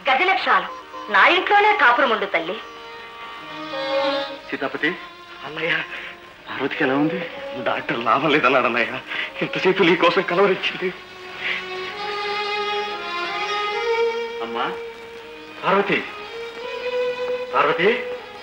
గజలక్షణాలు నా ఇంట్లోనే కాపురం ఉండు తల్లి సీతాపతి అన్నయ్య పార్వతికి ఎలా ఉంది డాక్టర్ లాభం లేదన్నాడు అన్నయ్య ఇంతసేపు నీ కోసం కలవరించింది అమ్మా పార్వతి పార్వతి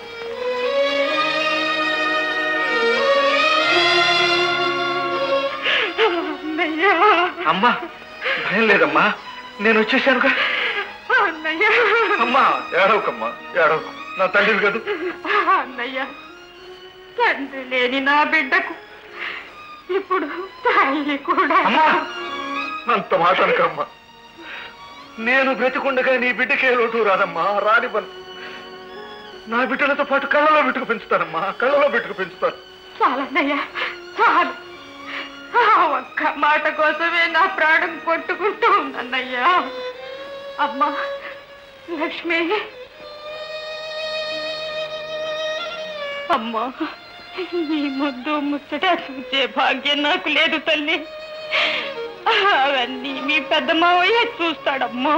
అమ్మా భయం లేదమ్మా నేను వచ్చేసానుగా అన్నయ్య అమ్మా ఏడవకమ్మా ఏడవకు నా తండ్రి కదా అన్నయ్య తండ్రి లేని నా బిడ్డకు ఇప్పుడు తల్లి కూడా అమ్మా అంత మాట అనకమ్మా నేను బ్రతికుండగా నీ బిడ్డకే లోటు రాదమ్మా రాని పని నా బిడ్డలతో పాటు కళ్ళలో బిట్టుకు పెంచుతానమ్మా కళ్ళలో బిట్టుకు పెంచుతాను చాలన్నయ్య చాలు ఆ ఒక్క మాట కోసమే నా ప్రాణం కొట్టుకుంటూ ఉందన్నయ్యా అమ్మా లక్ష్మి అమ్మా ఈ ముద్దు ముచ్చట చూసే భాగ్యం నాకు లేదు తల్లి అవన్నీ మీ పెద్ద మావయ్య చూస్తాడమ్మా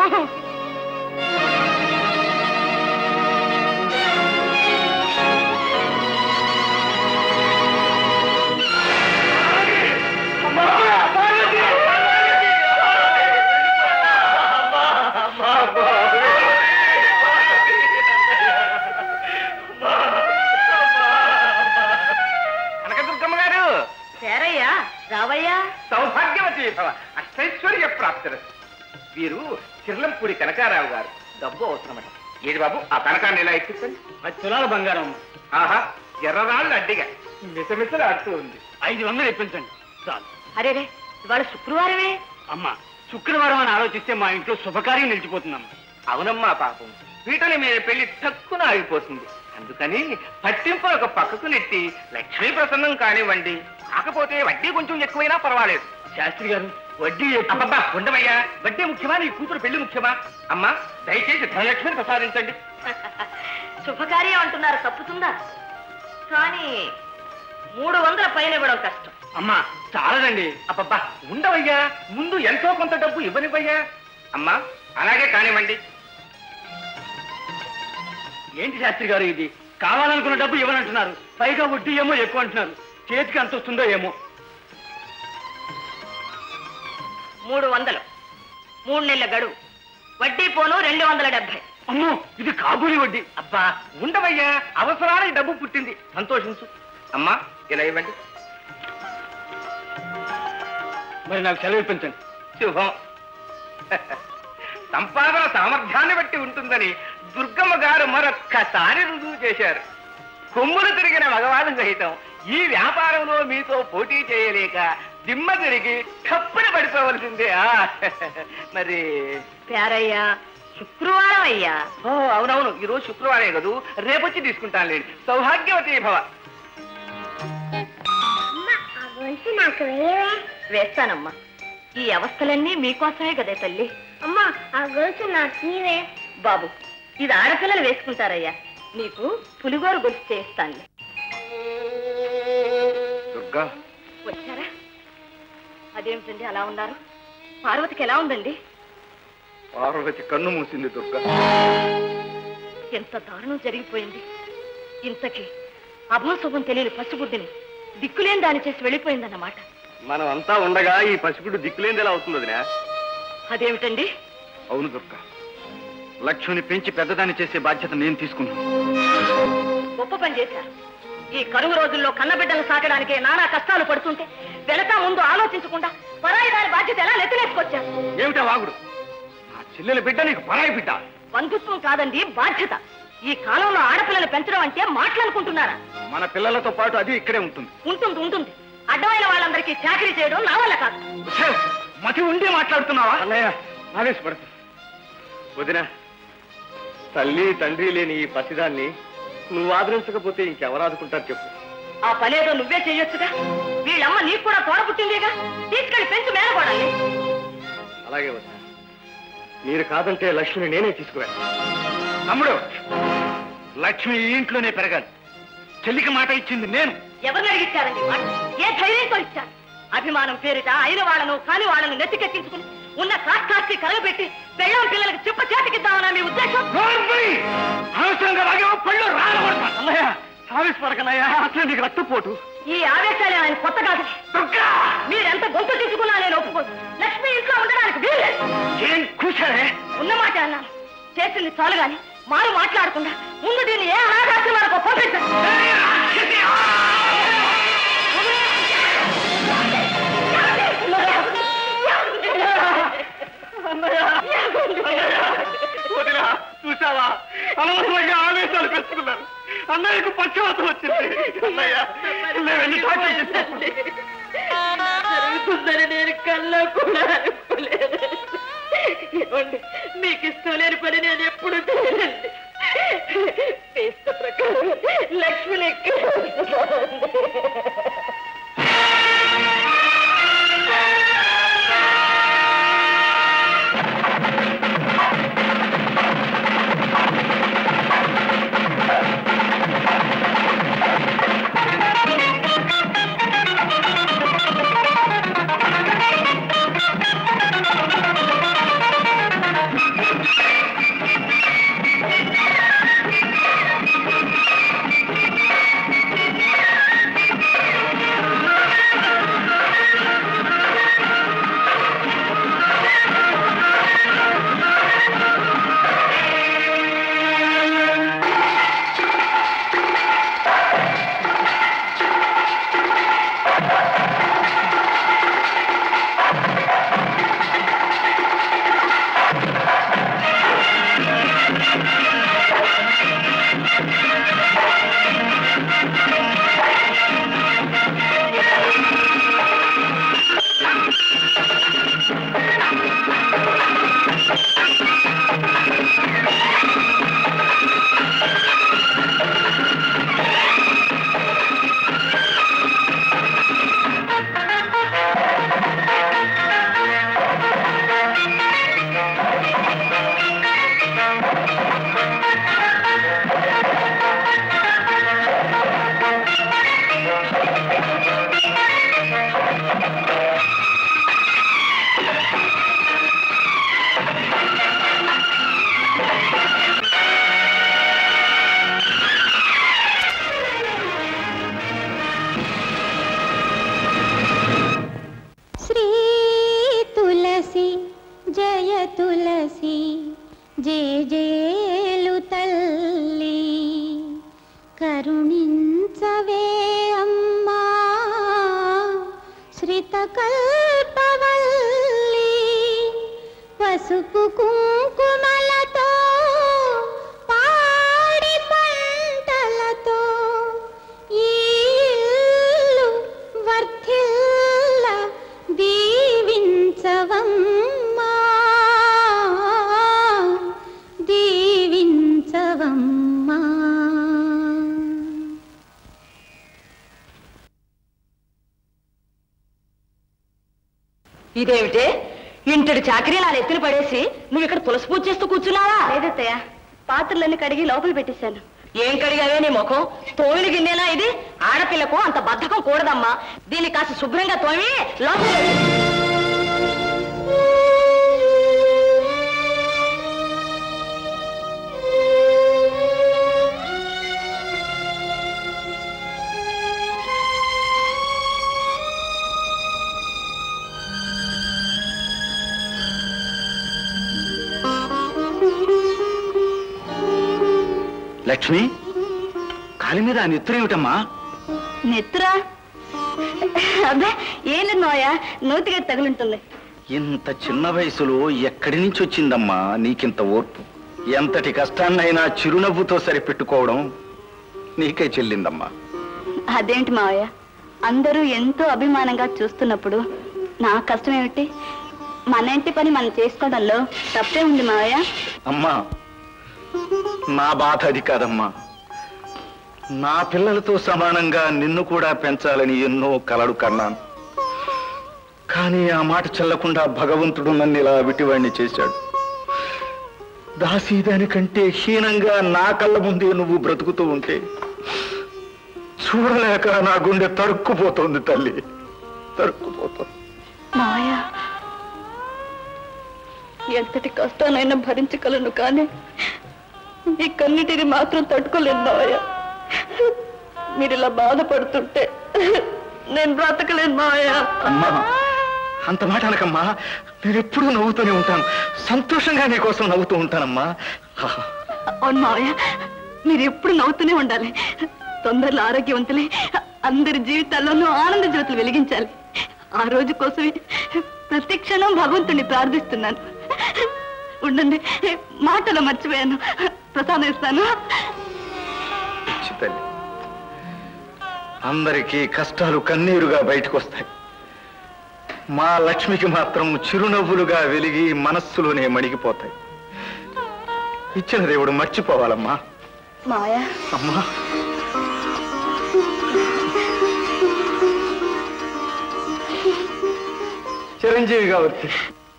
కనకదుర్గమ్మ గారు సేరయ్యా రావయ్యా సౌభాగ్యవతి భవ అష్టైశ్వర్య ప్రాప్తి వీరు చిర్లంపూడి కనకారావు గారు డబ్బు అవసరమట ఏది బాబు ఆ కనకాన్ని ఇలా ఎక్కించండి పది తులాల బంగారం ఆహా ఎర్రరాళ్ళు అడ్డిగా మిసమిసలు ఆడుతూ ఉంది ఐదు వందలు ఇప్పించండి చాలు అరే రే ఇవాళ శుక్రవారమే అమ్మా శుక్రవారం అని ఆలోచిస్తే మా ఇంట్లో శుభకార్యం నిలిచిపోతుందమ్మా అవునమ్మా పాపం వీటని మీరు పెళ్లి తక్కువ ఆగిపోతుంది అందుకని పట్టింపు ఒక పక్కకు నెట్టి లక్ష్మీ ప్రసన్నం కానివ్వండి కాకపోతే వడ్డీ కొంచెం ఎక్కువైనా పర్వాలేదు శాస్త్రి గారు వడ్డీ ఎక్కువ అబ్బబ్బా ఉండవయ్యా వడ్డీ ముఖ్యమా నీ కూతురు పెళ్లి ముఖ్యమా అమ్మా దయచేసి ధనలక్ష్మిని ప్రసాదించండి శుభకార్యం అంటున్నారు తప్పుతుందా కానీ మూడు వందల పైన ఇవ్వడం కష్టం అమ్మా చాలదండి అబ్బబ్బా ఉండవయ్యా ముందు ఎంతో కొంత డబ్బు ఇవ్వనివ్వయ్యా అమ్మా అలాగే కానివ్వండి ఏంటి శాస్త్రి గారు ఇది కావాలనుకున్న డబ్బు ఇవ్వనంటున్నారు పైగా వడ్డీ ఏమో ఎక్కువ అంటున్నారు చేతికి ఎంత వస్తుందో ఏమో మూడు వందలు మూడు నెలల గడువు వడ్డీ పోను రెండు వందల డెబ్బై అమ్మో ఇది కాబూలి వడ్డీ అబ్బా ఉండవయ్యా అవసరానికి డబ్బు పుట్టింది సంతోషించు అమ్మా ఇలా ఇవ్వండి మరి నాకు సెలవు ఇప్పించండి శుభం సంపాదన సామర్థ్యాన్ని బట్టి ఉంటుందని దుర్గమ్మ గారు మరొక్కసారి రుజువు చేశారు కొమ్ములు తిరిగిన మగవాళ్ళు సహితం ఈ వ్యాపారంలో మీతో పోటీ చేయలేక దిమ్మ తిరిగి కప్పున పడిపోవలసిందే ఆ, మరి పేరయ్యా శుక్రవారం అయ్యా ఓ అవునవును ఈ రోజు శుక్రవారం కదూ రేపొచ్చి తీసుకుంటాను లేండి సౌభాగ్యవతి భవ నాకు వేస్తానమ్మా ఈ అవస్థలన్నీ మీకోసమే కదే తల్లి అమ్మా ఆ గొలుసు నాకు నీవే బాబు ఇది ఆడపిల్లలు వేసుకుంటారయ్యా నీకు పులిగోరు గొలుసు చేయిస్తానులే దుర్గా వచ్చారా అదేమిటండి అలా ఉన్నారు పార్వతికి ఎలా ఉందండి పార్వతి కన్ను మూసింది దుర్గా ఎంత దారుణం జరిగిపోయింది ఇంతకి అభోశుభం తెలియని పసిబుడ్డిని దిక్కులేని దాని చేసి వెళ్ళిపోయిందన్నమాట మనం అంతా ఉండగా ఈ పసిపిడు దిక్కులేంది ఎలా అవుతుంది వదినా అదేమిటండి అవును దుర్గా లక్ష్మిని పెంచి పెద్దదాన్ని చేసే బాధ్యత నేను తీసుకున్నాను గొప్ప పని చేశారు ఈ కరువు రోజుల్లో కన్నబిడ్డలు సాగడానికే నానా కష్టాలు పడుతుంటే వెనక ముందు ఆలోచించకుండా పరాయి దాని బాధ్యత ఎలా నెత్తలేసుకొచ్చారు ఏమిటా వాగుడు నా చెల్లెల బిడ్డ నీకు పరాయి బిడ్డ బంధుత్వం కాదండి బాధ్యత ఈ కాలంలో ఆడపిల్లలు పెంచడం అంటే మాట్లాడుకుంటున్నారా మన పిల్లలతో పాటు అది ఇక్కడే ఉంటుంది ఉంటుంది ఉంటుంది అడ్డమైన వాళ్ళందరికీ చాకరీ చేయడం నా వల్ల కాదు ఛే, మతి ఉండి మాట్లాడుతున్నావా అన్నయ్య ఆవేశపడదు వదిన తల్లి తండ్రి లేని ఈ పసిదాన్ని నువ్వు ఆదరించకపోతే ఇంకెవరు ఆదుకుంటారు చెప్పు ఆ పనేదో నువ్వే చెయ్యొచ్చుగా వీళ్ళమ్మ నీకు కూడా తోడ పుట్టిందేగా తీసుకెళ్లి పెంచు మేనకోడాలి అలాగే వదిన మీరు కాదంటే లక్ష్మిని నేనే తీసుకువెళ్ళాను తమ్ముడు లక్ష్మి ఈ ఇంట్లోనే పెరగాలి చెల్లికి మాట ఇచ్చింది నేను ఎవరిని అడిగిచ్చారండి మాట ఏ ధైర్యంతో ఇచ్చారు అభిమానం పేరిట అయిన వాళ్ళను కాని వాళ్ళను నెత్తికెక్కించుకుని ఉన్న కాస్తాస్తి కలగబెట్టి బెల్లం పిల్లలకి చెప్ప చేతికిద్దామన్నా మీ ఉద్దేశం అనవసరంగా వాగేవో పళ్ళు రాలబడతాను అన్నయ్య సావిస్ పడకనయ్యా అసలు నీకు రక్తపోటు ఈ ఆవేశాలే ఆయన కొత్త కాదు మీరెంత గొంతు తీసుకున్నా నేను ఒప్పుకోదు లక్ష్మి ఇంట్లో ఉండడానికి వీల్లేదు ఏం కూర్చారే ఉన్నమాట అన్నాను చేసింది చాలు గాని మారు మాట్లాడకుండా ముందు దీన్ని ఏ అనాథాశ్రమాలకు పంపించండి వదినా చూసావా అనవసరంగా ఆవేశాలు పెట్టుకున్నారు అన్నయ్యకు పక్షవాతం వచ్చింది అన్నయ్య నేను వెళ్ళి డాక్టర్ తీసుకొస్తాను. జరుగుతుందని నేను కల్లో కూడా అనుకోలేదు ఏమండి మీకు ఇష్టం లేని పని నేను ఎప్పుడు చేయనండి చేస్త ప్రకారం లక్ష్మిని ఎక్కడ శ్రీ తులసి జయ తులసి జయ జేలు తల్లి కరుణించవే అమ్మా శ్రిత కల్పవల్లి పసుపు కుంకుమలతో పాడి పంటలతో ఈ ఇల్లు వర్ధిల్ల దీవించవమ్మా దీవించవమ్మా ఇదేమిటే ఇంటడి చాకరీ నా ఎత్తున పడేసి నువ్వు ఇక్కడ తులసి పూజ చేస్తూ కూర్చున్నావా లేదత్తయ్య పాత్రలన్నీ కడిగి లోపల పెట్టేశాను ఏం కడిగావే నీ ముఖం తోమిన గిన్నెలా ఇది ఆడపిల్లకు అంత బద్ధకం కూడదమ్మా దీన్ని కాస్త శుభ్రంగా తోమి లోపల లక్ష్మి కాలి మీద ఆ నెత్తురేమిటమ్మా నెత్తురా అబ్బే ఏం లేదు మావయ్య నూతిగా తగులుంటుంది ఇంత చిన్న వయసులో ఎక్కడి నుంచి వచ్చిందమ్మా నీకింత ఓర్పు ఎంతటి కష్టాన్నైనా చిరునవ్వుతో సరిపెట్టుకోవడం నీకే చెల్లిందమ్మా అదేంటి మావయ్య అందరూ ఎంతో అభిమానంగా చూస్తున్నప్పుడు నా కష్టం ఏమిటి మన ఇంటి పని మనం చేసుకోవడంలో తప్పే ఉంది మావయ్య అమ్మా నా బాధ అది కాదమ్మా నా పిల్లలతో సమానంగా నిన్ను కూడా పెంచాలని ఎన్నో కలలు కన్నాను కానీ ఆ మాట చెల్లకుండా భగవంతుడు నన్ను ఇలా విటివాణ్ణి చేశాడు దాసీదానికంటే హీనంగా నా కళ్ళ ముందే నువ్వు బ్రతుకుతూ ఉంటే చూడలేక నా గుండె తరుక్కుపోతోంది తల్లి తరుక్కుపోతోంది మావయ్య ఎంతటి కష్టానైనా భరించగలను కానీ ఈ కన్నిటిని మాత్రం తట్టుకోలేను మావయ్య మీరు ఇలా బాధపడుతుంటే నేను బ్రతకలేను మావయ్య అమ్మా అంత మాట అనకమ్మా నేను ఎప్పుడూ నవ్వుతూనే ఉంటాను సంతోషంగా నీ కోసం నవ్వుతూ ఉంటానమ్మా ఆహా. అవును మావయ్య మీరు ఎప్పుడు నవ్వుతూనే ఉండాలి తొందరలో ఆరోగ్యవంతులై అందరి జీవితాల్లోనూ ఆనంద జ్యోతులు వెలిగించాలి ఆ రోజు కోసమే ప్రతి క్షణం భగవంతుణ్ణి ప్రార్థిస్తున్నాను ఉండండి మాటలో మర్చిపోయాను ప్రసాదం ఇస్తాను పిచ్చి తల్లి అందరికీ కష్టాలు కన్నీరుగా బయటకు వస్తాయి మా లక్ష్మికి మాత్రం చిరునవ్వులుగా వెలిగి మనస్సులోనే మణిగిపోతాయి ఇచ్చిన దేవుడు మర్చిపోవాలమ్మా మావయ్య అమ్మా చిరంజీవిగా వచ్చి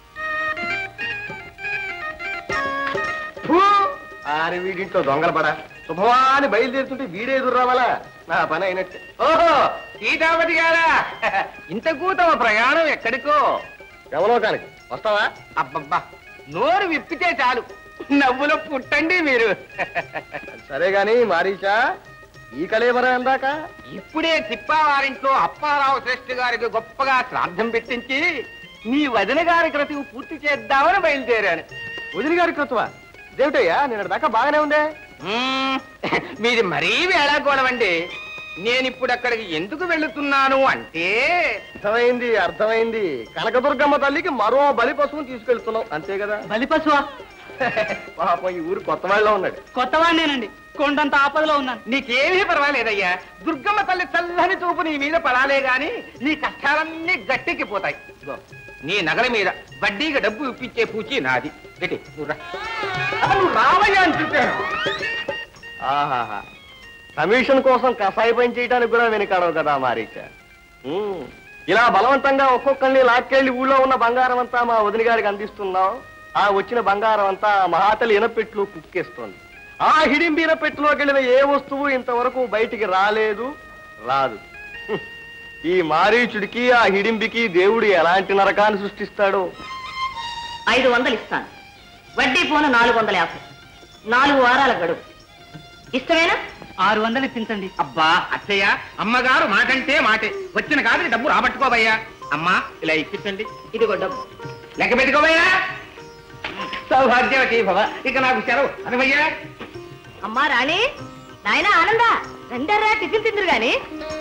ఆరి వీడింట్లో దొంగల పడ శుభవాని బయలుదేరుతుంటే వీడే ఎదురు రావాలా నా పని అయినట్టే ఓహో సీతాపతి గారా ఇంతకు తమ ప్రయాణం ఎక్కడికో యమలోకానికి వస్తావా అబ్బబ్బా నోరు విప్పితే చాలు నవ్వులో పుట్టండి మీరు సరే గాని మారీచా ఈ కలేబరా అందాక ఇప్పుడే తిప్పావారింట్లో అప్పారావు శ్రేష్ఠి గారికి గొప్పగా శ్రాద్ధం పెట్టించి మీ వదిన గారి క్రతువు పూర్తి చేద్దామని బయలుదేరాను వదిలి గారి కృత్వా ఇదేమిటయ్యా నిన్న దాకా బాగానే ఉందే మ్మ్. మీది మరీ వేళాకోళమండి నేను ఇప్పుడు అక్కడికి ఎందుకు వెళుతున్నాను అంటే అర్థమైంది అర్థమైంది కనకదుర్గమ్మ తల్లికి మరో బలి పశువుని తీసుకెళ్తున్నాం అంతే కదా బలిపశువా పాపం ఈ ఊరు కొత్త వాళ్ళలో ఉన్నాడు కొత్తవాడినేనండి కొండంత ఆపదలో ఉన్నాను నీకేమీ పర్వాలేదయ్యా దుర్గమ్మ తల్లి చల్లని చూపు నీ మీద పడాలే గాని నీ కష్టాలన్నీ గట్టెక్కి పోతాయి ఇదిగో, నీ నగల మీద వడ్డీకి డబ్బు ఇప్పించే పూచి నాది గట్టి నువ్వు రా. అబ్బా, నువ్వు రావయ్యా అని చెప్పాను ఆహాహా కమిషన్ కోసం కషాయ పని చేయడానికి కూడా వెనకాడవు కదా మారీచ ఉమ్, ఇలా బలవంతంగా ఒక్కొక్కరిని లాక్కెళ్ళి ఊళ్ళో ఉన్న బంగారం అంతా మా వదిన గారికి అందిస్తున్నాం ఆ వచ్చిన బంగారం అంతా మహాతలి ఇనపెట్లు కుక్కేస్తోంది ఆ హిడింబి ఇనపెట్టులోకి వెళ్ళిన ఏ వస్తువు ఇంతవరకు బయటికి రాలేదు రాదు హ్మ్. ఈ మారీచుడికి ఆ హిడింబికి దేవుడు ఎలాంటి నరకాన్ని సృష్టిస్తాడో ఐదు వందలు ఇస్తాను వడ్డీ పోను నాలుగు వందల యాభై నాలుగు వారాల గడువు ఇష్టమేనా ఆరు వందలు ఇప్పించండి అబ్బా అత్తయ్య అమ్మగారు మాటంటే మాటే వచ్చిన కాదు డబ్బు రాబట్టుకోబయ్యా అమ్మా ఇలా ఇప్పించండి ఇదిగో డబ్బు లెక్క పెట్టుకోబయ్యా సౌభాగ్యవతి భవ ఇక నాకు సెలవు అనవయ్యా అమ్మా రాణి నాయన ఆనంద రండర్రా టిఫిన్ తిందురు గాని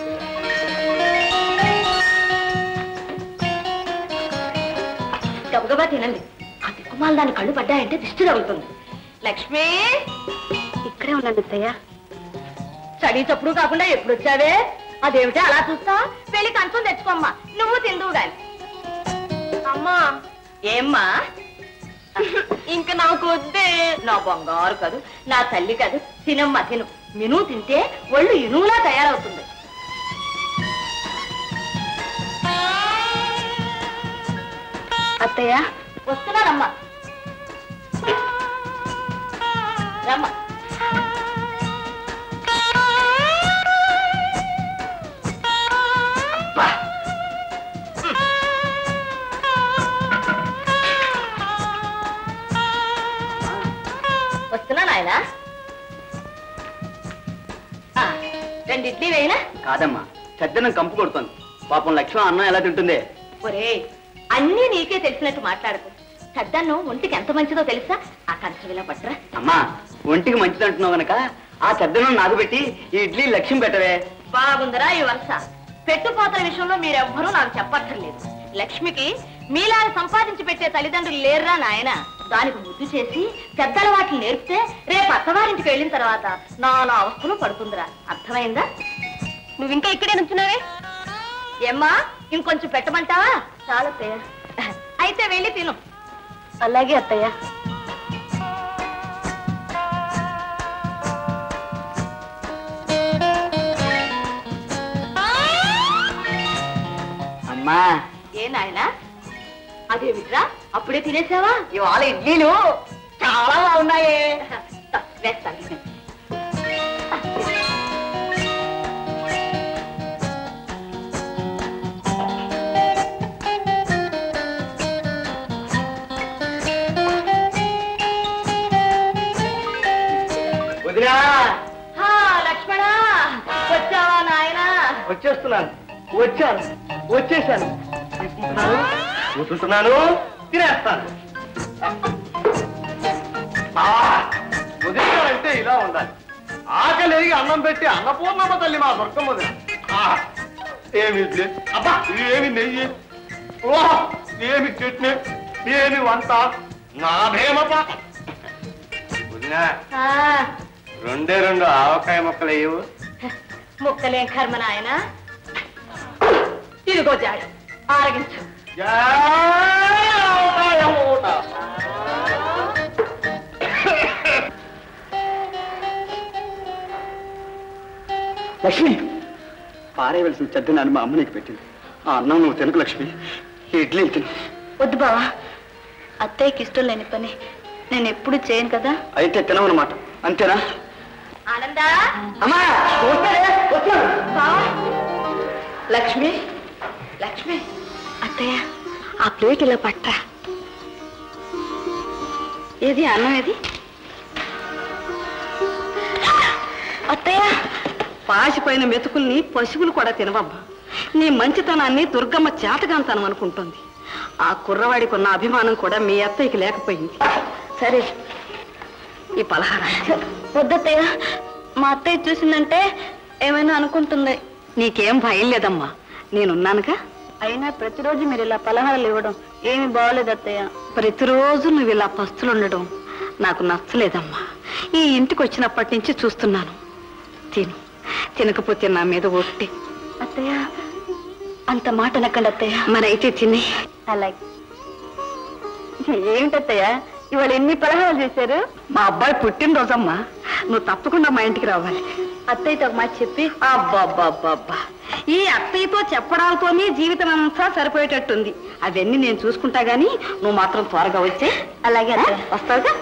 గబగబా తినండి ఆ దిక్కుమాల దాని కళ్ళు పడ్డాయంటే దిష్టి తగులుతుంది లక్ష్మి ఇక్కడే ఉండండి అత్తయ్య చడి చప్పుడు కాకుండా ఎప్పుడు వచ్చావే అదేమిటి అలా చూస్తా వెళ్ళి కంచం తెచ్చుకోమ్మా నువ్వు తిందువు గాని అమ్మా ఏమ్మా ఇంకా నాకు వద్దే నా బంగారు కాదు నా తల్లి కాదు తినమ్మా తిను మిను తింటే ఒళ్ళు ఇనువులా తయారవుతుంది అత్తయ్య వస్తున్నానమ్మా రమ్మా వస్తున్నా నాయనా ఆ, రెండు ఇడ్లీ వేయనా కాదమ్మా చద్దనం కంపు కొడుతోంది పాపం లక్ష్మణ అన్నం ఎలా తింటుంది ఒరే అన్నీ నీకే తెలిసినట్టు మాట్లాడకు సద్దన్ను ఒంటికి ఎంత మంచిదో తెలుసా ఆ కంచం ఇలా పట్టరా అమ్మా ఒంటికి మంచిది అంటున్నావు గనక ఆ చద్దనం నాకు పెట్టి ఈ ఇడ్లీ లక్ష్యం పెట్టవే బాగుందరా ఈ వరుస పెట్టుపోతల విషయంలో మీరెవ్వరూ నాకు చెప్పక్కర్లేదు లక్ష్మికి మీలాగా సంపాదించి పెట్టే తల్లిదండ్రులు లేరురా నాయన దానికి ముద్దు చేసి పెద్దల వాటిని నేర్పితే రేపు అత్తవారింటికి వెళ్ళిన తర్వాత నానా అవస్థలు పడుతుందిరా అర్థమైందా నువ్వు ఇంకా ఇక్కడే నుంచున్నావే ఏమ్మా ఇంకొంచెం పెట్టమంటావా చాలత్తయ్య అయితే వెళ్ళి తిను అలాగే అత్తయ్య అమ్మా ఏ నాయనా అదేమిట్రా అప్పుడే తినేసావా ఇవాళ ఇడ్లీలు చాలా బాగున్నాయే దా, వేస్తాను వచ్చేస్తున్నాను వచ్చాను వచ్చేసాను తీసుకుంటున్నాను కూర్చుంటున్నాను తినేస్తాను ఆ, ఉదయాలంటే ఇలా ఉండాలి ఆకలి ఎరిగి అన్నం పెట్టి అన్నపూర్ణమ్మ తల్లి మా దుర్గమ్మ వదిన. ఆ, ఏమి ఇడ్లీ అబ్బా ఏమి నెయ్యి ఓ ఏమి చట్నీ ఏమి వంట నా భేమ పాప వదినా ఆ, రెండే రెండు ఆవకాయ మొక్కలు వేయవు ముక్కలేం కర్మ నాయన ఇదిగో జాడు ఆరగించు ఆవకాయ మూట. లక్ష్మి పారేయవలసిన చెద్దనాన్ని మా అమ్మ నీకు పెట్టింది ఆ అన్నం నువ్వు తినకు లక్ష్మి ఈ ఇడ్లీ తిను వద్దు బావా అత్తయ్యకి ఇష్టం లేని పని నేను ఎప్పుడు చేయను కదా అయితే తినవన్నమాట అంతేనా ఆనందా అమ్మా వస్తానే, వస్తున్నాను. బావా లక్ష్మి లక్ష్మి అత్తయ్య ఆ ప్లేట్ ఇలా పట్టరా ఏది అన్నం ఏది అత్తయ్య పాసిపోయిన మెతుకుల్ని పశువులు కూడా తినవమ్మా నీ మంచితనాన్ని దుర్గమ్మ చేతగాంతనం అనుకుంటుంది ఆ కుర్రవాడికి ఉన్న అభిమానం కూడా మీ అత్తయ్యకి లేకపోయింది సరే ఈ పలహారం వద్దత్తయ్య మా అత్తయ్య చూసిందంటే ఏమైనా అనుకుంటుంది నీకేం భయం లేదమ్మా నేనున్నానుగా అయినా ప్రతిరోజు మీరు ఇలా పలహారాలు ఇవ్వడం ఏమి బాగోలేదు అత్తయ్య ప్రతిరోజు నువ్వు ఇలా పస్తులుండడం నాకు నచ్చలేదమ్మా ఈ ఇంటికి వచ్చినప్పటి నుంచి చూస్తున్నాను తిను తినకపోతే నా మీద ఒట్టి అత్తయ్య అంత మాట అనకండి అత్తయ్య మరైతే తిని అలాగే ఏమిటత్తయ్య ఇవాళ ఎన్ని పలహారాలు చేశారు మా అబ్బాయి పుట్టినరోజమ్మా నువ్వు తప్పకుండా మా ఇంటికి రావాలి అత్తయ్యతో ఒక మాట చెప్పి అబ్బబ్బబ్బబ్బా ఈ అత్తయ్యతో చెప్పడాలతోనే జీవితం అంతా సరిపోయేటట్టుంది అవన్నీ నేను చూసుకుంటా గానీ నువ్వు మాత్రం త్వరగా వచ్చే అలాగే అత్తయ్య వస్తావుగా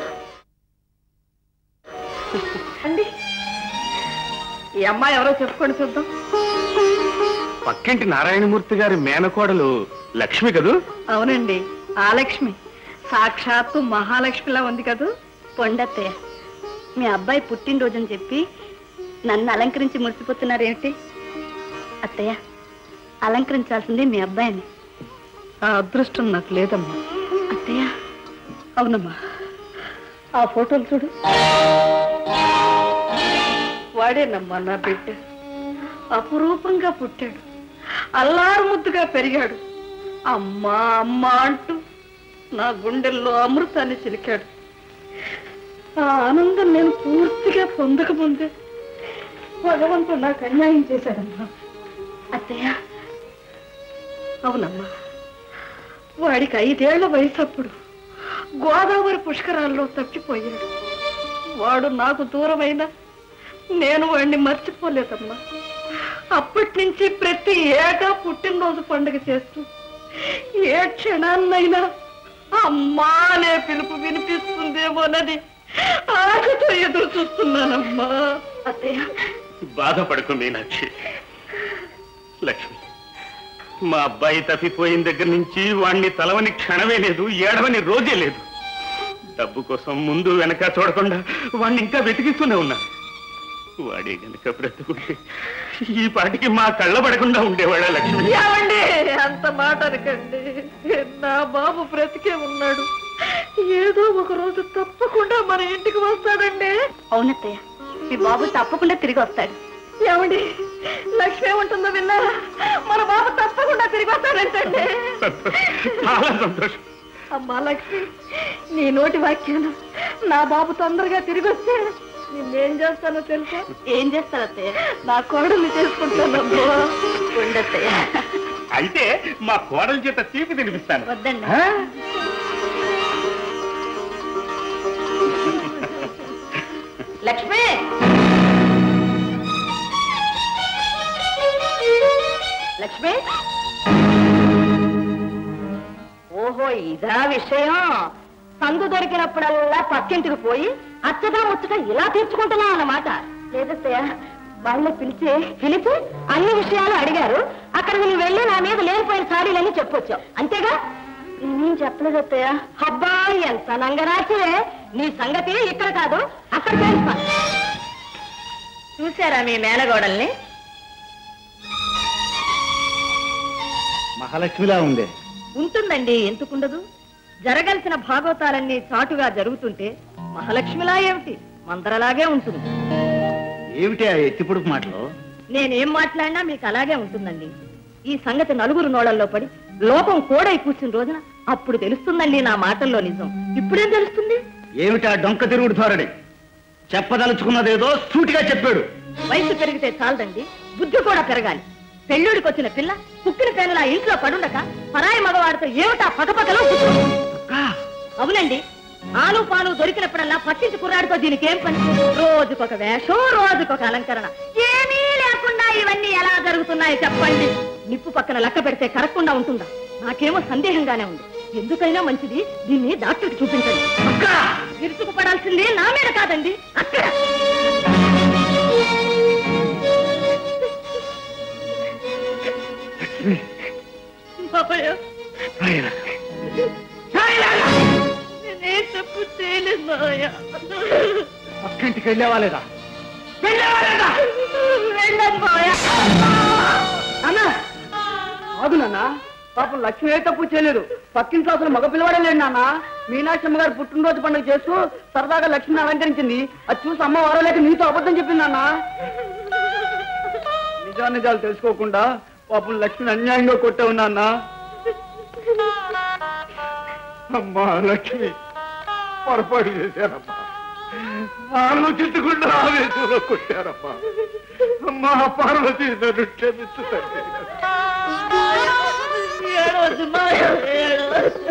అండి ఈ అమ్మాయి ఎవరో చెప్పుకొని చూద్దాం పక్కింటి నారాయణమూర్తి గారి మేనకోడలు లక్ష్మి కదూ అవునండి ఆ లక్ష్మి సాక్షాత్తు మహాలక్ష్మిలా ఉంది కదూ పొండత్తయ్య మీ అబ్బాయి పుట్టినరోజని చెప్పి నన్ను అలంకరించి మురిసిపోతున్నారేమిటి అత్తయ్య అలంకరించాల్సింది మీ అబ్బాయిని ఆ అదృష్టం నాకు లేదమ్మా అత్తయ్య అవునమ్మా ఆ ఫోటోలు చూడు వాడేనమ్మా నా బిడ్డ అపురూపంగా పుట్టాడు అల్లారు ముద్దుగా పెరిగాడు అమ్మా అమ్మా అంటూ నా గుండెల్లో అమృతాన్ని చిలికాడు ఆ ఆనందం నేను పూర్తిగా పొందకముందే భగవంతుడు నాకు అన్యాయం చేశాడమ్మా అత్తయ్య అవునమ్మా వాడికి ఐదేళ్ల వయసు అప్పుడు గోదావరి పుష్కరాల్లో తప్పిపోయాడు వాడు నాకు దూరమైన నేను వాడిని మర్చిపోలేదమ్మా అప్పటి నుంచి ప్రతి ఏటా పుట్టినరోజు పండుగ చేస్తూ ఏ క్షణాన్నైనా అమ్మా అనే పిలుపు వినిపిస్తుందేమోనని ఆశతో ఎదురు చూస్తున్నానమ్మా అత్తయ్య బాధపడకు మీనాక్షి లక్ష్మి మా అబ్బాయి తప్పిపోయిన దగ్గర నుంచి వాణ్ణి తలవని క్షణమే లేదు ఏడవని రోజే లేదు డబ్బు కోసం ముందు వెనక చూడకుండా వాణ్ణి ఇంకా వెతికిస్తూనే ఉన్నా వాడే గనక బ్రతుకుంటే ఈ పాటికి మా కళ్ళ పడకుండా ఉండేవాడా లక్ష్మి ఏమండి అంత మాట అనకండి నా బాబు బ్రతికే ఉన్నాడు ఏదో ఒక రోజు తప్పకుండా మన ఇంటికి వస్తాడండి అవునత్తయ్య మీ బాబు తప్పకుండా తిరిగి వస్తాడు ఏమండి లక్ష్మి ఉంటుందో విన్నారా మన బాబు తప్పకుండా తిరిగి వస్తాడంటండి చాలా సంతోషం అమ్మా లక్ష్మి నీ నోటి వాక్యాలు నా బాబు తొందరగా తిరిగి వస్తే నిన్నేం చేస్తానో తెలుసా ఏం చేస్తారు అత్తయ్య నా కోడల్ని చేసుకుంటానమ్మా ఉండత్తయ్య అయితే మా కోడల చేత తీపి తినిపిస్తాను వద్దండి లక్ష్మి లక్ష్మి ఓహో ఇదా విషయం సందు దొరికినప్పుడల్లా పక్కింటికి పోయి అచ్చగా ముచ్చట ఇలా తీర్చుకుంటున్నావు అన్నమాట లేదత్తయ్య వాళ్ళే పిలిచి పిలిచి అన్ని విషయాలు అడిగారు అక్కడికి నువ్వు వెళ్ళి నా మీద లేనిపోయిన సారీలన్నీ చెప్పొచ్చావు అంతేగా నేనేం చెప్పలేదు అత్తయ్య అబ్బా ఎంత నంగరాచివే నీ సంగతి ఇక్కడ కాదు అక్కడ తెలుస్తా చూసారా మీ మేనగోడల్ని మహాలక్ష్మిలా ఉంది ఉంటుందండి ఎందుకుండదు జరగాల్సిన భాగవతాలన్నీ చాటుగా జరుగుతుంటే మహాలక్ష్మిలా ఏమిటి మందరలాగే ఉంటుంది ఏమిటి ఆ ఎత్తిపుడుపు మాటలు నేనేం మాట్లాడినా మీకు అలాగే ఉంటుందండి ఈ సంగతి నలుగురు నోళ్ళల్లో పడి లోకం కోడై కూర్చున్న రోజున అప్పుడు తెలుస్తుందండి నా మాటల్లో నిజం ఇప్పుడేం తెలుస్తుంది ఏమిటి ఆ డొంక తిరుగుడు ధోరణి చెప్పదలుచుకున్నదేదో సూటిగా చెప్పాడు వయసు పెరిగితే చాలదండి బుద్ధి కూడా పెరగాలి పెళ్ళుడికి వచ్చిన పిల్ల కుక్కిన పేనలా ఇంట్లో పడుండక పరాయి మగవాడితో ఏమిటా పటపటలో కూర్చుంటుంది? అవునండి ఆలు పాలు దొరికినప్పుడల్లా పక్కింటి కుర్రాడితో దీనికి ఏం పని రోజుకొక వేషం రోజుకొక అలంకరణ ఏమీ లేకుండా ఇవన్నీ ఎలా జరుగుతున్నాయో చెప్పండి నిప్పు పక్కన లెక్క పెడితే కరగకుండా ఉంటుందా నాకేమో సందేహంగానే ఉంది ఎందుకైనా మంచిది దీన్ని డాక్టర్కి చూపించండి విరుచుకు పడాల్సింది నా మీద కాదండి అక్కడ బాబాయ్ నేనే తప్పు చేయలేదు మావయ్య పక్కింటికి వెళ్ళేవా లేదా వెళ్ళాను మావయ్య అన్నా కాదు నాన్న పాపం లక్ష్మి ఏ తప్పు చేయలేదు పక్కింట్లో అసలు మగ పిల్లవాడే లేడు నాన్న మీనాక్షమ్మ గారు పుట్టినరోజు పండుగ చేస్తూ సరదాగా లక్ష్మిని అలంకరించింది అది చూసి అమ్మ వారలేక నీతో అబద్ధం చెప్పింది నాన్న నిజా నిజాలు తెలుసుకోకుండా పాపం లక్ష్మిని అన్యాయంగా కొట్టావు నాన్న అమ్మా లక్ష్మి పొరపాటు చేశానమ్మా ఆలోచించకుండా ఆవేశంలో కొట్టారమ్మా అమ్మా పార్వతి నన్ను క్షమించు తండ్రి ఏడవద్దు మావయ్య ఏడవద్దు.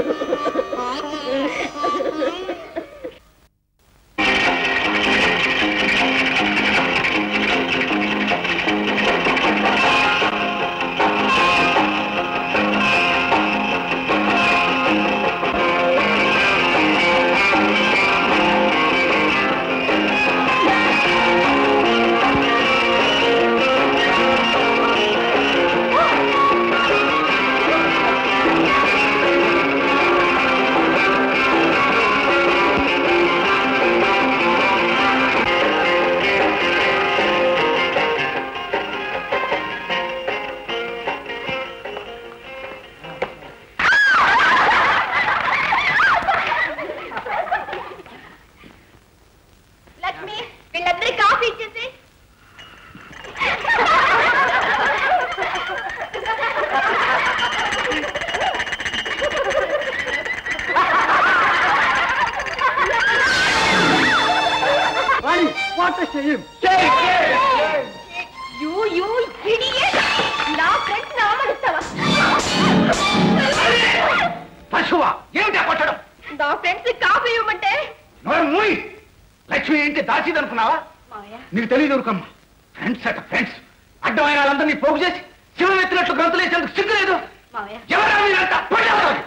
లక్ష్మి వీళ్ళందరికీ కాఫీ ఇచ్చేసి యూ యూ ఇడియట్ నా ఫ్రెండ్స్ నామడుస్తావా పశువా ఏమిటా కొట్టడం నా ఫ్రెండ్స్ కాఫీ ఇవ్వమంటే నోరు మూయి లక్ష్మి ఏంటి దాచిదనుకున్నావా మావయ్య నీకు తెలియదు ఊరుకమ్మ ఫ్రెండ్స్ అట ఫ్రెండ్స్ అడ్డమైన వాళ్ళందరినీ పోగు చేసి శివం ఎత్తినట్లు గంతులేసేందుకు సిగ్గులేదు మావయ్య ఎవరా మీరంతా పడేవారు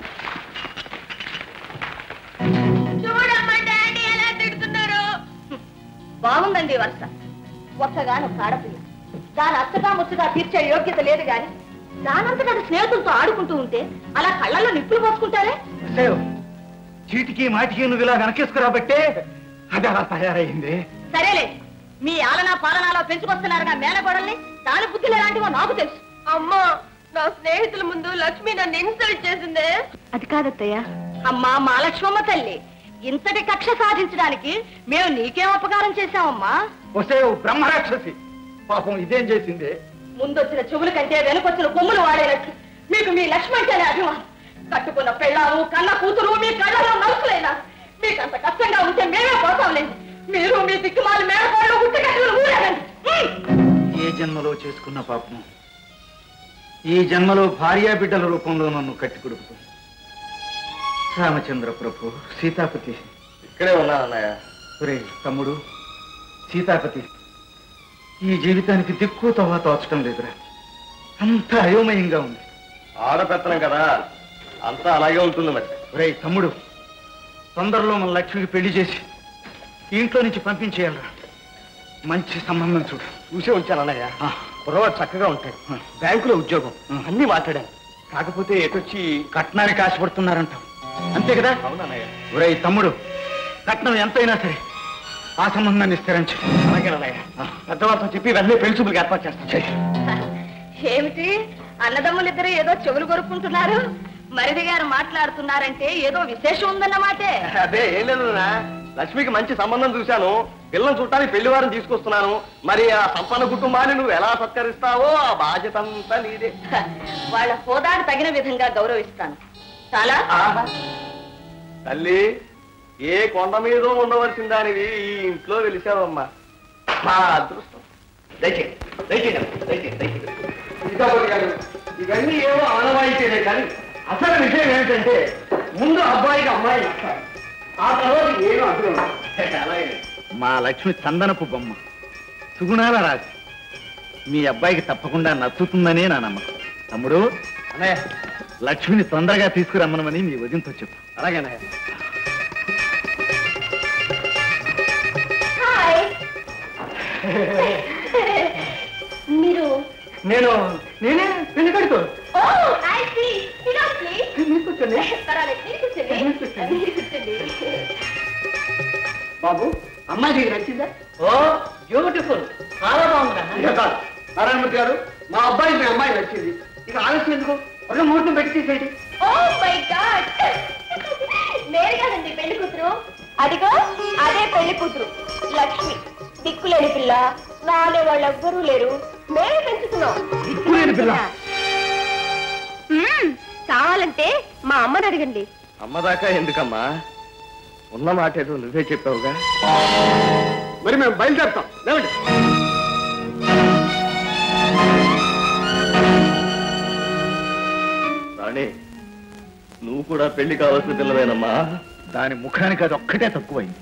చూడమ్మా డాడీ ఎలా తిడుతున్నారు బాగుందండి ఈ వరుస ఒక్కగాను ఆడపిల్ల దాని అత్తగా ముచ్చగా తీర్చే యోగ్యత లేదు గాని దానంతటా అది స్నేహితులతో ఆడుకుంటూ ఉంటే అలా కళ్ళల్లో నిప్పులు పోసుకుంటారే చీటికి మాటికి నువ్వు ఇలా వెనకేసుకురాబట్టే అది అలా తయారైంది సరేలే మీ ఆలనా పాలనాలో పెంచుకొస్తున్నారుగా మేనగోడల్ని దాని బుద్ధులు ఎలాంటివో నాకు తెలుసు అమ్మా నా స్నేహితుల ముందు లక్ష్మి నన్ను ఇన్సల్ట్ చేసిందే అది కాదత్తయ్య అమ్మా మా లక్ష్మమ్మ తల్లి ఇంతటి కక్ష సాధించడానికి మేము నీకేం అపకారం చేశామమ్మా వస్తే ఓ బ్రహ్మరాక్షసి పాపం ఇదేం చేసింది ముందొచ్చిన చెవుల కంటే వెనుకొచ్చిన కొమ్ములు వాడేనట్లు మీకు మీ లక్ష్మి అంటేనే అభిమానం కట్టుకున్న పెళ్ళాము కన్న కూతురు మీ కళ్ళలో నలుసులేనా మీకు అంత కష్టంగా ఉంటే మేమే పోతాంలేండి మీరు మీ దిక్కుమాలి మేడకోళ్ళు గుట్టగట్టుకుని ఊరేనండి ఏ జన్మలో చేసుకున్న పాపం ఈ జన్మలో భార్యా బిడ్డల రూపంలో నన్ను కట్టి కొడుకుతుంది రామచంద్ర ప్రభు సీతాపతి ఇక్కడే ఉన్నాను అన్నయ్య ఒరే తమ్ముడు సీతాపతి ఈ జీవితానికి దిక్కు తవా తోచడం లేదురా అంత అయోమయంగా ఉంది ఆడపెత్తనం కదా అంతా అలాగే ఉంటుంది మరి ఒరే తమ్ముడు తొందరలో మన లక్ష్మికి పెళ్లి చేసి ఈ ఇంట్లో నుంచి పంపించేయాలరా మంచి సంబంధం చూడు చూసే ఉంచాను అన్నయ్య ఆ, కుర్రవాడు చక్కగా ఉంటాడు ఆ. బ్యాంకులో ఉద్యోగం ఆ. అన్ని మాట్లాడాను కాకపోతే ఎటొచ్చి కట్నానికి ఆశపడుతున్నారంట అంతే కదా అవునన్నయ్య ఒరేయ్ తమ్ముడు కట్నం ఎంతైనా సరే ఆ సంబంధాన్ని స్థిరించు అలాగే అన్నయ్య పెద్దవాళ్ళతో చెప్పి వెంటనే పెళ్లి చూపులకు ఏర్పాటు చేస్తాను ఏమిటి అన్నదమ్ములిద్దరు ఏదో చెవులు కొరుక్కుంటున్నారు మరిది గారు మాట్లాడుతున్నారంటే ఏదో విశేషం ఉందన్నమాటే అదే ఏం లేదు వదినా. లక్ష్మికి మంచి సంబంధం చూశాను పిల్లలు చుట్టానికి పెళ్లి వారిని తీసుకొస్తున్నాను మరి ఆ సంపన్న కుటుంబాన్ని నువ్వు ఎలా సత్కరిస్తావో ఆ బాధ్యత అంతా నీదే వాళ్ళ హోదాకు తగిన విధంగా గౌరవిస్తాను చాలా ఆహా. తల్లి ఏ కొండ మీద ఉండవలసిన దానివి ఈ ఇంట్లో వెలిసావమ్మా మా అదృష్టం దయచేయండి దయచేయండి దయచేయండి దయచేయండి సీతాపతి గారు ఇవన్నీ ఏవో ఆనవాయితీనే కానీ అసలు విషయం ఏంటంటే ముందు అబ్బాయికి అమ్మాయి నచ్చాలి ఆ తర్వాత ఏమో అర్థం అలాగే మా లక్ష్మి చందనపు బొమ్మ సుగుణాల రాసి మీ అబ్బాయికి తప్పకుండా నచ్చుతుందనే నా నమ్మకం తమ్ముడు అన్నయ్య లక్ష్మిని తొందరగా తీసుకురమ్మనమని మీ వదినతో చెప్పు అలాగే అన్నయ్య హాయ్ మీరు నేను నేనే పెళ్లి కడుతూ ఓ ఐ సీ సీరియస్లీ మీరు కూర్చోండి పర్వాలేదు మీరు కూర్చోండి మీరు కూర్చోండి. మీరు కూర్చోండి బాబు అమ్మాయి నీకు నచ్చిందా ఓ బ్యూటిఫుల్ చాలా బాగుందా ఇక కాదు నారాయణమూర్తి గారు మా అబ్బాయి మీ అమ్మాయి నచ్చింది ఇక ఆలస్యం ఎందుకు ఒక ముహూర్తం పెట్టి తీసేయండి ఓ మై గాడ్ నేరు కదండి పెళ్లి కూతురు అదిగో అదే పెళ్లి కూతురు లక్ష్మి దిక్కులేని పిల్ల నానే వాళ్ళు ఎవ్వరూ లేరు మేమే పెంచుతున్నాం దిక్కులేని పిల్ల? మ్మ్, కావాలంటే మా అమ్మని అడగండి అమ్మదాకా ఎందుకమ్మా ఉన్న మాట ఏదో నువ్వే చెప్పావుగా మరి మేము బయలుదేరుతాం లేవండి రాణి నువ్వు కూడా పెళ్లి కావాల్సిన పిల్లవేనమ్మా దాని ముఖానికి అది ఒక్కటే తక్కువైంది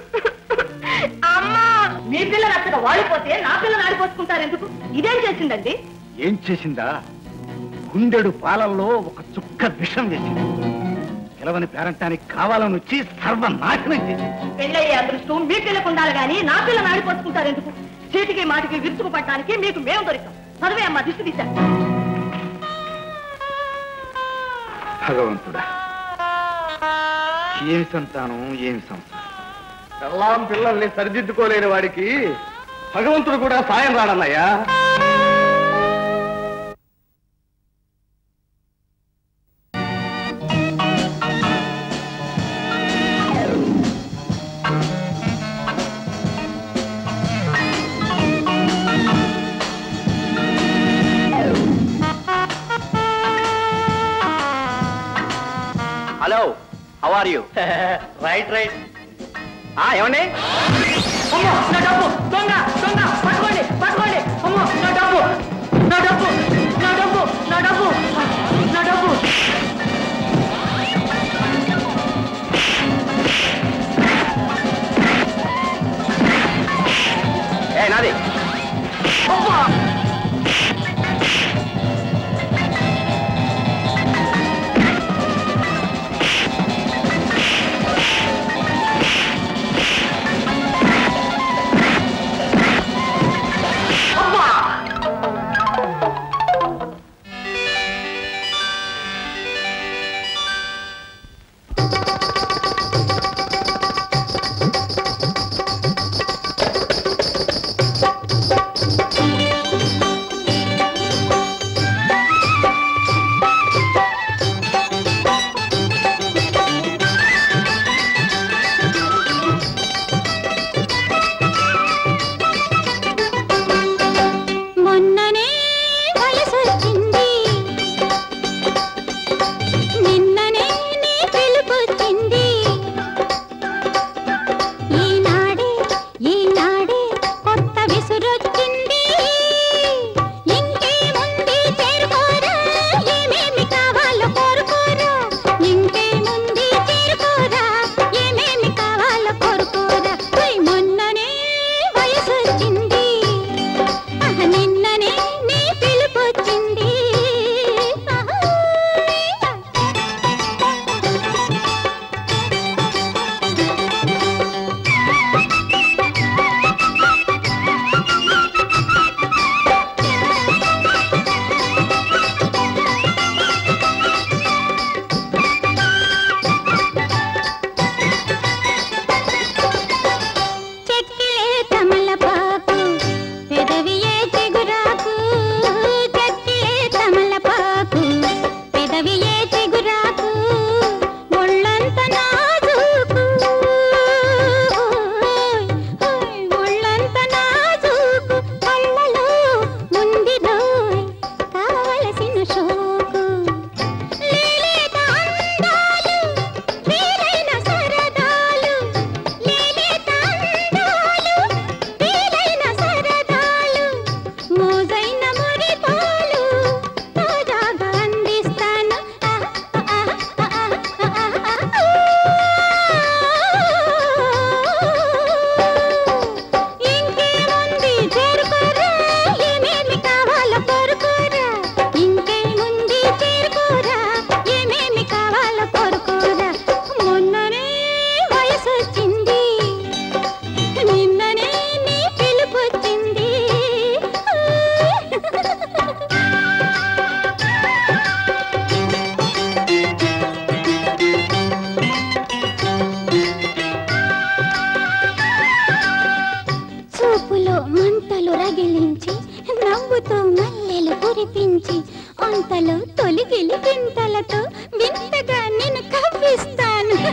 అమ్మా మీ పిల్ల నచ్చగా వాడిపోతే నా పిల్లని ఆడిపోసుకుంటారు ఎందుకు ఇదేం చేసిందండి ఏం చేసిందా గుండెడు పాలల్లో ఒక చుక్క విషం వేసింది పిలవని పేరంటానికి కావాలని వచ్చి సర్వనాశనం చేసింది పెళ్ళయ్యే అదృష్టం మీ పిల్లకు ఉండాలి కానీ నా పిల్లని ఆడిపోసుకుంటారు ఎందుకు చీటికి మాటికి విరుచుకు పట్టడానికి మీకు మేము దొరికాం చదివే అమ్మా దిష్టి తీశారు భగవంతుడా ఏమి సంతానం ఏమి సంసారం పెళ్ళాం పిల్లల్ని సరిదిద్దుకోలేని వాడికి భగవంతుడు కూడా సాయం రాడన్నయ్యా hello how are you right right ఏమండి అమ్మో నా డబ్బు దొంగ దొంగ పట్టుకోండి పట్టుకోండి అమ్మో నా డబ్బు నా డబ్బు నా డబ్బు నా డబ్బు నా డబ్బు ఏ నాది అమ్మా ఆ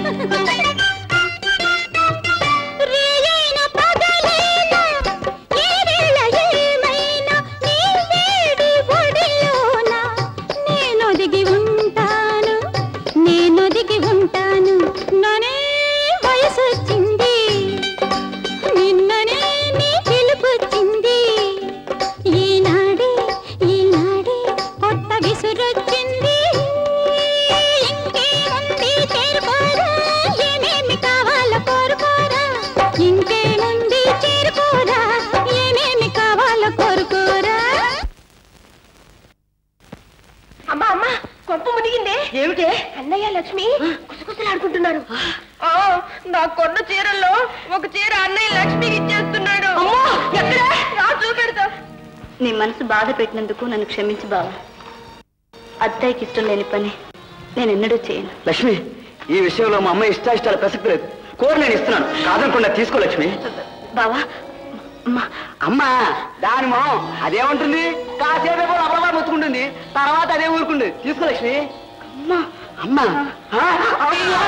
రేయైన పగలైనా, ఏ వేళ ఏమైనా, నీ వేడి ఒడిలోన నేనొదిగి ఉంటాను, నేనొదిగి ఉంటాను ననే వయసొచ్చింది నిన్ననే నీ పిలుపొచ్చింది ఈనాడే ఈనాడే కొత్త విసురొచ్చింది ఇంకేముంది చేరుకోరా ఏమేమి కావాలో కోరుకోరా ఇంకేముంది చేరుకోరా ఏమేమి కావాలో కోరుకోరా అమ్మా అమ్మా కొంప మునిగిందే ఏమిటే అన్నయ్య లక్ష్మి కుసకుసలాడుకుంటున్నారు ఆ, నా కొన్న చీరల్లో ఒక చీర అన్నయ్య లక్ష్మికి ఇచ్చేస్తున్నాడు ఎక్కడ రా చూపెడతా నీ మనసు బాధ పెట్టినందుకు నన్ను క్షమించు బావా అత్తయ్యకి ఇష్టం లేని పని నేను ఎన్నడూ చేయను లక్ష్మి ఈ విషయంలో మా అమ్మ ఇష్ట ఇష్టాల ప్రసక్తి లేదు కోరి నేను ఇస్తున్నాను కాదనకుండా తీసుకో లక్ష్మి బావా అమ్మా అమ్మా దాని మొహం అదేమంటుంది కాసేపు అబ్బా ముచ్చుకుంటుంది తర్వాత అదే ఊరుకుంది తీసుకో లక్ష్మి అమ్మా అమ్మా ఆ, అమ్మా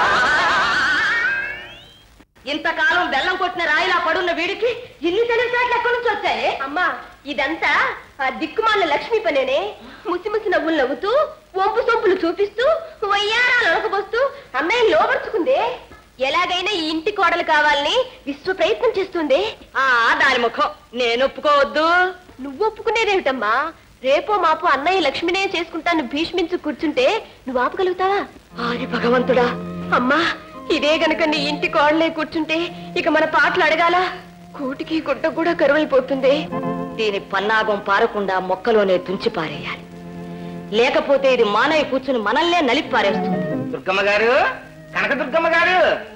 ఇంతకాలం బెల్లం కొట్టిన రాయిలా పడున్న వీడికి ఇన్ని తెలివితేటలు ఎక్కడి నుంచి వచ్చాయి అమ్మా ఇదంతా ఆ దిక్కుమాల లక్ష్మి పనేనే ముసి ముసి నవ్వులు నవ్వుతూ వంపు సొంపులు చూపిస్తూ వయ్యారాలు అలకబోస్తూ అమ్మాయి లోపరుచుకుంది ఎలాగైనా ఈ ఇంటి కోడలు కావాలని విశ్వ ప్రయత్నం చేస్తుంది ఆ దాని ముఖం నేను ఒప్పుకోవద్దు నువ్వు ఒప్పుకునేదేమిటమ్మా రేపో మాపో అన్నయ్య లక్ష్మినే చేసుకుంటాను భీష్మించు కూర్చుంటే నువ్వు ఆపగలుగుతావా ఆరి భగవంతుడా అమ్మా ఇదే గనక నీ ఇంటి కోడలే కూర్చుంటే ఇక మన పాటలు అడగాల కూటికి గుడ్డ కూడా కరువైపోతుంది దీని పన్నాగం పారకుండా మొక్కలోనే తుంచి పారేయాలి లేకపోతే ఇది మానయ్య కూర్చుని మనల్నే నలిపి పారేస్తుంది దుర్గమ్మ గారు కనక దుర్గమ్మ గారు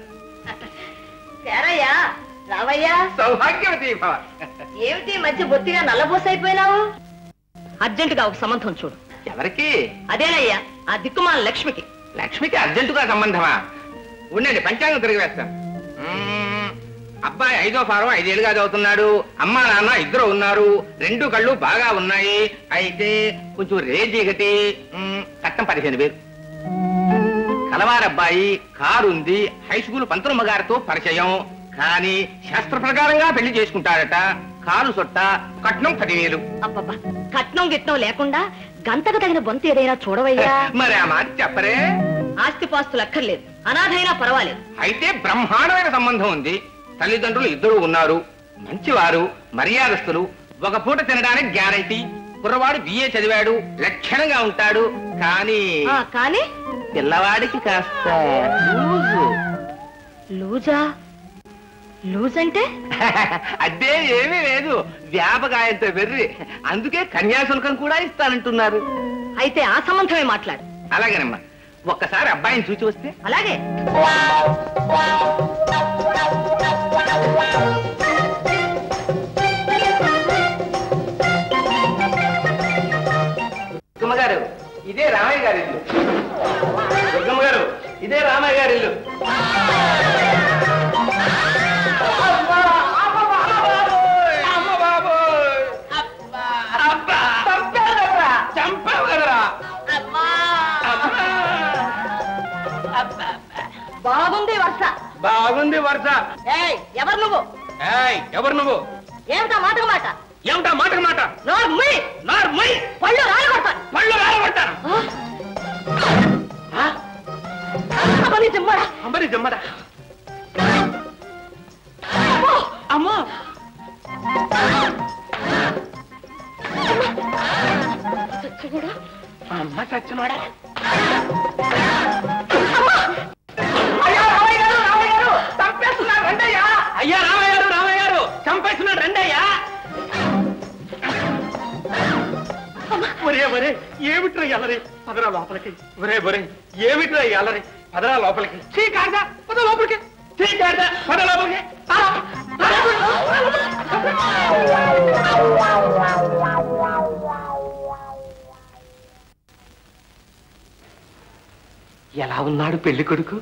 సరయ్యా రావయ్యా సౌభాగ్యవతి భవ ఏమిటి ఈ మధ్య బొత్తిగా నల్లబోసైపోయినావు అర్జెంటుగా ఒక సంబంధం చూడు ఎవరికి అదేనయ్యా ఆ దిక్కుమాల లక్ష్మికి లక్ష్మికి అర్జెంటుగా సంబంధమా ఉండండి పంచాంగం తిరిగి వేస్తాం మ్మ్. అబ్బాయి ఐదో ఫారం ఐదేళ్ళుగా చదువుతున్నాడు అమ్మా నాన్న ఇద్దరు ఉన్నారు రెండు కళ్ళు బాగా ఉన్నాయి అయితే కొంచెం రేజీగటి మ్మ్, కట్నం పదిహేను వేలు కలవారబ్బాయి కారు ఉంది హై స్కూల్ పంతులమ్మ గారితో పరిచయం కానీ శాస్త్ర ప్రకారంగా పెళ్లి చేసుకుంటాడట కారు సొట్ట కట్నం పదివేలు అబ్బబ్బా కట్నం గిట్నం లేకుండా గంతకు తగిన బొంత ఏదైనా చూడవయ్యా మరి ఆ మాట చెప్పరే ఆస్తిపాస్తులు అక్కర్లేదు అనాథైనా పర్వాలేదు అయితే బ్రహ్మాండమైన సంబంధం ఉంది తల్లిదండ్రులు ఇద్దరు ఉన్నారు మంచివారు మర్యాదస్తులు ఒక పూట తినడానికి గ్యారంటీ కుర్రవాడు బిఏ చదివాడు లక్షణంగా ఉంటాడు కానీ ఆ కానీ పిల్లవాడికి కాస్త లూజు. లూజా లూజ్ అంటే అదే ఏమీ లేదు వ్యాపకాయంతో వెర్రి అందుకే కన్యాశుల్కం కూడా ఇస్తానంటున్నారు అయితే ఆ సంబంధమే మాట్లాడు అలాగేనమ్మా ఒక్కసారి అబ్బాయిని చూసి వస్తే అలాగే దుర్గమ్మ గారు ఇదే రామయ్య గారి ఇల్లు దుర్గమ్మ గారు ఇదే రామయ్య గారి ఇల్లు చంపావు కదరా బాగుంది వరుస బాగుంది వరుస ఏయ్ ఎవరు నువ్వు ఏయ్, ఎవరు నువ్వు ఏమిటా మాటకు మాట ఏమిటా మాటకు మాట నోరు ముయ్ నారు మై పళ్ళు రాలు కొడతాను పళ్ళు రాలగొడతాను అబ్బని జిమ్మడా అంబరి జమ్మరా అమ్మో అమ్మ చచ్చినోడా అయ్యా రామయ్య గారు రామయ్య గారు చంపేస్తున్నాడు రండయ్యా ఒరే ఒరే ఏమిట్రా ఎల్లరి పదరా లోపలికి ఒరే ఒరే ఏమిట్రా ఎల్లరి పదరా లోపలికి చీ కాదా పద లోపలికి చీ కాదా పద లోపలికి ఆ, ఆ. ఎలా ఉన్నాడు పెళ్లి కొడుకు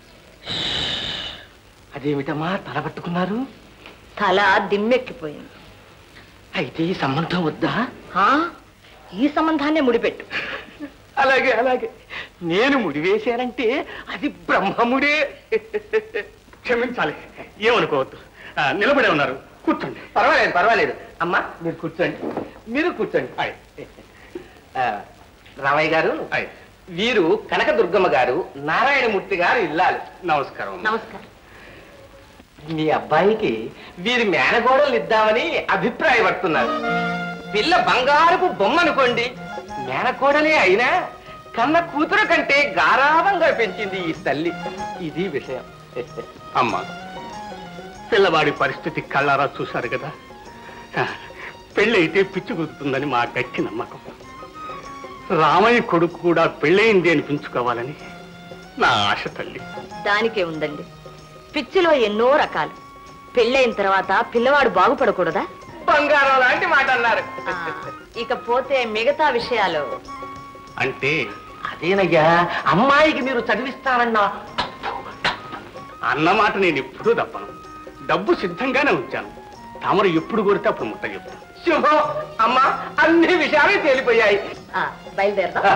అదేమిటమ్మా తల పట్టుకున్నారు తల దిమ్మెక్కిపోయింది అయితే ఈ సంబంధం వద్దా ఆ? ఈ సంబంధాన్నే ముడిపెట్టు అలాగే అలాగే నేను ముడివేశానంటే అది బ్రహ్మముడే క్షమించాలి ఏమనుకోవద్దు ఆ, నిలబడే ఉన్నారు కూర్చోండి పర్వాలేదు పర్వాలేదు అమ్మా మీరు కూర్చోండి మీరు కూర్చోండి ఆయ్. ఆ, రామయ్య గారు ఆయ్. వీరు కనకదుర్గమ్మ గారు నారాయణమూర్తి గారు ఇల్లాలు నమస్కారం అమ్మా. నమస్కారం మీ అబ్బాయికి వీరి మేనగోడలు ఇద్దామని అభిప్రాయపడుతున్నారు పిల్ల బంగారపు బొమ్మ అనుకోండి మేనకోడలే అయినా కన్న కూతురు కంటే గారాభంగా పెంచింది ఈ తల్లి ఇది విషయం అమ్మా పిల్లవాడి పరిస్థితి కళ్ళారా చూశారు కదా ఆ, పెళ్ళి అయితే పిచ్చి కుదురుతుందని మా గట్టి నమ్మకం రామయ్య కొడుకు కూడా పెళ్ళయింది అనిపించుకోవాలని నా ఆశ తల్లి దానికే ఉందండి పిచ్చిలో ఎన్నో రకాలు పెళ్ళైన తర్వాత పిల్లవాడు బాగుపడకూడదా బంగారం లాంటి మాట అన్నారు ఆ, ఇకపోతే మిగతా విషయాలు అంటే అదేనయ్యా అమ్మాయికి మీరు చదివిస్తానన్నా అన్నమాట నేను ఎప్పుడూ తప్పను డబ్బు సిద్ధంగానే ఉంచాను తమరు ఎప్పుడు కొడితే అప్పుడు ముట్ట చెప్తాను శుభం అమ్మా అన్ని విషయాలు తేలిపోయాయి ఆ, బయలుదేరదా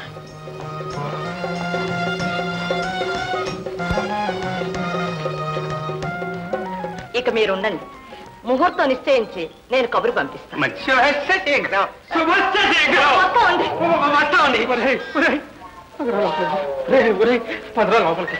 ఇక మీరు ఉండండి ముహూర్తం నిశ్చయించి నేను కబురు పంపిస్తాను మంచి శుభస్య శీఘ్రం శుభస్య శీఘ్రం వస్తామండి. వస్తామండి ఒరేయ్, ఒరేయ్, పదరా లోపలికి. ఒరేయ్, ఒరేయ్, పదరా లోపలికి.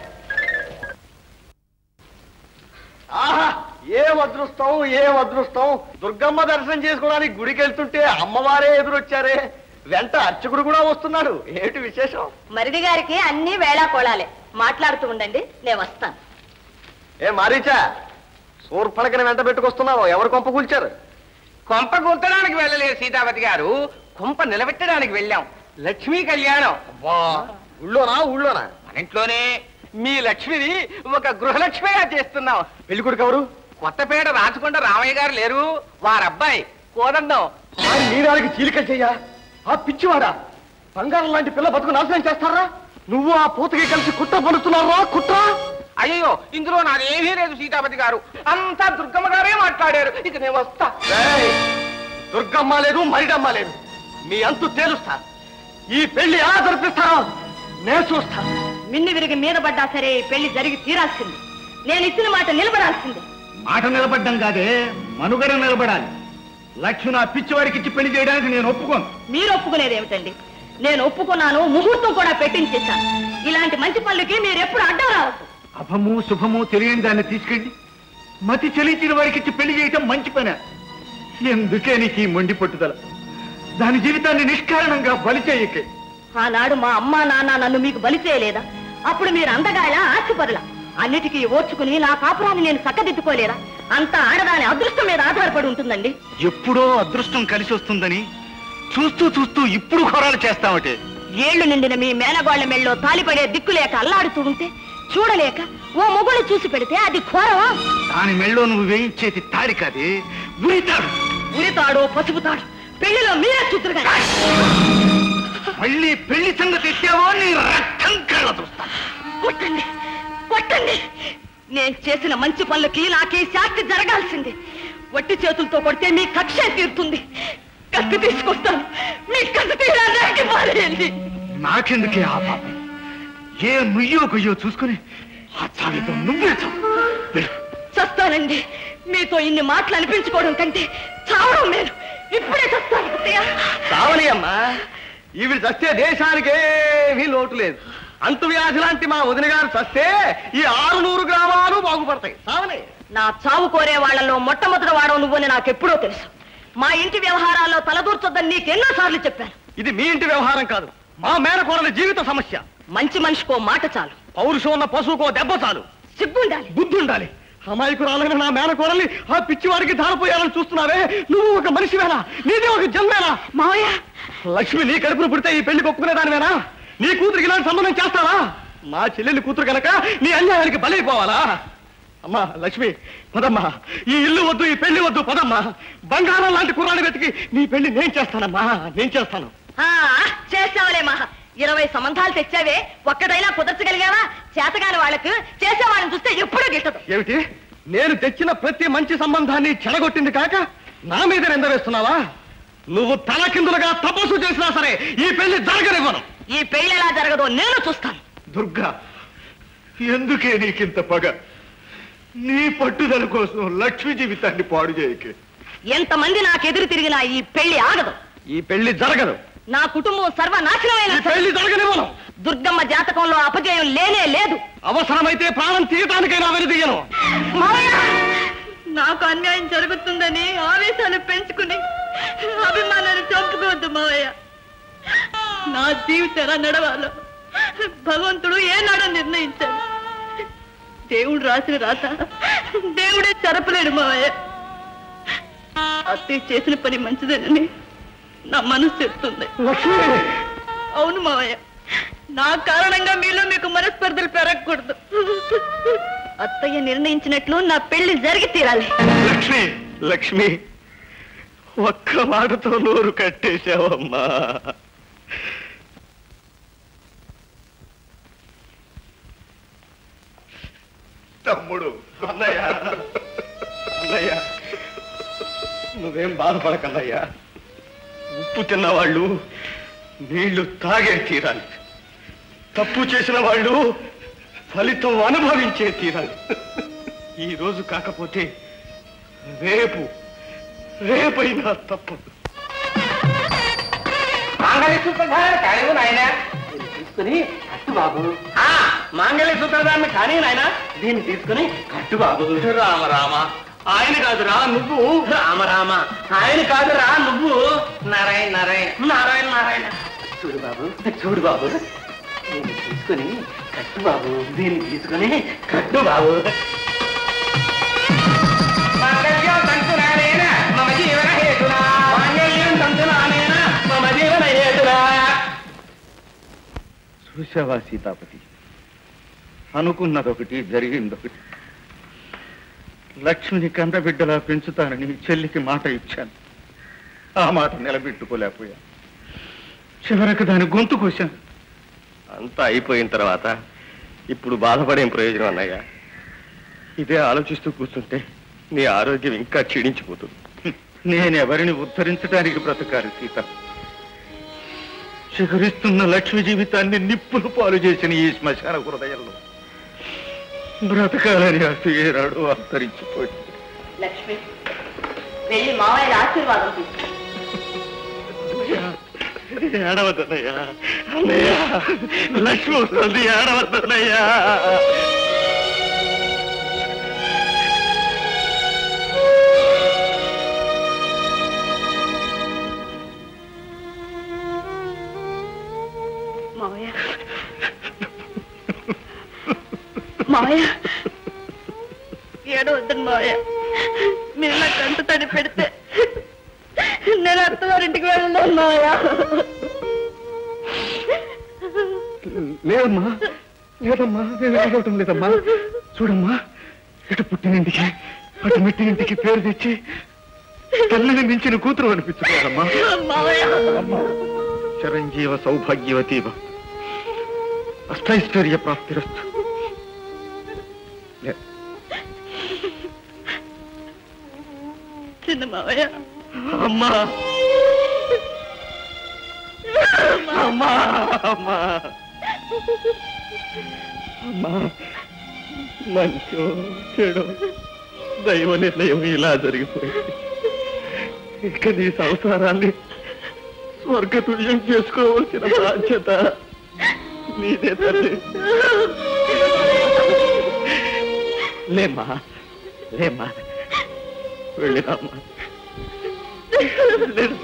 ఆహా ఏం అదృష్టం ఏం అదృష్టం దుర్గమ్మ దర్శనం చేసుకోవడానికి గుడికి వెళ్తుంటే అమ్మవారే ఎదురొచ్చారే వెంట అర్చకుడు కూడా వస్తున్నాడు ఏమిటి విశేషం మరిది గారికి అన్ని వేళాకోళాలే మాట్లాడుతూ ఉండండి నేను వస్తాను ఏ మారీచా సూర్పడకని వెంట పెట్టుకొస్తున్నావు ఎవరు కొంప కూల్చారు కొంప గుంతడానికి వెళ్ళలేదు సీతాపతి గారు కొంప నిలబెట్టడానికి వెళ్ళాం లక్ష్మీ కళ్యాణం వా ఊళ్ళోనా ఊళ్ళోనా మన ఇంట్లోనే మీ లక్ష్మిని ఒక గృహలక్ష్మిగా చేస్తున్నాం పెళ్లి కొడుకు ఎవరు కొత్తపేట రాచకొండ రామయ్య గారు లేరు వారి అబ్బాయి కోదండం వారి నీరానికి చీలిక చెయ్యా ఆ పిచ్చివాడా బంగారం లాంటి పిల్ల బతుకు నాశనం చేస్తారా నువ్వు ఆ పూతకి కలిసి కుట్ర పడుతున్నారా కుట్ర అయ్యో ఇందులో నాదేమీ లేదు సీతాపతి గారు అంతా దుర్గమ్మ గారే మాట్లాడారు ఇక నేను వస్తా ఏయ్! దుర్గమ్మ లేదు మరిడమ్మ లేదు మీ అంతు తేలుస్తా ఈ పెళ్లి ఎలా జరిపిస్తారో నేను చూస్తా మిన్ని విరిగి మీద పడ్డా సరే ఈ పెళ్లి జరిగి తీరాల్సింది నేను ఇచ్చిన మాట నిలబడాల్సిందే మాట నిలబడ్డం కాదే మనుగడ నిలబడాలి లక్ష్మి నా పిచ్చివాడికి ఇచ్చి పెళ్లి చేయడానికి నేను ఒప్పుకోను మీరు ఒప్పుకునేది ఏమిటండి నేను ఒప్పుకున్నాను ముహూర్తం కూడా పెట్టించేశాను ఇలాంటి మంచి పనులకి మీరు ఎప్పుడు అడ్డం రావద్దు అభము శుభము తెలియని దాన్ని తీసుకెళ్ళి మతి చెలించిన వాడికి ఇచ్చి పెళ్లి చేయటం మంచి పని ఎందుకే నీకు ఈ మొండి పట్టుదల దాని జీవితాన్ని నిష్కారణంగా బలి చేయకే ఆనాడు మా అమ్మా నాన్న నన్ను మీకు బలి చేయలేదా అప్పుడు మీరు అందగాయలా ఆశపరులా అన్నిటికీ ఓర్చుకుని నా కాపురాన్ని నేను చక్కదిద్దుకోలేదా అంతా ఆడదాని అదృష్టం మీద ఆధారపడి ఉంటుందండి ఎప్పుడో అదృష్టం కలిసి వస్తుందని చూస్తూ చూస్తూ ఇప్పుడు ఘోరాలు చేస్తామటే ఏళ్లు నిండిన మీ మేనగోళ్ల మెళ్ళో తాలిపడే దిక్కులేక అల్లాడుతూ ఉంటే చూడలేక ఓ మొగుడు చూసి పెడితే అది ఘోరమా దాని మెళ్ళో నువ్వు వేయించేది తాడి కాదే ఉరితాడు ఉరితాడు పసుపు తాడు పెళ్లిలో మీరే చూతురుగా మళ్ళీ పెళ్లి సంగతి ఎత్తావో నీ రక్తం కళ్ళ చూస్తా కొట్టండి కొట్టండి నేను చేసిన మంచి పనులకి నాకే శాస్తి జరగాల్సింది వట్టి చేతులతో కొడితే మీ కక్ష తీరుతుంది కత్తి తీసుకొస్తాను మీ కత్తి తీరానికి పారేయండి నాకెందుకే ఆ పాపం ఏ నుయ్యో కొయ్యో చూసుకుని ఆ చావితో నువ్వే చావు. వెళ్ళు. చస్తానండి మీతో ఇన్ని మాటలు అనిపించుకోవడం కంటే చావడం మేలు ఇప్పుడే చస్తాను అత్తయ్య. సావని అమ్మా ఇవి చస్తే దేశానికి ఏమీ లోటు లేదు అంటు వ్యాధి లాంటి మా వదిన గారు చస్తే ఈ ఆరు నూరు గ్రామాలు బాగుపడతాయి సావని నా చావు కోరే వాళ్ళలో మొట్టమొదటి వాడవు నువ్వని నాకెప్పుడో తెలుసు మా ఇంటి వ్యవహారాల్లో తలదూర్చొద్దని నీకెన్నో సార్లు చెప్పాను ఇది మీ ఇంటి వ్యవహారం కాదు మా మేనకోడల జీవిత సమస్య మంచి మనిషికో మాట చాలు పౌరుషం ఉన్న పశువుకో దెబ్బ చాలు సిగ్గుండాలి బుద్ధి ఉండాలి అమాయకురాలైన నా మేనకోడల్ని ఆ పిచ్చివాడికి ధారపోయాలని చూస్తున్నావే నువ్వు ఒక మనిషివేనా నీదే ఒక జన్మేనా మావయ్య లక్ష్మి నీ కడుపును పుడితే ఈ పెళ్లి ఒప్పుకునే దానివేనా నీ కూతురికి ఇలాంటి సంబంధం చేస్తావా మా చెల్లెలి కూతురు కనుక నీ అన్యాయానికి బలైపోవాలా అమ్మా లక్ష్మి పదమ్మా ఈ ఇల్లు వద్దు ఈ పెళ్లి వద్దు పదమ్మా బంగారం లాంటి కుర్రాన్ని వెతికి నీ పెళ్లి నేను చేస్తానమ్మా నేను చేస్తాను ఆ, చేసావులే మహా ఇరవై సంబంధాలు తెచ్చావే ఒక్కదైనా కుదర్చగలిగావా చేతగాని వాళ్ళకు చేసేవాళ్ళని చూస్తే ఎప్పుడూ గిట్టదు ఏమిటి నేను తెచ్చిన ప్రతి మంచి సంబంధాన్ని చెడగొట్టింది కాక నా మీద నిందవేస్తున్నావా నువ్వు తలకిందులుగా తపస్సు చేసినా సరే ఈ పెళ్లి జరగనివ్వను ఈ పెళ్లి ఎలా జరగదో నేను చూస్తాను దుర్గా ఎందుకే నీకింత పగ నీ పట్టుదల కోసం లక్ష్మి జీవితాన్ని పాడు చేయకే ఎంతమంది నాకెదురు తిరిగినా ఈ పెళ్లి ఆగదు ఈ పెళ్లి జరగదు నా కుటుంబం సర్వనాశనమైన పెళ్లి జరగనివ్వను దుర్గమ్మ జాతకంలో అపజయం లేనే లేదు అవసరమైతే ప్రాణం తీయటానికైనా వెనుదియ్యను నాకు అన్యాయం జరుగుతుందని ఆవేశాలు పెంచుకుని అభిమానాన్ని చంపుకోవద్దు మావయ్య నా జీవితం ఎలా నడవాలో భగవంతుడు ఏనాడో నిర్ణయించాడు దేవుడు రాసిన రాత దేవుడే చెరపలేడు మావయ్య అత్తయ్య చేసిన పని మంచిదేనని నా మనసు చెప్తుంది అవును మావయ్య నా కారణంగా మీలో మీకు మనస్పర్ధలు పెరగకూడదు అత్తయ్య నిర్ణయించినట్లు నా పెళ్లి జరిగి తీరాలి లక్ష్మి లక్ష్మి ఒక్క మాటతో నోరు కట్టేశావమ్మా తమ్ముడు అన్నయ్య అన్నయ్య నువ్వేం బాధపడకన్నయ్యా ఉప్పు తిన్నవాళ్ళు నీళ్లు తాగే తీరాలి తప్పు చేసిన వాళ్ళు ఫలితం అనుభవించే తీరాలి ఈ రోజు కాకపోతే రేపు రేపైనా తప్పదు మాంగళ్య సూత్రధారణ కానివ్వు నాయనా దీన్ని తీసుకుని కట్టు బాబు ఆ, మాంగళ్య సూత్రధారణ కానీ నాయన దీన్ని తీసుకుని కట్టు బాబు రామ రామ ఆయన కాదురా నువ్వు రామ రామ ఆయన కాదురా నువ్వు నారాయణ నారాయణ నారాయణ నారాయణ చూడు బాబు చూడు బాబు దీన్ని తీసుకుని కట్టు బాబు దీన్ని తీసుకుని కట్టు బాబు మాంగళ్యం తంతునానేన మమ జీవన హేతునా మాంగళ్యం తంతునానేన మమ జీవన హేతునా చూసావా సీతాపతి అనుకున్నదొకటి జరిగిందొకటి లక్ష్మిని కందబిడ్డలా పెంచుతానని చెల్లికి మాట ఇచ్చాను ఆ మాట నిలబెట్టుకోలేకపోయా చివరకు దాని గొంతు కోశాను అంతా అయిపోయిన తర్వాత ఇప్పుడు బాధపడేం ప్రయోజనం అన్నయ్య ఇదే ఆలోచిస్తూ కూర్చుంటే నీ ఆరోగ్యం ఇంకా క్షీణించిపోతుంది నేనెవరిని ఉద్ధరించడానికి బ్రతకాలి సీత చిగురిస్తున్న లక్ష్మి జీవితాన్ని నిప్పులు పాలు చేసిన ఈ శ్మశాన హృదయంలో బ్రతకాలని అసలు ఏనాడు అంతరించిపోయింది లక్ష్మి వెళ్ళి మావయ్య ఆశీర్వాదం తీసుకో ఏడవద్దన్నయ్యా అన్నయ్య లక్ష్మి వస్తుంది ఏడవద్దన్నయ్యా మావయ్య మావయ్య ఏడవద్దని మావయ్య మీరు నాకు అంత తడి పెడితే నేను అత్తగారింటికి వెళ్ళలేను మావయ్య లేదమ్మా లేదమ్మా నేను ఏడవటం లేదమ్మా చూడమ్మా ఇటు పుట్టినింటికి అటు మెట్టినింటికి పేరు తెచ్చి తల్లిని మించిన కూతురు అనిపించుకోవాలమ్మా మావయ్య చిరంజీవ సౌభాగ్యవతీవ అష్టైశ్వర్య ప్రాప్తిరస్తు లే- చిన్న మావయ్య అమ్మా అమ్మా అమ్మా అమ్మా మంచో చెడు దైవ నిర్ణయం ఇలా జరిగిపోయింది ఇక నీ సంసారాన్ని స్వర్గతుల్యం చేసుకోవలసిన బాధ్యత నీదే తల్లి లేమ్మా లేమ్మా వెళ్ళిరామ్మా వెళ్ళిరా.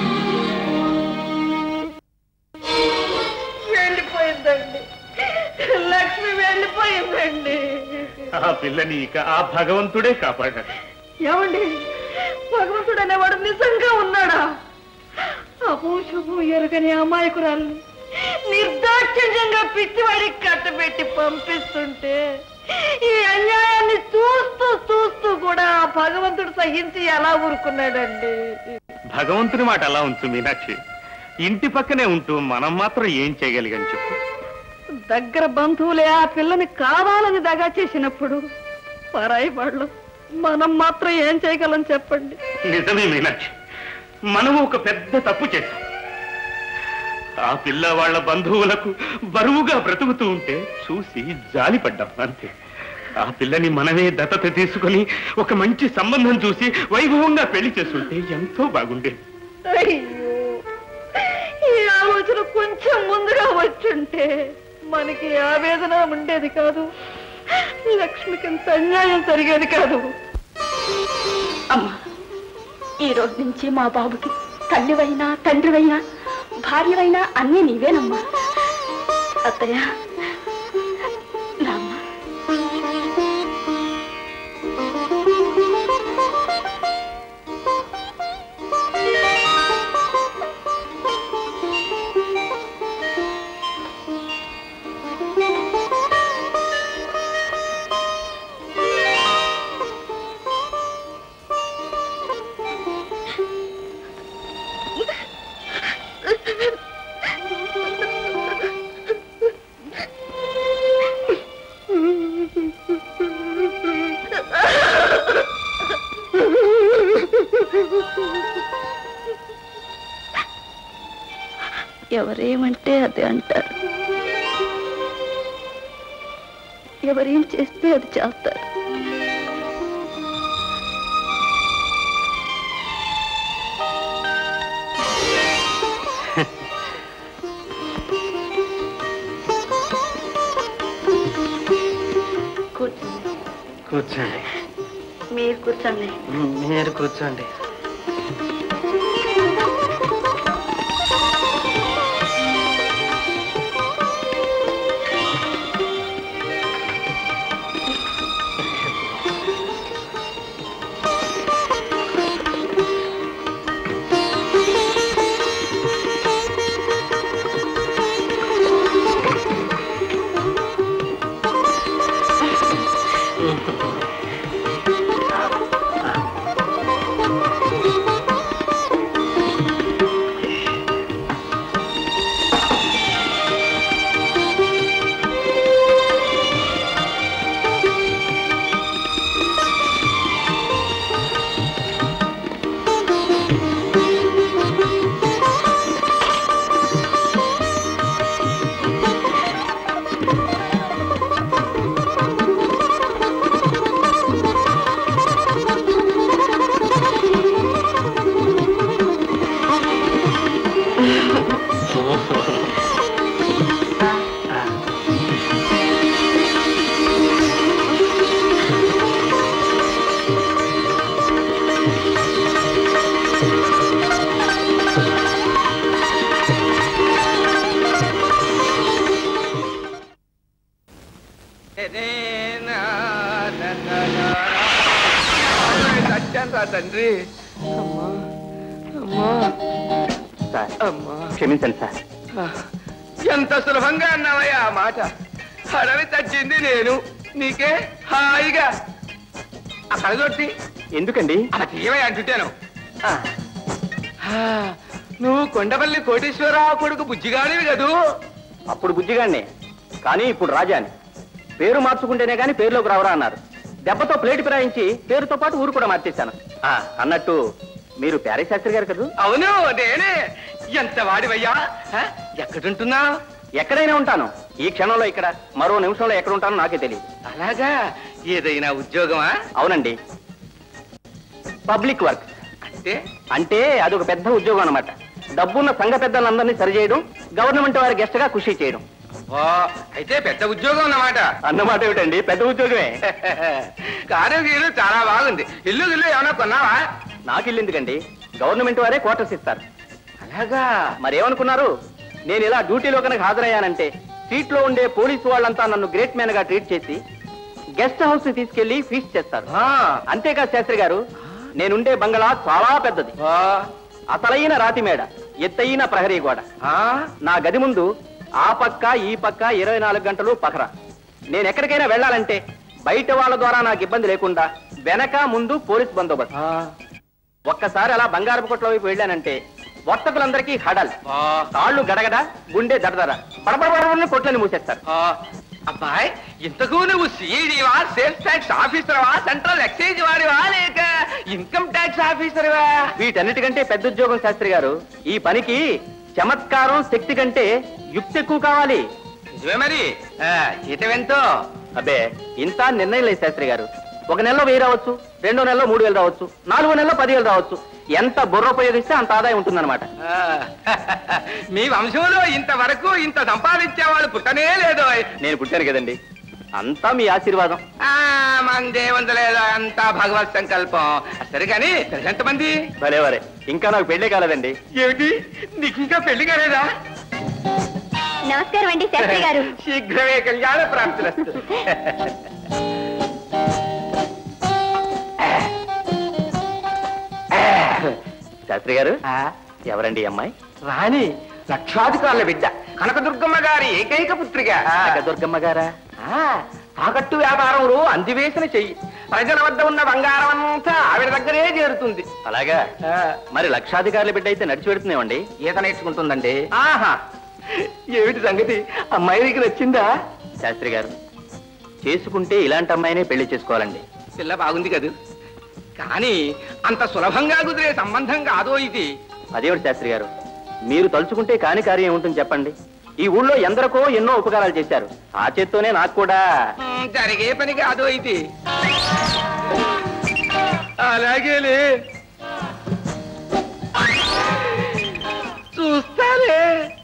వెళ్ళిపోయిందండి లక్ష్మి వెళ్ళిపోయిందండి ఆ పిల్లని ఇక ఆ భగవంతుడే కాపాడాడు ఏమండి భగవంతుడు అనేవాడు నిజంగా ఉన్నాడా అపూషము ఎరుగని అమాయకురాల్ని నిర్దాక్షిణ్యంగా పిచ్చివాడికి కట్టబెట్టి పంపిస్తుంటే ఈ అన్యాయాన్ని చూస్తూ చూస్తూ కూడా ఆ భగవంతుడు సహించి ఎలా ఊరుకున్నాడండి భగవంతుని మాట అలా ఉంచు మీనాక్షి ఇంటి పక్కనే ఉంటూ మనం మాత్రం ఏం చేయగలిగని చెప్పు దగ్గర బంధువులే ఆ పిల్లని కావాలని దగా చేసినప్పుడు పరాయి వాళ్ళు మనం మాత్రం ఏం చేయగలం చెప్పండి నిజమే మీనాక్షి మనం ఒక పెద్ద తప్పు చేశాం ఆ పిల్ల వాళ్ళ బంధువులకు బరువుగా బ్రతుకుతూ ఉంటే చూసి జాలిపడ్డాం అంతే ఆ పిల్లని మనమే దత్తత తీసుకుని ఒక మంచి సంబంధం చూసి వైభవంగా పెళ్లి చేసుంటే ఎంతో బాగుండేది అయ్యో ఈ ఆలోచన కొంచెం ముందుగా వచ్చుంటే మనకి ఆవేదన ఉండేది కాదు లక్ష్మికి ఇంత అన్యాయం జరిగేది కాదు అమ్మా ఈ రోజు నుంచి మా బాబుకి తల్లివైనా తండ్రివైనా భార్యవైనా అన్నీ నీవేనమ్మా అత్తయ్య రామ్మా ఎవరేమంటే అదే అంటారు ఎవరేం చేస్తే అది చేస్తారు కూర్చోండి కూర్చోండి మీరు కూర్చోండి మీరు కూర్చోండి చచ్చాను తండ్రి సార్ అమ్మా క్షమించండి సార్ ఎంత సులభంగా అన్నావయ్యా ఆ మాట అడవి చచ్చింది నేను నీకే హాయిగా ఆ కడగొట్టి ఎందుకండి అలా తీయవయ్యా అంటుంటాను నువ్వు కొండపల్లి కోటేశ్వరరావు కొడుకు బుజ్జిగాడివి కదూ అప్పుడు బుజ్జిగాడినే కానీ ఇప్పుడు రాజాని పేరు మార్చుకుంటేనే కానీ పేరులోకి రావరా అన్నారు దెబ్బతో ప్లేట్ ఫిరాయించి పేరుతో పాటు ఊరు కూడా మార్చేశాను ఆ, అన్నట్టు మీరు ప్యారే శాస్త్రి గారు కదా అవును నేనే ఎంత వాడివయ్యా ఆ, ఎక్కడుంటున్నావు ఎక్కడైనా ఉంటాను ఈ క్షణంలో ఇక్కడ మరో నిమిషంలో ఎక్కడ ఉంటానో నాకే తెలియదు అలాగా ఏదైనా ఉద్యోగమా అవునండి పబ్లిక్ వర్క్ అంటే అంటే అదొక పెద్ద ఉద్యోగం అన్నమాట డబ్బున్న సంఘ పెద్దలందరినీ సరిచేయడం గవర్నమెంట్ వారి గెస్ట్ గా కృషి చేయడం ఓ అయితే పెద్ద ఉద్యోగం అన్నమాట అన్నమాట ఏమిటండి పెద్ద ఉద్యోగమే కారు గీరు చాలా బాగుంది ఇల్లు గిల్లు ఏమైనా కొన్నావా నాకు ఇల్లు ఎందుకండి గవర్నమెంట్ వారే క్వార్టర్స్ ఇస్తారు అలాగా మరేమనుకున్నారు నేను ఇలా డ్యూటీలో కనుక హాజరయ్యానంటే సీట్ లో ఉండే పోలీసు వాళ్ళంతా నన్ను గ్రేట్ మ్యాన్ గా ట్రీట్ చేసి గెస్ట్ హౌస్ కి తీసుకెళ్లి ఫీస్ట్ చేస్తారు ఆ, అంతేకాదు శాస్త్రి గారు నేనుండే బంగళా చాలా పెద్దది ఆ, అసలైన రాతి మేడ ఎత్తైన ప్రహరీ గోడ ఆ, నా గది ముందు ఆ పక్క ఈ పక్క ఇరవై నాలుగు గంటలు పహరా నేను ఎక్కడికైనా వెళ్ళాలంటే బయట వాళ్ళ ద్వారా నాకు ఇబ్బంది లేకుండా వెనక ముందు పోలీస్ బందోబస్తు ఆ, ఒక్కసారి అలా బంగారపు కొట్ల వైపు వెళ్ళానంటే వర్తకులందరికీ హడల్ ఆ, కాళ్ళు గడగడ గుండె దడదర పడపడపడని కొట్లని మూసేస్తారు ఆ. అబ్బాయ్ ఇంతకు నువ్వు సిఐడివా సేల్స్ ట్యాక్స్ ఆఫీసర్వా సెంట్రల్ ఎక్సైజ్ వాడివా లేక ఇన్కమ్ ట్యాక్స్ ఆఫీసర్వా వీటన్నిటికంటే పెద్ద ఉద్యోగం శాస్త్రి గారు ఈ పనికి చమత్కారం శక్తి కంటే యుక్తి ఎక్కువ కావాలి నిజమే మరి ఆ, జీతం ఎంతో అబ్బే ఇంత నిర్ణయం లేదు శాస్త్రి గారు ఒక నెలలో వెయ్యి రావచ్చు రెండో నెలలో మూడు వేలు రావచ్చు నాలుగో నెలలో పదివేలు రావచ్చు ఎంత బుర్ర ఉపయోగిస్తే అంత ఆదాయం ఉంటుందన్నమాట ఆ, మీ వంశంలో ఇంతవరకు ఇంత సంపాదించే వాళ్ళు పుట్టనే లేదు నేను పుట్టాను కదండి అంతా మీ ఆశీర్వాదం ఆ, మందేముంది లేదు అంతా భగవత్ సంకల్పం సరే కానీ ఎంతమంది భలేవరే ఇంకా నాకు పెళ్ళే కాలేదండి ఏమిటి నీకు ఇంకా పెళ్లి కాలేదా నమస్కారం అండి శాస్త్రి గారు శీఘ్రమే కళ్యాణ ప్రాప్తులస్తు శాస్త్రి గారు ఎవరండి ఈ అమ్మాయి రాణి లక్షాధికారుల బిడ్డ కనకదుర్గమ్మ గారి ఏకైక పుత్రిక దుర్గమ్మ గారా ఆ, తాకట్టు వ్యాపారంలో అందివేసిన చెయ్యి ప్రజల వద్ద ఉన్న బంగారం అంతా ఆవిడ దగ్గరే చేరుతుంది అలాగా ఆ, మరి లక్షాధికారుల బిడ్డ అయితే నడిచి పెడుతున్నామండి ఈత నేర్చుకుంటుందండి ఆహా ఏమిటి సంగతి అమ్మాయికి నచ్చిందా శాస్త్రి గారు చేసుకుంటే ఇలాంటి అమ్మాయినే పెళ్లి చేసుకోవాలండి పిల్ల బాగుంది కదూ కానీ అంత సులభంగా కుదిరే సంబంధం కాదో ఇది అదేమిటి శాస్త్రి గారు మీరు తలుచుకుంటే కాని కార్యం ఏముంటుంది చెప్పండి ఈ ఊళ్ళో ఎందరికో ఎన్నో ఉపకారాలు చేశారు ఆ చేత్తోనే నాకు కూడా ఉమ్, జరిగే పని కాదో ఇది అలాగేలే చూస్తాలే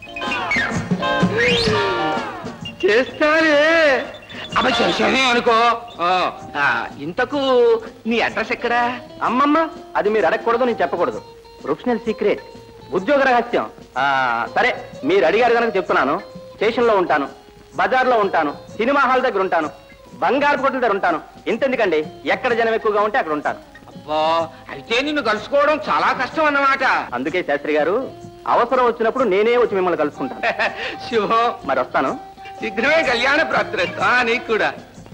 చేస్తాలే అబ్బా చేశానే అనుకో ఆ, ఆ, ఇంతకు నీ అడ్రస్ ఎక్కడా అమ్మమ్మ అది మీరు అడగకూడదు నేను చెప్పకూడదు ప్రొఫెషనల్ సీక్రెట్ ఉద్యోగ రహస్యం ఆ, సరే మీరు అడిగారు కనుక చెప్తున్నాను స్టేషన్లో ఉంటాను బజార్లో ఉంటాను సినిమా హాల్ దగ్గర ఉంటాను బంగారు కొట్ల దగ్గర ఉంటాను ఇంతెందుకండి ఎక్కడ జనం ఎక్కువగా ఉంటే అక్కడ ఉంటాను అబ్బా అయితే నిన్ను కలుసుకోవడం చాలా కష్టం అన్నమాట అందుకే శాస్త్రి గారు అవసరం వచ్చినప్పుడు నేనే వచ్చి మిమ్మల్ని కలుసుకుంటాను శుభం మరి వస్తాను శీఘ్రమే కళ్యాణ ప్రాప్తిరస్తు ఆ నీకు కూడా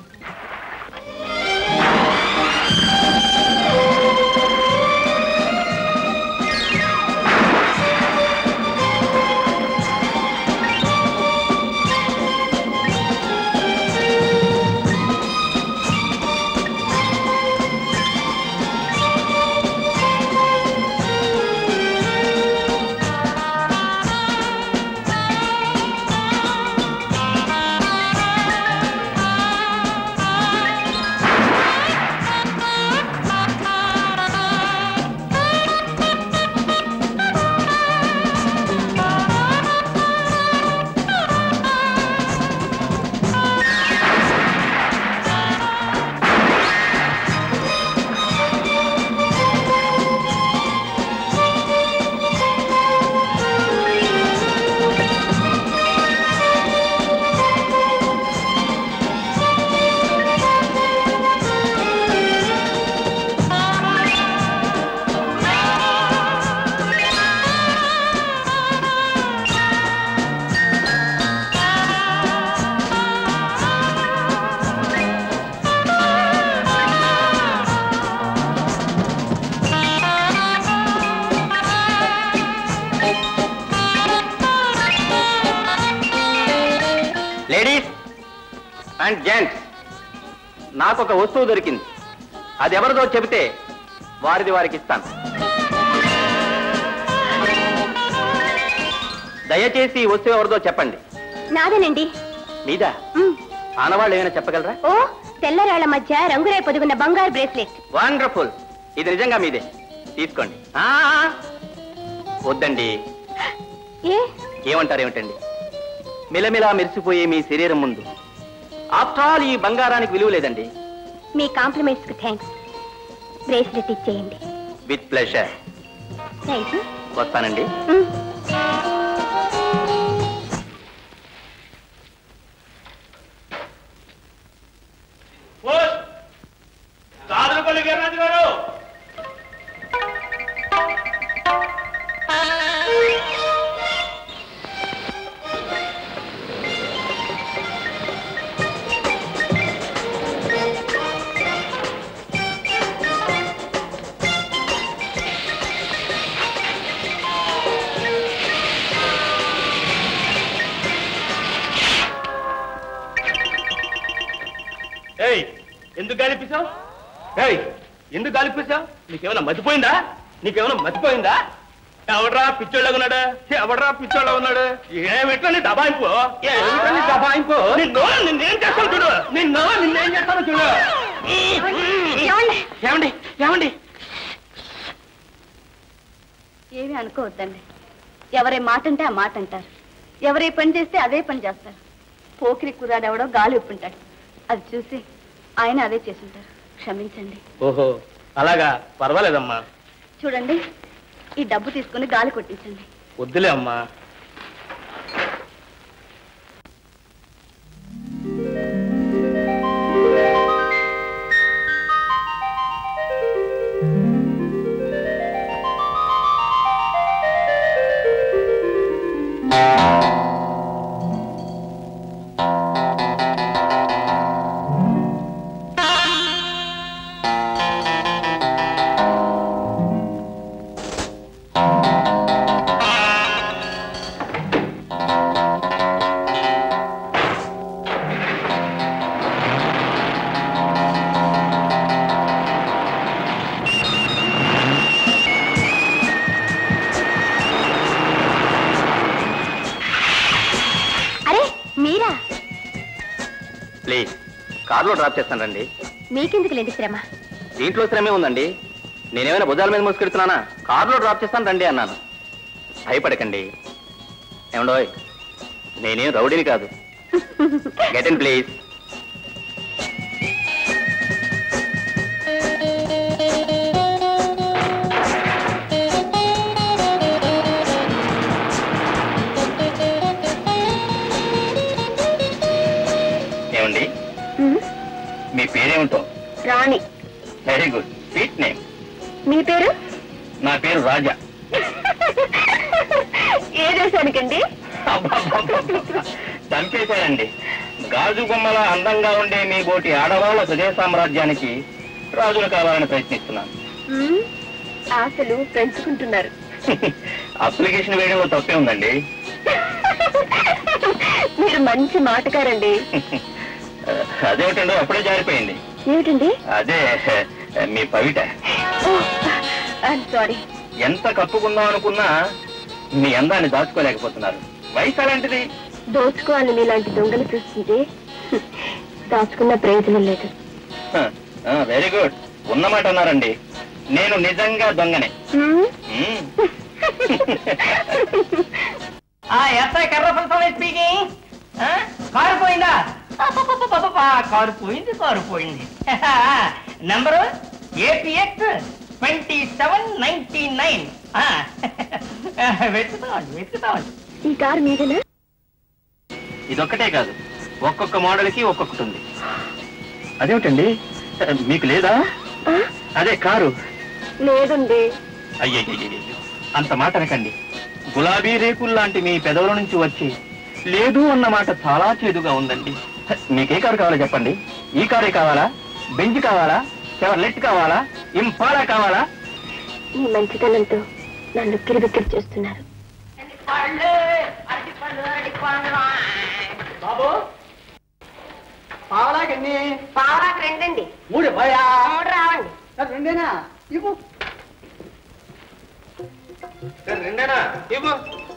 లేడీస్ అండ్ జెంట్స్ నాకు ఒక వస్తువు దొరికింది అది ఎవరిదో చెబితే వారిది వారికి ఇస్తాను దయచేసి ఈ వస్తువు ఎవరిదో చెప్పండి నాదేనండి మీదా ఉమ్. ఆనవాళ్ళు ఏమైనా చెప్పగలరా ఓ తెల్లరాళ్ల మధ్య రంగురాయి పొదుగున్న బంగారు బ్రేస్లెట్ వండర్ఫుల్ ఇది నిజంగా మీదే తీసుకోండి ఆ, వద్దండి ఏ ఏమంటారు ఏమిటండి మిలమిలా మెరిసిపోయే మీ శరీరం ముందు ఆఫ్టర్ ఆల్ ఈ బంగారానికి విలువ లేదండి మీ కాంప్లిమెంట్స్ కు థ్యాంక్స్ బ్రేస్లెట్ ఇచ్చేయండి విత్ ప్లెషర్ థ్యాంక్ యూ వస్తానండి ఏయ్ ఎందుకు గాలిపేశావు ఏయ్ ఎందుకు గాలిపేశావు నీకేమైనా మతిపోయిందా నీకేమైనా మతిపోయిందా ఎవడ్రా పిచ్చోళ్ళగా ఉన్నాడు ఎవడ్రా పిచ్చోళ్ళ ఉన్నాడు ఏమిటని దబాయింపు ఏమిటని దబాయింపు నిన్ను నిన్నేం చేస్తాను చూడు నిన్ను నిన్నేం చేస్తాను చూడు ఏమండి ఏమండి ఏమండి ఏమీ అనుకోవద్దండి ఎవరే మాట అంటే ఆ మాట అంటారు ఎవరే పని చేస్తే అదే పని చేస్తారు పోకిరి కుర్రాడెవడో గాలి ఒప్పుంటాడు అది చూసి ఆయన అదే చేసుంటారు క్షమించండి ఓహో అలాగా పర్వాలేదమ్మా చూడండి ఈ డబ్బు తీసుకుని గాలి కొట్టించండి వద్దులే అమ్మా అరే మీరా ప్లీజ్ కారులో డ్రాప్ చేస్తాను రండి మీకెందుకు లేండి శ్రమ దీంట్లో శ్రమే ఉందండి నేనేమైనా భుజాల మీద మోసుకెడుతున్నానా కారులో డ్రాప్ చేస్తాను రండి అన్నాను భయపడకండి ఏమండోయ్ నేనేం రౌడీని కాదు గెట్ ఇన్ ప్లీజ్ ఏమండి మీ పేరేమిటో Rani very good sweet name మీ పేరు నా పేరు రాజా ఏ దేశానికండి చంపేశారండి గాజు బొమ్మల అందంగా ఉండే మీ బోటి ఆడవాళ్ళ సుదే సామ్రాజ్యానికి రాజులు కావాలని ప్రయత్నిస్తున్నాను మ్మ్. ఆశలు పెంచుకుంటున్నారు అప్లికేషన్ వేయడంలో తప్పే ఉందండి మీరు మంచి మాటకారండి అదేమిటండి అప్పుడే జారిపోయింది ఏమిటండి అదే మీ పవిట సారీ ఎంత కప్పుకుందాం అనుకున్నా మీ అందాన్ని దాచుకోలేకపోతున్నారు వయసు అలాంటిది దోచుకోవాలని మీలాంటి దొంగలు చూస్తుంటే దాచుకున్న ప్రయోజనం లేదు వెరీ గుడ్ ఉన్నమాట అన్నారండి నేను నిజంగా దొంగనే మ్మ్. మ్మ్. ఎస్ఐ కర్రపల్లి స్పీకింగ్ కారు పోయిందా అబ్బబ్బబ్బబ్బబ్బా, కారు పోయింది కారు పోయింది number APX twenty seven ninety nine వెతుకుతామండి వెతుకుతామండి ఈ కారు మీదేనా ఇదొక్కటే కాదు ఒక్కొక్క మోడల్కి ఒక్కొక్కటి ఉంది అదేమిటండి మీకు లేదా ఆ? అదే కారు లేదండి అయ్యయ్యయ్యో అంత మాట అనకండి గులాబీ రేకుల్లాంటి మీ పెదవుల నుంచి వచ్చి లేదు అన్న మాట చాలా చేదుగా ఉందండి మీకే కారు కావాలో చెప్పండి ఈ కారే కావాలా బెంజ్ కావాలా లెట్ కావాలా ఇంపాలా కావాలా మీ మంచితనంతో నన్ను కిరిబిక్కిరి చేస్తున్నారు బాబు పావలాగండి పావురాకు రెండండి మూడు భయా మూడు రావండి రెండేనా ఇవ్వు రెండేనా ఇవ్వు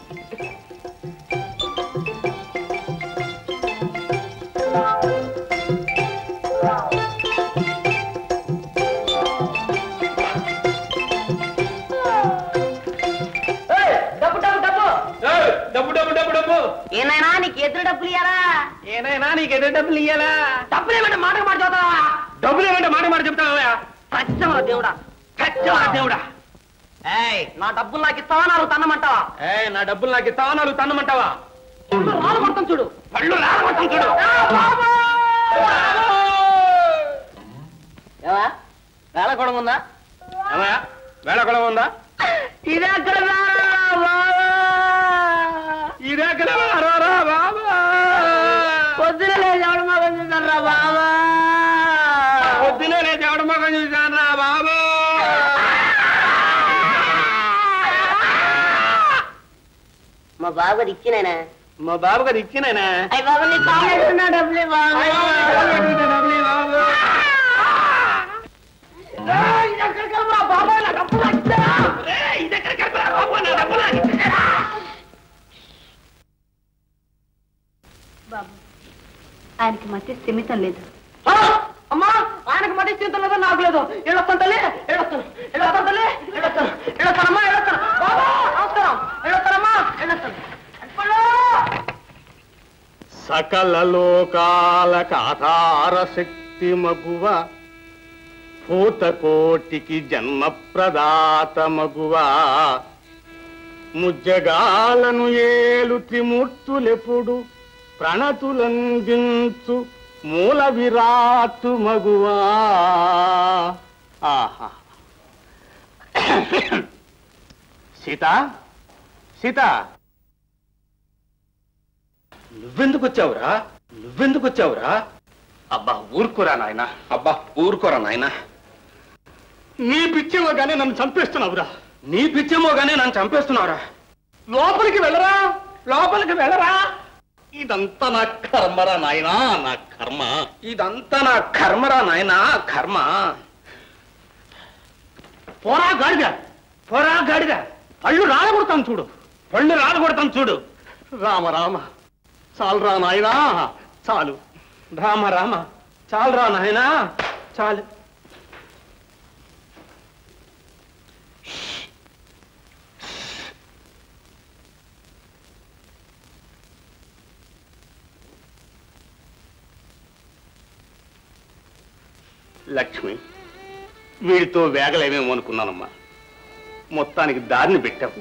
డబ్బు డబ్బు డబ్బు డబ్బు డబ్బు డబ్బు డబ్బు ఏనాయనా నీకు ఎదురు డబ్బులు ఇయ్యాలా ఏనైనా నీకు ఎదురు డబ్బులు ఇయ్యాలా డబ్బులు ఏమంటే మాట మాట చదువుతావా డబ్బులు ఏమంటే మాట మాట చెప్తావా సత్యమా దేవుడా సత్యమా దేవుడా ఏయ్ నా డబ్బులు నాకు ఇస్తావా నాకు తన్నమంటావా ఏ నా డబ్బులు నాకు ఇస్తావా నాలుగు తన్నమంటావా రాలు కొడతాం చూడు పళ్ళు రాలగొట్టం చూడు వేళ కూడా ఉందా ఏమయ్యా వేళ కూడా ఉందా ఇది అక్కడ ఇదెక్కడ రారా బాబా పొద్దున లేచాడు మగం చూసారా బాబా పొద్దునే నేను ఎవడ మొఖం చూశాను రా బాబు మా బాబు గారు ఇచ్చినాయన మా బాబు గారు ఇచ్చినాయనా అయ్యి బాబు నీ కావాలన్నా డబ్బులే బాబు బాబు స్థిమితం లేదు ఆ! అమ్మా ఆయనకు మటి చింత లేదో నాకు లేదు ఎళ్ళొస్తాను తల్లి ఎళ్ళొస్తాను ఎళ్ళొస్తాను తల్లి ఎళ్ళొస్తాను ఎళ్ళొస్తానమ్మా ఎళ్ళొస్తాను బాబా నమస్కారం ఎళ్ళొస్తానమ్మా ఎళ్ళొస్తాను అప్పట్లో! సకల లోకాలకు ఆధార శక్తి మగువ భూతకోటికి జన్మ ప్రదాత మగువ ముజ్జగాలను ఏలు త్రిమూర్తులెప్పుడు ప్రణతులందించు మూల విరాట్టు మగువా ఆహా సీత సీత నువ్వెందుకు వచ్చావురా నువ్వెందుకు వచ్చావురా అబ్బా ఊరుకురా నాయనా అబ్బా ఊరుకోరా నాయనా నీ పిచ్చిలోగానే నన్ను చంపేస్తున్నావురా నీ పిచ్చేమోగానే నన్ను చంపేస్తున్నావురా లోపలికి వెళ్ళరా లోపలికి వెళ్ళరా ఇదంతా నా కర్మరా నాయనా నా కర్మ ఇదంతా నా కర్మరా నాయనా కర్మ పోరా గాడిద పోరా గాడిద పళ్ళు రాలగొడతాను చూడు పళ్ళు రాలగొడతాం చూడు రామ రామ చాలురా నాయనా చాలు రామ రామ చాలురా నాయనా చాలు లక్ష్మి వీడితో వేగలేమేమో అనుకున్నానమ్మా మొత్తానికి దారిని పెట్టావు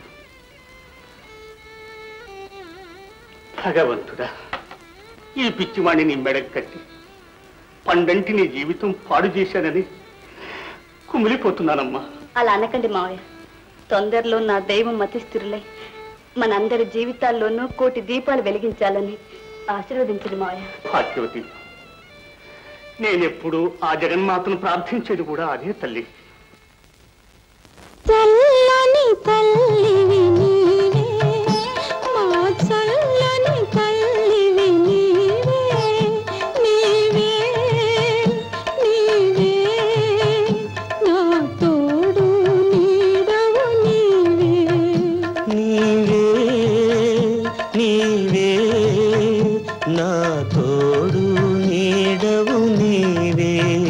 భగవంతుడా ఈ పిచ్చివాణ్ణి నీ మెడకు కట్టి పండంటి నీ జీవితం పాడు చేశానని కుమిలిపోతున్నానమ్మా అలా అనకండి మావయ్య తొందరలో నా దైవం మతిస్థిరులై మనందరి జీవితాల్లోనూ కోటి దీపాలు వెలిగించాలని ఆశీర్వదించండి మావయ్య భాగ్యవతి నేనెప్పుడు ఆ జగన్మాతను ప్రార్థించేది కూడా అదే తల్లి చల్లని తల్లివి నీవే మా చల్లని తల్లివి నీవే నీవే నీవే నా తోడు నీడవు నీవే నీవే నీవే నా తోడు నీడవు నీవే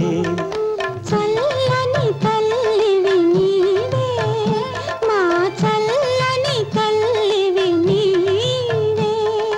చల్లని తల్లివి నీవే మా చల్లని తల్లివి నీవే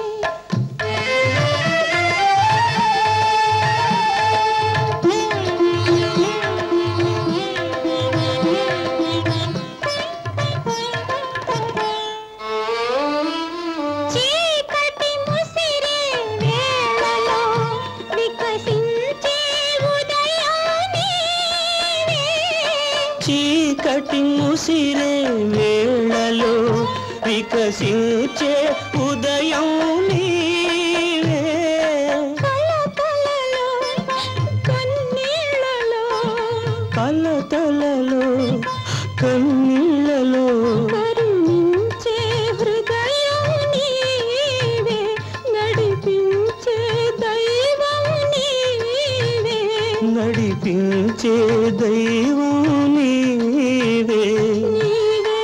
చీకటి ముసిరే వేళలో వికసించే ఉదయం నీవే చీకటి ముసిరే వేళలో వికసించే ఉదయం నీవే కలకలలో కన్నీళ్ళలో కలతలలో కన్నీళ్ళలో కరుణించే హృదయం నీవే నడిపించే దైవం నీవే నడిపించే దైవం నీవే నీవే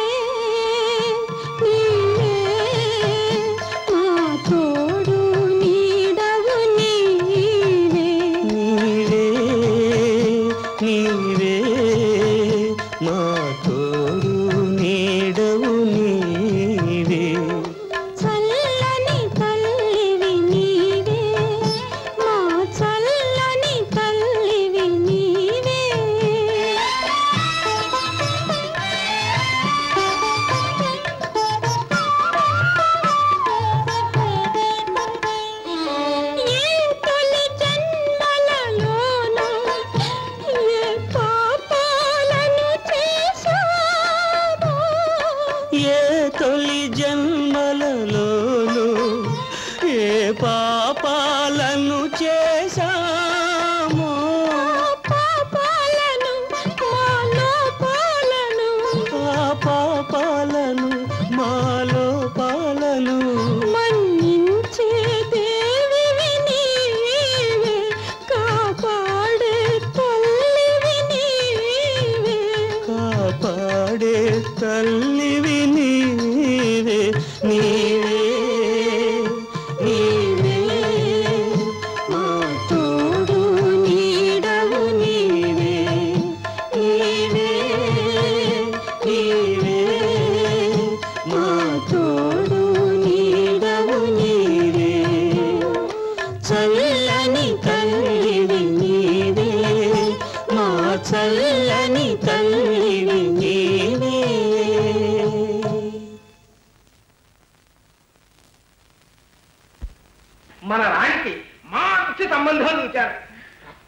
నీవే మా తోడు నీడవు నీవే నీవే నీవే మా తోడు నీడవు నీవే చల్లని తల్లివి నీవే మా చల్లని తల్లివి నీవే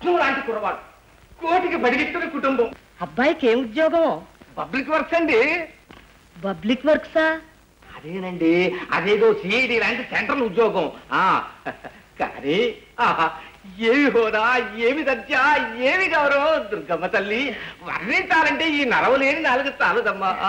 పద్మం లాంటి కురవాడు కోటికి బడిగెత్తిన కుటుంబం అబ్బాయికి ఏం ఉద్యోగం పబ్లిక్ వర్క్స్ అండి పబ్లిక్ వర్క్సా అదేనండి అదేదో సిఐడి లాంటి సెంట్రల్ ఉద్యోగం ఆ కానీ ఆహా, ఏమి హోదా ఏమి దర్జా ఏమి గౌరవం దుర్గమ్మ తల్లి వర్ణించాలంటే ఈ నరవలేని నాలుగు చాలదమ్మా ఆ,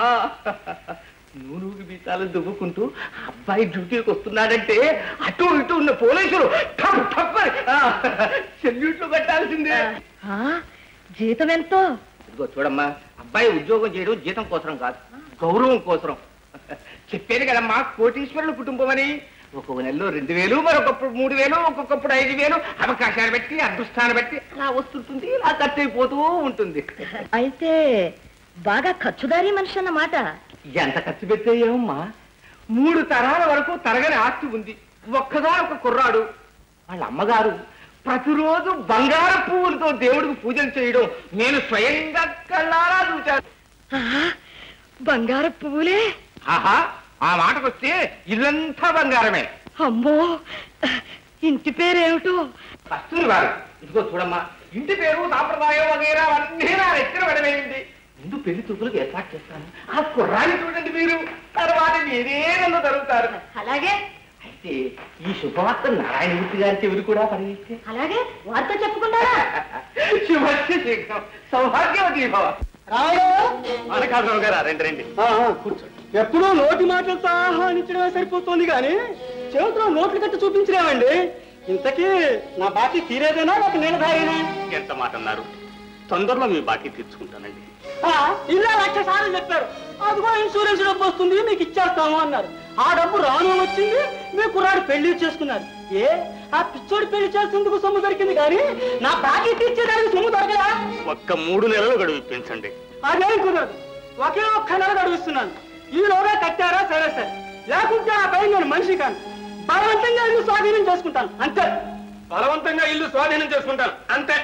నూనూగు బీతాలు దువ్వుకుంటూ అబ్బాయి డ్యూటీకి వస్తున్నాడంటే అటు ఇటు ఉన్న పోలీసులు టప్ టప్ అని, ఆ, సెల్యూట్లు పెట్టాల్సిందే ఆ, జీతం ఎంతో ఇదిగో చూడమ్మా అబ్బాయి ఉద్యోగం చేయడం జీతం కోసరం కాదు గౌరవం కోసరం చెప్పాను కదమ్మా కోటీశ్వరుల కుటుంబం అని ఒక్కొక్క నెలలో రెండు వేలు మరొకప్పుడు మూడు వేలు ఒక్కొక్కప్పుడు ఐదు వేలు అవకాశాలు బట్టి అదృష్టాన్ని బట్టి అలా వస్తుంటుంది ఇలా ఖర్చు అయిపోతూ ఉంటుంది అయితే బాగా ఖర్చుదారీ మనిషి అన్నమాట ఎంత ఖర్చు పెట్టాయేమమ్మా మూడు తరాల వరకు తరగని ఆస్తి ఉంది ఒక్కగా ఒక కుర్రాడు వాళ్ళ అమ్మగారు ప్రతిరోజు బంగారు పువ్వులతో దేవుడికి పూజలు చేయడం నేను స్వయంగా కళ్ళారా చూశాను ఆ, బంగారు పువ్వులే ఆహా ఆ మాటకొస్తే ఇల్లంతా బంగారమే అమ్మో ఇంటి పేరేమిటో కస్తూరి వారు ఇదిగో చూడమ్మా ఇంటి పేరు సాంప్రదాయం వగైరా అన్నీ నా ఎత్తిన పడవేయండి ముందు పెళ్లి చూపులకు ఏర్పాటు చేస్తాను ఆ కుర్రాన్ని చూడండి మీరు తర్వాత మీరే నన్ను తరుగుతారు అలాగే అయితే ఈ శుభవార్త నారాయణమూర్తి గారి చెవిని కూడా పరిగిస్తే అలాగే వారితో చెప్పుకుంటారా శుభస్య శీఘ్రం సౌభాగ్యవతి భవ అనకాదరావు గారు రండి రండి కూర్చోండి ఎప్పుడూ నోటి మాటలతో ఆహ్వానించడమే సరిపోతుంది కానీ చేతిలో నోట్లు కట్టి చూపించలేమండి ఇంతకీ నా బాకీ తీరేదేనా నాకు నీళ్ళదారేనా ఎంత మాట అన్నారు తొందరలో మీ బాకీ తీర్చుకుంటానండి ఇలా లక్ష సార్లు చెప్పారు అదిగో ఇన్సూరెన్స్ డబ్బు వస్తుంది మీకు ఇచ్చేస్తాము అన్నారు ఆ డబ్బు రాను వచ్చింది మీ కుర్రాడు పెళ్లి చేసుకున్నారు ఏ ఆ పిచ్చోడి పెళ్లి చేసేందుకు సొమ్ము దొరికింది కానీ నా బాకీ తీర్చేదానికి సొమ్ము దొరకదా ఒక్క మూడు నెలలు గడువు ఇప్పించండి అదేం కుదరదు ఒకే ఒక్క నెల గడువిస్తున్నాను ఈలోగా కట్టారా సరే సరే లేకుంటే ఆ పైన నేను మనిషి కాను బలవంతంగా ఇల్లు స్వాధీనం చేసుకుంటాను అంతే బలవంతంగా ఇల్లు స్వాధీనం చేసుకుంటాను అంతే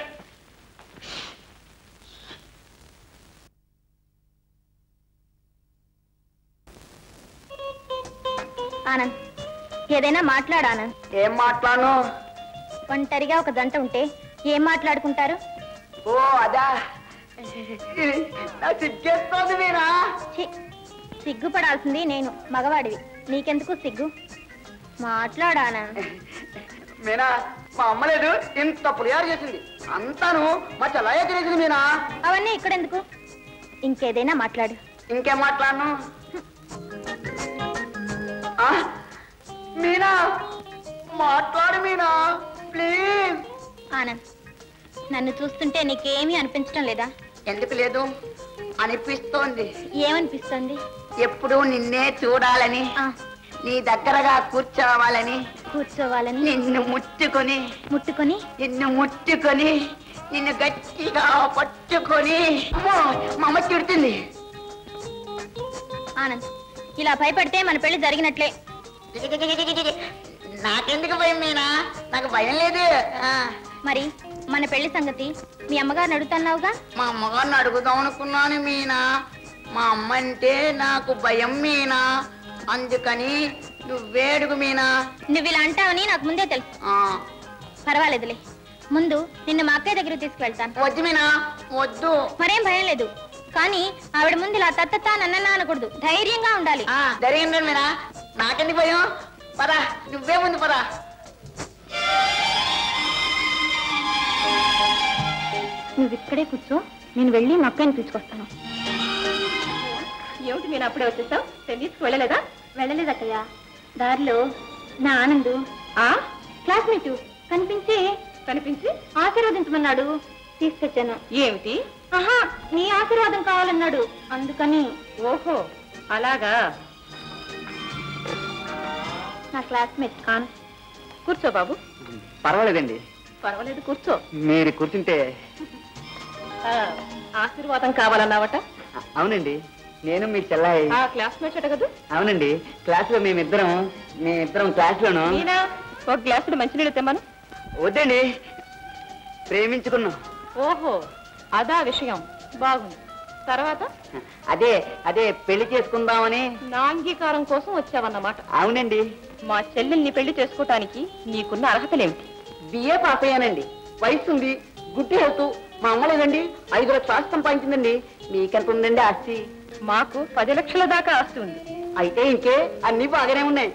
ఆనంద్ ఏదైనా మాట్లాడు ఆనంద్ ఏం మాట్లాడను ఒంటరిగా ఒక జంట ఉంటే ఏం మాట్లాడుకుంటారు ఓ అదా నా సిగ్గేస్తోంది మీరా ఛీ, సిగ్గుపడాల్సింది నేను మగవాడివి నీకెందుకు సిగ్గు మాట్లాడు ఆనంద్ మీనా మా అమ్మ లేదు ఇంత పులియారు చేసింది అంతాను మా చెల్లయ్య తినేసింది మీనా అవన్నీ ఇక్కడెందుకు ఇంకేదైనా మాట్లాడు ఇంకేం మాట్లాడను ఆ, మీనా మాట్లాడు మీనా ప్లీజ్ ఆనంద్ నన్ను చూస్తుంటే నీకేమీ అనిపించడం లేదా ఎందుకు లేదు అనిపిస్తోంది ఏమనిపిస్తుంది ఎప్పుడు నిన్నే చూడాలని ఆ, నీ దగ్గరగా కూర్చోవాలని కూర్చోవాలని నిన్ను ముట్టుకొని ముట్టుకొని నిన్ను ముట్టుకొని నిన్ను గట్టిగా పట్టుకొని అమ్మో, మా అమ్మ తిడుతుంది ఆనంద్ ఇలా భయపడితే మన పెళ్లి జరిగినట్లే నాకెందుకు భయం మీనా నాకు భయం లేదు ఆ, మరి మన పెళ్లి సంగతి మీ అమ్మగారిని అడుగుతున్నావుగా మా అమ్మగారిని అడుగుదాం అనుకున్నాను మీనా మా అమ్మ అంటే నాకు భయం మీనా అందుకని నువ్వే అడుగు మీనా నువ్వు ఇలా అంటావని నాకు ముందే తెలుసు ఆ, పర్వాలేదులే ముందు నిన్ను మా అక్కయ్య దగ్గరికి తీసుకువెళ్తాను వద్దు మీనా వద్దు మరేం భయం లేదు కానీ ఆవిడ ముందు ఇలా తత్తతా నన్నన్నా అనకూడదు ధైర్యంగా ఉండాలి ఆ, జరిగింది మీనా నాకెందుకు భయం పరా నువ్వే ముందు పరా నువ్వు ఇక్కడే కూర్చో నేను వెళ్ళి మా అక్కయ్యని తీసుకొస్తాను ఏమిటి నేను అప్పుడే వచ్చేసావు తెలియదు వెళ్ళలేదా వెళ్ళలేదు అక్కయ్య దారిలో నా ఆనందు ఆ క్లాస్మేట్ కనిపించి కనిపించి ఆశీర్వదించమన్నాడు తీసుకొచ్చాను ఏమిటి ఆహా నీ ఆశీర్వాదం కావాలన్నాడు అందుకని ఓహో అలాగా నా క్లాస్మేట్ ఆన్ కూర్చో బాబు పర్వాలేదండి పర్వాలేదు కూర్చో మీరు కూర్చుంటే ఆ, ఆశీర్వాదం కావాలన్నావట అవునండి నేను మీ చెల్లాయి ఆ క్లాస్మేట్ అట కదా అవునండి క్లాస్ లో మేమిద్దరం మేమిద్దరం క్లాస్ లోను ఈయన ఒక గ్లాసుడు మంచినీళ్ళు తెమ్మను వద్దండి ప్రేమించుకున్నాం ఓహో అదా విషయం బాగుంది తర్వాత అదే అదే పెళ్లి చేసుకుందామని నా అంగీకారం కోసం వచ్చావన్నమాట అవునండి మా చెల్లెల్ని పెళ్లి చేసుకోవటానికి నీకున్న అర్హతలేమిటి బిఏ పాస్ అయ్యానండి వయసు ఉంది గుడ్డి హెల్త్ మా అమ్మ లేదండి ఐదు లక్షల ఆస్తి సంపాదించిందండి మీకెంత ఉందండి ఆస్తి మాకు పది లక్షల దాకా ఆస్తి ఉంది అయితే ఇంకే అన్ని బాగానే ఉన్నాయి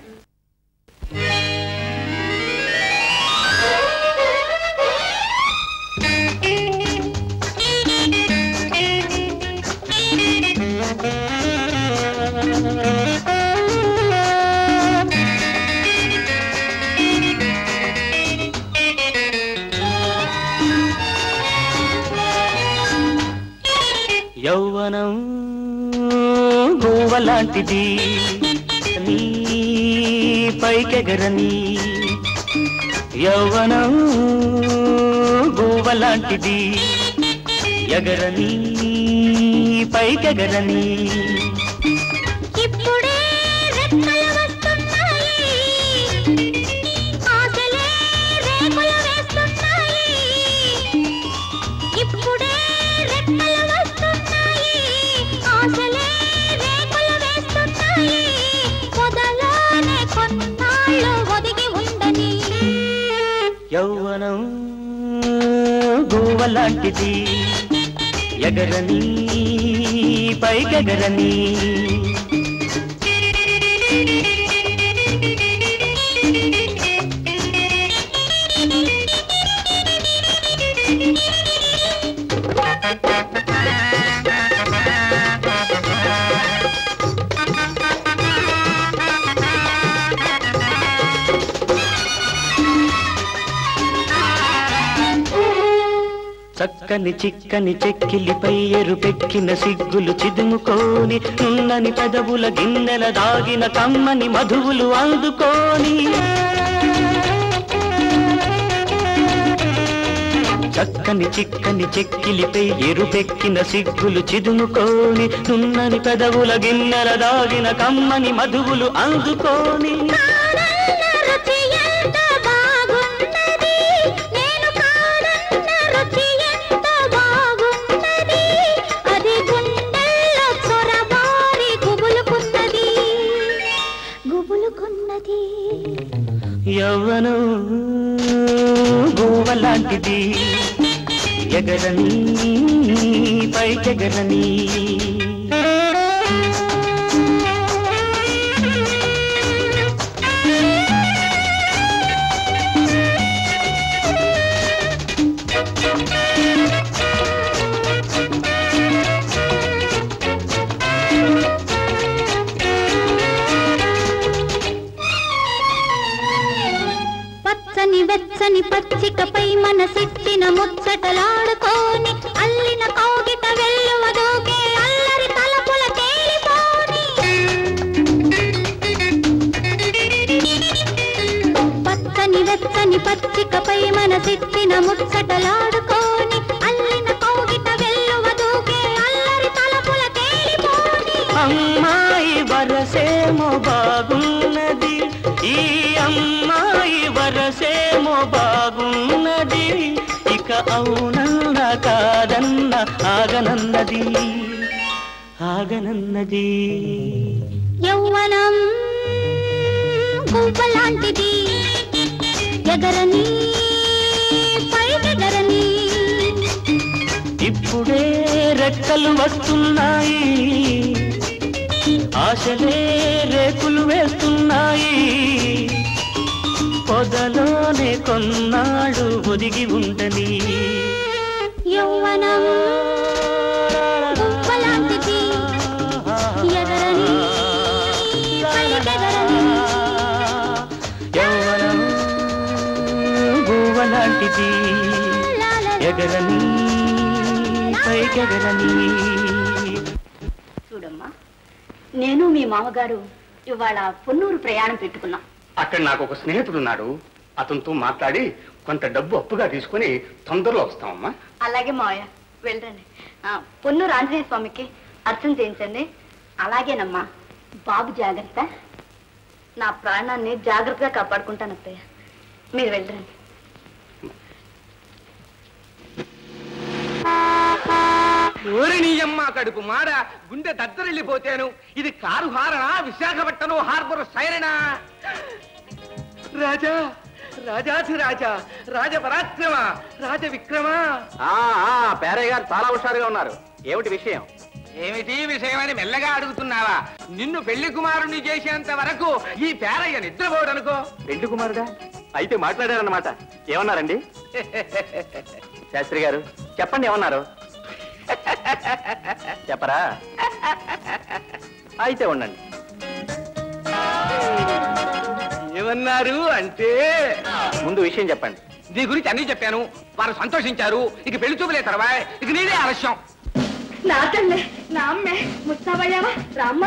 యౌవనం గోవలాంటిది నీ పైకెగరని యౌవనం గోవలాంటిది ఎగరని పైకెగరని ఇప్పుడే రెక్కలు వస్తున్నాయి ఆశలే రేకులు వేస్తున్నాయి ఇప్పుడే రెక్కలు వస్తున్నాయి ఆశలే రేకులు వేస్తున్నాయి పొదలోనే కొన్నాళ్ళు ఒదిగి ఉండని యౌవనం గోవలాంటిది ఎగరని పైకెగరని చక్కని చిక్కని చెక్కిలిపై ఎరుపెక్కిన సిగ్గులు చిదుముకోని నున్నని పెదవుల గిన్నెల దాగిన కమ్మని మధువులు అందుకోని చక్కని చిక్కని చెక్కిలిపై ఎరుపెక్కిన సిగ్గులు చిదుముకోని నున్నని పెదవుల గిన్నెల దాగిన కమ్మని మధువులు అందుకోని కాడన్న రుచి ఎంత బాగున్నది నేను కాడన్న రుచి ఎంత బాగున్నది అది గుండెల్లో చొరబారి గుబులుకున్నది గుబులుకున్నది యవ్వనం గోవలాంటిది ఎగరని పైకెగరని పచ్చని వెచ్చని పచ్చికపై మనసిచ్చిన ముచ్చటలాడుకోని అల్లిన కౌగిట వెల్లువ దూకే అల్లరి తలపుల తేలిపోని పచ్చని వెచ్చని పచ్చికపై మనసిచ్చిన ముచ్చటలాడుకోని అల్లిన కౌగిట వెల్లువ దూకే అల్లరి తలపుల తేలిపోని అమ్మాయి వరసేమో బాగున్నది ఈ అమ్మాయి వరసేమో బాగున్నది ఇక అవునన్న కాదన్న ఆగనన్నది ఆగనన్నది యౌవనం గువ్వలాంటిది ఎగరని పైకెగరని ఇప్పుడే రెక్కలు వస్తున్నాయి ఆశలే రేకులు వేస్తున్నాయి పొదలోనే కొన్నాడు ఒదిగి ఉండని యౌవనం గువ్వలాంటిది ఎగరని పైకెగరని యౌవనం గువ్వలాంటిది ఎగరని పైకెగరని చూడమ్మా నేను మీ మామగారు ఇవాళ పొన్నూరు ప్రయాణం పెట్టుకున్నాం అక్కడ నాకు ఒక స్నేహితుడు ఉన్నాడు అతనితో మాట్లాడి కొంత డబ్బు అప్పుగా తీసుకొని తొందరలో వస్తామమ్మా అలాగే మావయ్య వెళ్ళండి ఆ, పొన్నూరు ఆంజనేయ స్వామికి అర్చన చేయించండి అలాగేనమ్మా బాబు జాగ్రత్త నా ప్రాణాన్ని జాగ్రత్తగా కాపాడుకుంటాను అత్తయ్య మీరు వెళ్ళండి ఓరినీయమ్మ కడుపు మాడ గుండె దద్దరిల్లిపోతాను ఇది కారు హారనా విశాఖపట్నం హార్బర్ సైరనా రాజా రాజాధిరాజ రాజ పరాక్రమ రాజ విక్రమ పేరయ్య గారు చాలా హుషారుగా ఉన్నారు ఏమిటి విషయం ఏమిటి విషయం అని మెల్లగా అడుగుతున్నావా నిన్ను పెళ్లి కుమారుణ్ణి చేసేంత వరకు ఈ పేరయ్య నిద్రపోడనుకో పెండు కుమారుడా అయితే మాట్లాడారన్నమాట ఏమన్నారండి శాస్త్రి గారు చెప్పండి ఏమన్నారు చెప్పరా అయితే ఉండండి ఏమన్నారు అంటే ముందు విషయం చెప్పండి నీ గురించి అన్ని చెప్పాను వారు సంతోషించారు ఇక పెళ్లి చూపులే తర్వా ఇక నీదే ఆలస్యం నా తల్లే నా అమ్మే ముస్తాబయ్యావా రామ్మ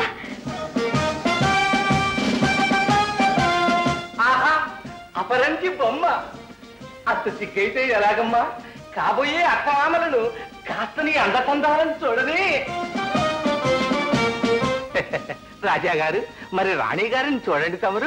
ఆహా అపరంచి బొమ్మ అత్త సిగ్గైతే ఎలాగమ్మా కాబోయే అత్తమామలను కాస్త నీ అందపందాలను చూడని రాజా గారు మరి రాణి గారిని చూడండి తమరు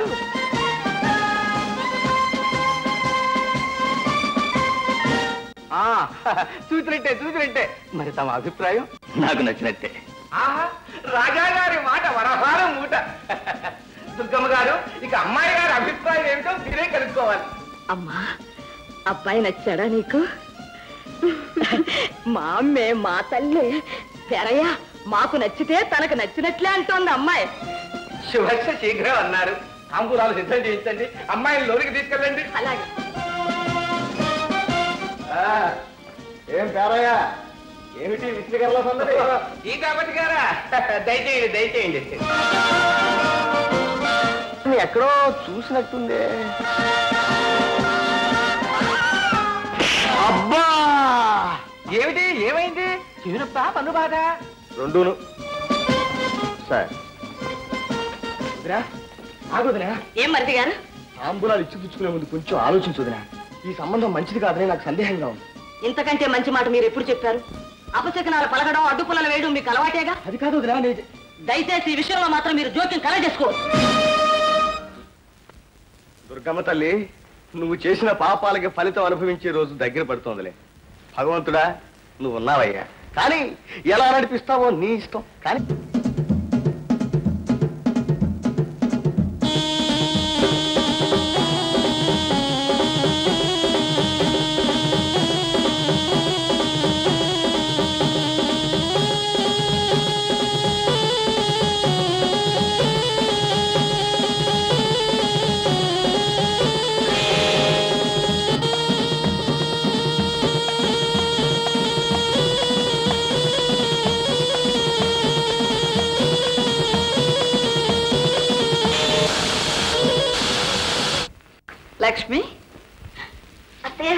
ఆ, చూసినట్టే చూసినట్టే మరి తమ అభిప్రాయం నాకు నచ్చినట్టే ఆహా రాజా గారి మాట వరహారం మూట దుర్గమ్మ గారు ఇక అమ్మాయి గారి అభిప్రాయం ఏమిటో మీరే కనుక్కోవాలి అమ్మా అబ్బాయి నచ్చాడా నీకు మా అమ్మే మా తల్లి పెరయ్య మాకు నచ్చితే తనకు నచ్చినట్లే అంటోంది అమ్మాయి శుభక్ష శీఘ్రం అన్నారు తాంబూలాలు సిద్ధం చేయించండి అమ్మాయిని లోనికి తీసుకెళ్ళండి అలాగే ఏం పేరయ్య ఏమిటి విసిరిగర్ల సందడి ఈ కాబట్టి గారా దయచేయండి దయచేయండి ఎక్కడో చూసినట్టుందే అబ్బా ఏమిటి ఏమైంది చిరునప్ప పన్ను బాధ రెండును సార్ ఆగుదరా ఏం మరిది గారు తాంబూలాలు ఇచ్చి పుచ్చుకునే ముందు కొంచెం ఆలోచించుదినా ఈ సంబంధం మంచిది కాదని నాకు సందేహంగా ఉంది ఇంతకంటే మంచి మాట మీరు ఎప్పుడు చెప్పారు అపశకనాలు పలకడం అడ్డుపుల్లలు వేయడం మీకు అలవాటేగా అది కాదు వదినా నేను దయచేసి ఈ విషయంలో మాత్రం మీరు జోక్యం కలగజేసుకోవచ్చు దుర్గమ్మ తల్లి నువ్వు చేసిన పాపాలకి ఫలితం అనుభవించే రోజు దగ్గర పడుతోందిలే భగవంతుడా నువ్వు ఉన్నావయ్యా కానీ ఎలా నడిపిస్తావో నీ ఇష్టం కానీ లక్ష్మి అత్తయ్య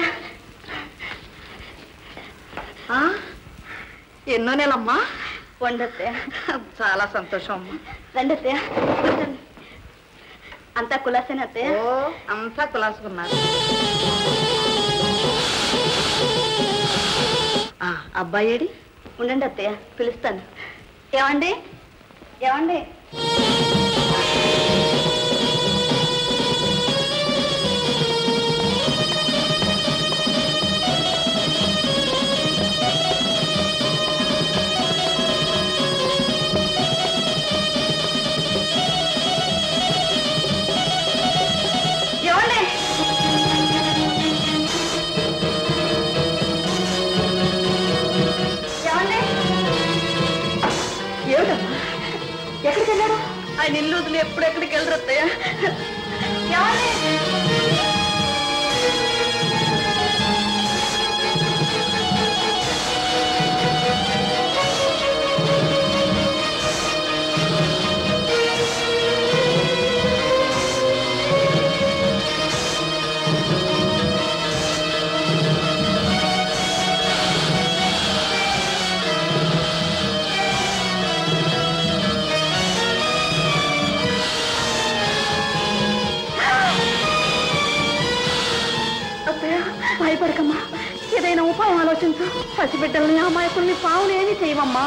ఆ? ఎన్నో నెలమ్మా వండత్తయ్య చాలా సంతోషం అమ్మా రండి అత్తయ్య కూర్చోండి. అంతా కులాసేనా అత్తయ్య అంతా కులాసుకున్నారు ఆ, అబ్బాయి ఏడి ఉండండి అత్తయ్య పిలుస్తాను ఏమండి ఏమండి ఏమండి ఏమండి ఏమిటమ్మా ఎక్కడికి వెళ్ళారు ఆయన ఇల్లు వదిలి ఎప్పుడు ఎక్కడికి వెళ్ళరు అత్తయ్య ఏమండి అత్తయ్య భయపడకమ్మా ఏదైనా ఉపాయం ఆలోచించు పసిబిడ్డల్ని అమాయకుల్ని పావులు ఏమీ చేయమమ్మా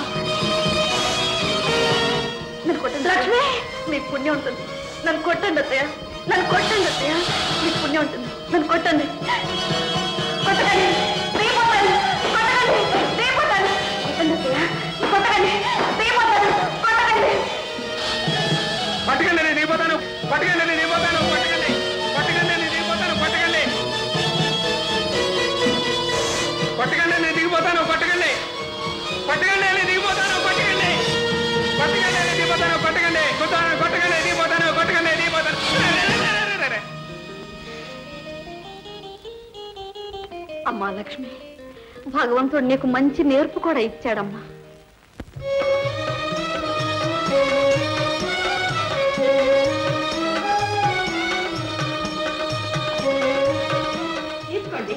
నన్ను కొట్టండి లక్ష్మి మీకు పుణ్యం ఉంటుంది నన్ను కొట్టండి అత్తయ్య నన్ను కొట్టండి అత్తయ్య మీకు పుణ్యం ఉంటుంది నన్ను కొట్టండి కొట్టకండి దిగిపోతాను. కొట్టకండి దిగిపోతాను. కొట్టండి అత్తయ్య కొట్టకండి దిగిపోతాను. కొట్టకండి పట్టుకండి నేను దిగిపోతాను పట్టుకండి నేను దిగిపోతాను పట్టుకండి పట్టుకండి నేను దిగిపోతాను పట్టుకండి అమ్మా లక్ష్మి భగవంతుడు నీకు మంచి నేర్పు కూడా ఇచ్చాడమ్మా తీసుకోండి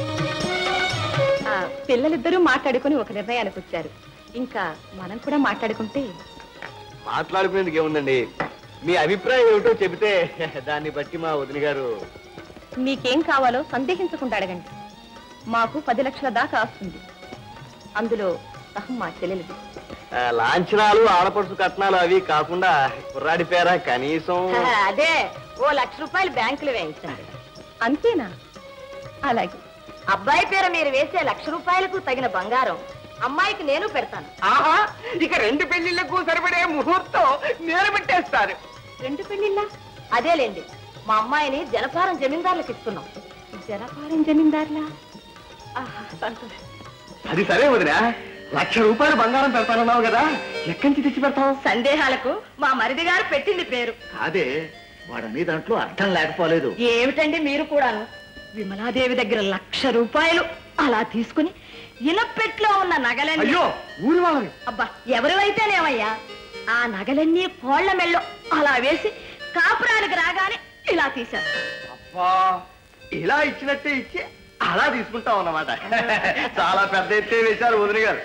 ఆ, పిల్లలిద్దరూ మాట్లాడుకుని ఒక నిర్ణయానికి వచ్చారు ఇంకా మనం కూడా మాట్లాడుకుంటే మాట్లాడుకునేందుకు ఏముందండి మీ అభిప్రాయం ఏమిటో చెబితే దాన్ని బట్టి మా వదిన గారు మీకేం కావాలో సందేహించకుండా అడగండి మాకు పది లక్షల దాకా వస్తుంది అందులో సహం మా చెల్లెలిది ఆ, లాంఛనాలు ఆడపడుచు కట్నాలు అవి కాకుండా కుర్రాడి పేర కనీసం అదే ఓ లక్ష రూపాయలు బ్యాంకులో వేయించండి అంతేనా అలాగే అబ్బాయి పేరు మీరు వేసే లక్ష రూపాయలకు తగిన బంగారం అమ్మాయికి నేను పెడతాను ఆహా ఇక రెండు పెళ్లిళ్లకు సరిపడే ముహూర్తం నేను పెట్టేస్తారు రెండు పెళ్లిళ్ళ అదేలేండి మా అమ్మాయిని జనపారం జమీందారులకు ఇస్తున్నాం జనపారం జమీందారులా ఆహా, సంతోషం అది సరే వదినా లక్ష రూపాయలు బంగారం పెడతానన్నావు కదా ఎక్కడి నుంచి తెచ్చి పెడతావు సందేహాలకు మా మరిది గారు పెట్టింది పేరు అదే వాడని దాంట్లో అర్థం లేకపోలేదు ఏమిటండి మీరు కూడాను విమలాదేవి దగ్గర లక్ష రూపాయలు అలా తీసుకుని ఇనపెట్లో ఉన్న నగలన్నీ అయ్యో ఊరి వాళ్ళని అబ్బా ఎవరివైతేనేమయ్యా ఆ నగలన్నీ కోళ్ల మెళ్ళో అలా వేసి కాపురానికి రాగానే ఇలా తీశారు అబ్బా ఇలా ఇచ్చినట్టే ఇచ్చి అలా తీసుకుంటాం అన్నమాట చాలా పెద్ద ఎత్తే వేశారు వదిన గారు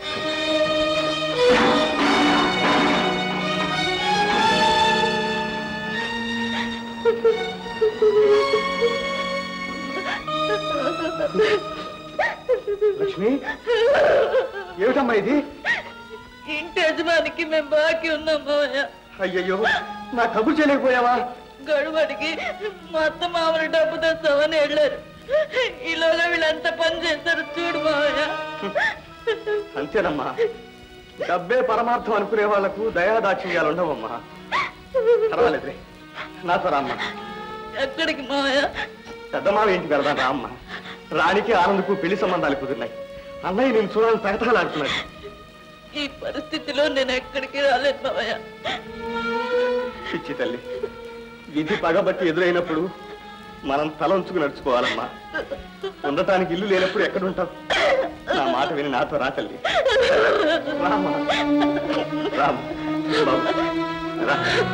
లక్ష్మి ఏమిటమ్మా ఇది ఇంటి యజమానికి మేము బాకీ ఉన్నాం మావయ్య అయ్యయ్యో నా కబురు చేయలేకపోయావా గడువడికి మా అత్త మామూలు డబ్బు తెస్తామని వెళ్ళారు ఈలోగా వీళ్ళంతా పని చేస్తారు చూడు మావయ్య అంతేనమ్మా డబ్బే పరమార్థం అనుకునే వాళ్లకు దయాదాక్షిణ్యాలు ఉండవమ్మా పర్వాలేదులే నాతో రామ్మా ఎక్కడికి మావయ్య పెద్దమావ ఇంటికి వెళ్దాం రామ్మ రాణికి ఆనందకు పెళ్లి సంబంధాలు కుదిరినాయి అన్నయ్య నేను చూడాలని తగతగలాడుతున్నాడు ఈ పరిస్థితిలో నేను ఎక్కడికి రాలేదు మావయ్య పిచ్చి తల్లి విధి పగబట్టి ఎదురైనప్పుడు మనం తల ఉంచుకు నడుచుకోవాలమ్మా ఉండటానికి ఇల్లు లేనప్పుడు ఎక్కడుంటాం నా మాట విని నాతో రా తల్లి రామ్మా రామ్ బాబు రా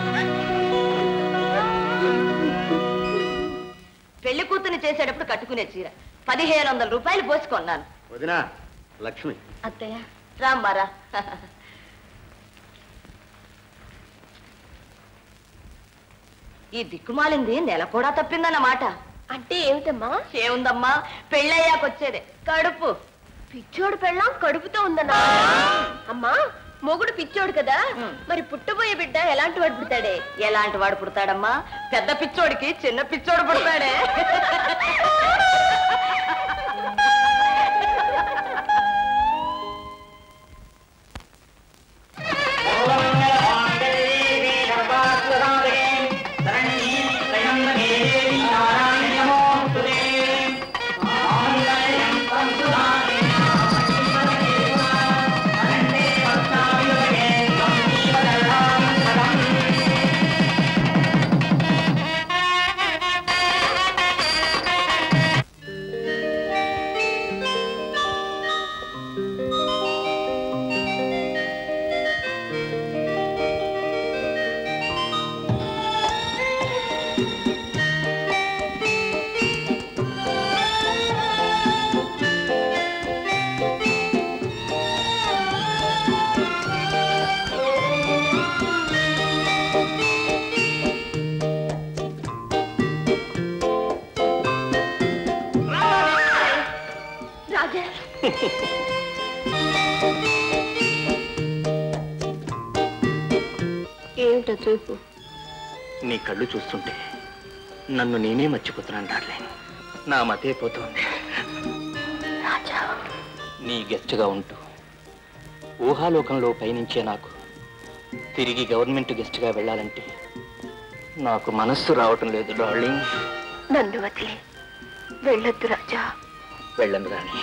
పెళ్లి కూతుని చేసేటప్పుడు కట్టుకునే చీర పదిహేను వందల రూపాయలు పోసుకొన్నాను వదినా లక్ష్మి అత్తయ్య రామ్మారా ఈ దిక్కుమాలింది నెల కూడా తప్పిందన్నమాట అంటే ఏమిటమ్మా ఏముందమ్మా పెళ్ళయ్యాకొచ్చేదే కడుపు పిచ్చోడు పెళ్ళాం కడుపుతో ఉందన్నా అమ్మా మొగుడు పిచ్చోడు కదా మరి పుట్టబోయే బిడ్డ ఎలాంటి వాడు పుడతాడే ఎలాంటి వాడు పుడతాడమ్మా పెద్ద పిచ్చోడికి చిన్న పిచ్చోడు పుడతాడే రాజా ఏమిటో చూపు నీ కళ్ళు చూస్తుంటే నన్ను నేనే మర్చిపోతున్నాను డార్లింగ్ నా మతే పోతోంది నీ గెస్ట్గా ఉంటూ ఊహాలోకంలో పయనించే నాకు తిరిగి గవర్నమెంట్ గెస్ట్గా వెళ్ళాలంటే నాకు మనస్సు రావటం లేదు డార్లింగ్ నన్ను వదిలి వెళ్ళొద్దు రాజా వెళ్ళను రాణి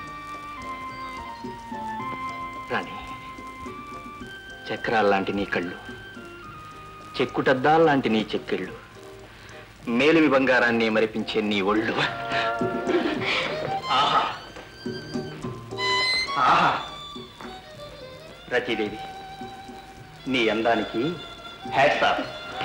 రాణి చక్రాల్లాంటి నీ కళ్ళు చెక్కుటద్దాల్లాంటి నీ చెక్కిళ్ళు మేలిమి బంగారాన్ని మరిపించే నీ ఒళ్ళు ఆహా రచీదేవి నీ అందానికి హ్యాట్స్ ఆఫ్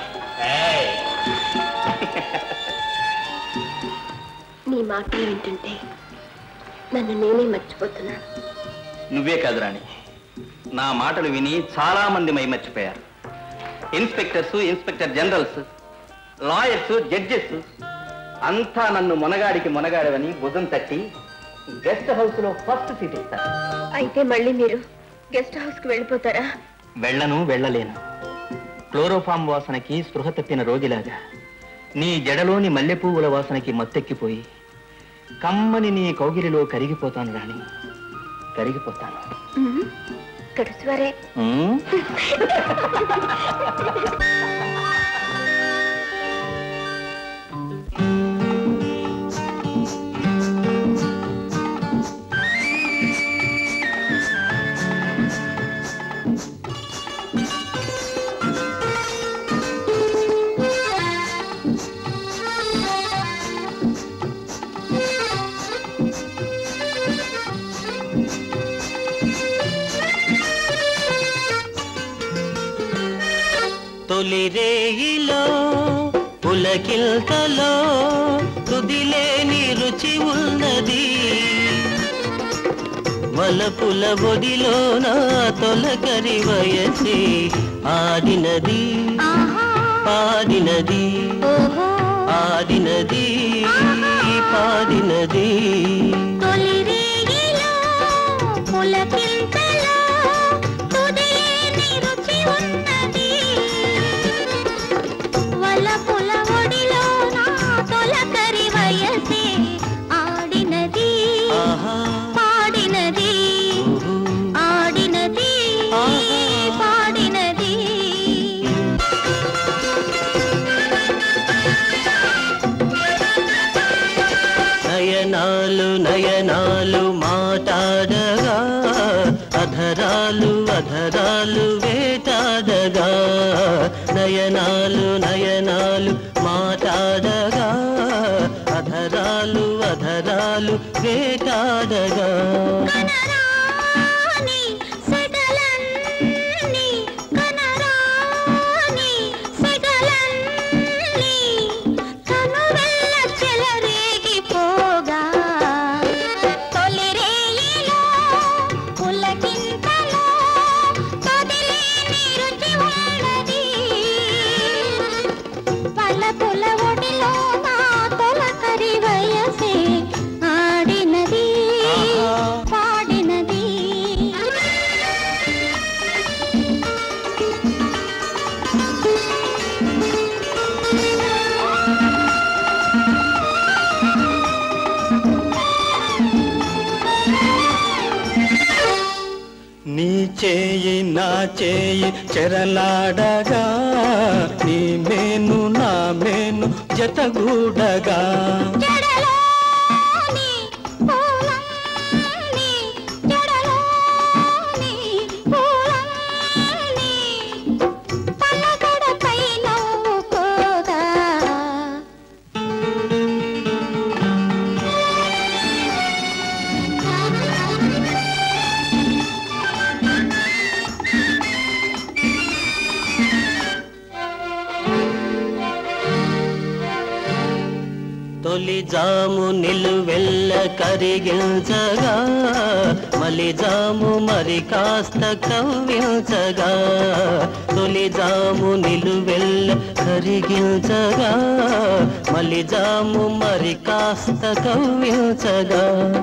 నీ మాటలు వింటుంటే నన్ను నేనే మర్చిపోతున్నాను నువ్వే కాదు రాణి నా మాటలు విని చాలా మంది మైమర్చిపోయారు inspectors inspector generals lawyers judges అంతా నన్ను మొనగాడికి మొనగాడవని భుజం తట్టి గెస్ట్ హౌస్ లో ఫస్ట్ సీట్ ఇస్తారు అయితే మళ్ళీ మీరు గెస్ట్ హౌస్ కి వెళ్ళిపోతారా వెళ్ళను వెళ్ళలేను క్లోరోఫామ్ వాసనకి స్పృహ తప్పిన రోజులాగా నీ జడలోని మల్లెపువ్వుల వాసనకి మత్తెక్కిపోయి కమ్మని నీ కౌగిలిలో కరిగిపోతాను రాణి కరిగిపోతాను కడుసువారే ఉమ్? తొలి రేయిలో పులకిల్తలో తుదిలేని రుచి ఉన్నది వలపుల బొడిలో నా తొలకరి వయసి ఆడినది పాడినది ఆడినది పాడినది తొలి రేగిలో పులకింతలో తుదిలేని రుచి ఉన్నది వలపుల ఒడిలో నా తొలకరి వయసే ఆడినది ఆహా పాడినది ఆడినది పాడినది నయనాలు నయనాలు మాటాడగా అధరాలు అధరాలు వేటాడగా నయనాలు నయనాలు మాటాడగా అధరాలు అధరాలు వేటాడగా కనరాని సెగలన్నీ కనరాని సెగలన్నీ కనువెల్ల చెలరేగిపోగా తొలి రేయిలో పులకింతలో తొదిలేని రుచి ఉన్నది పల్లపుల ఒడిలో నా తొలకరి వయసే ఆడినది పాడినది నీ చేయి నా చేయి చెరలాడగా నీ మేను నా మేను జతగూడగా జడలోని పూలన్నీ జడలోని పూలన్నీ పలకడపై నవ్వుకోగా తొలి జాము నిలువెల్ల కరిగించగా మలి జాము మరి కాస్త కవ్వించగా తొలి జాము నిలువెల్ల కరిగించగా మలి జాము మరి కాస్త కవ్వించగా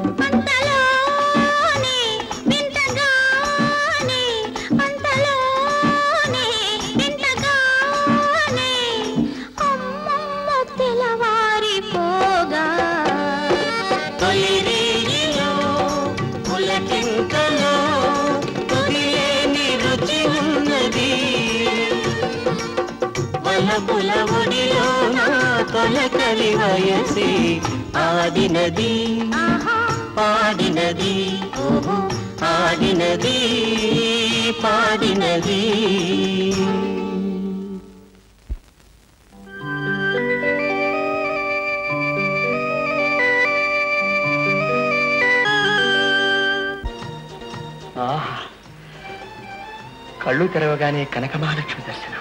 అంతలోనే వింతగానే అంతలోనే వింతగానే అమ్మమ్మ తెలవారిపోగా తొలి రేగిలో పులకింతలో తుదిలేని రుచి ఉన్నది వలపుల ఒడిలో నా తొలకరి వయసి ఆడినది పాడినది ఆడినది పాడినది ఆహా. కళ్ళు తెరవగానే కనకమహాలక్ష్మి దర్శనం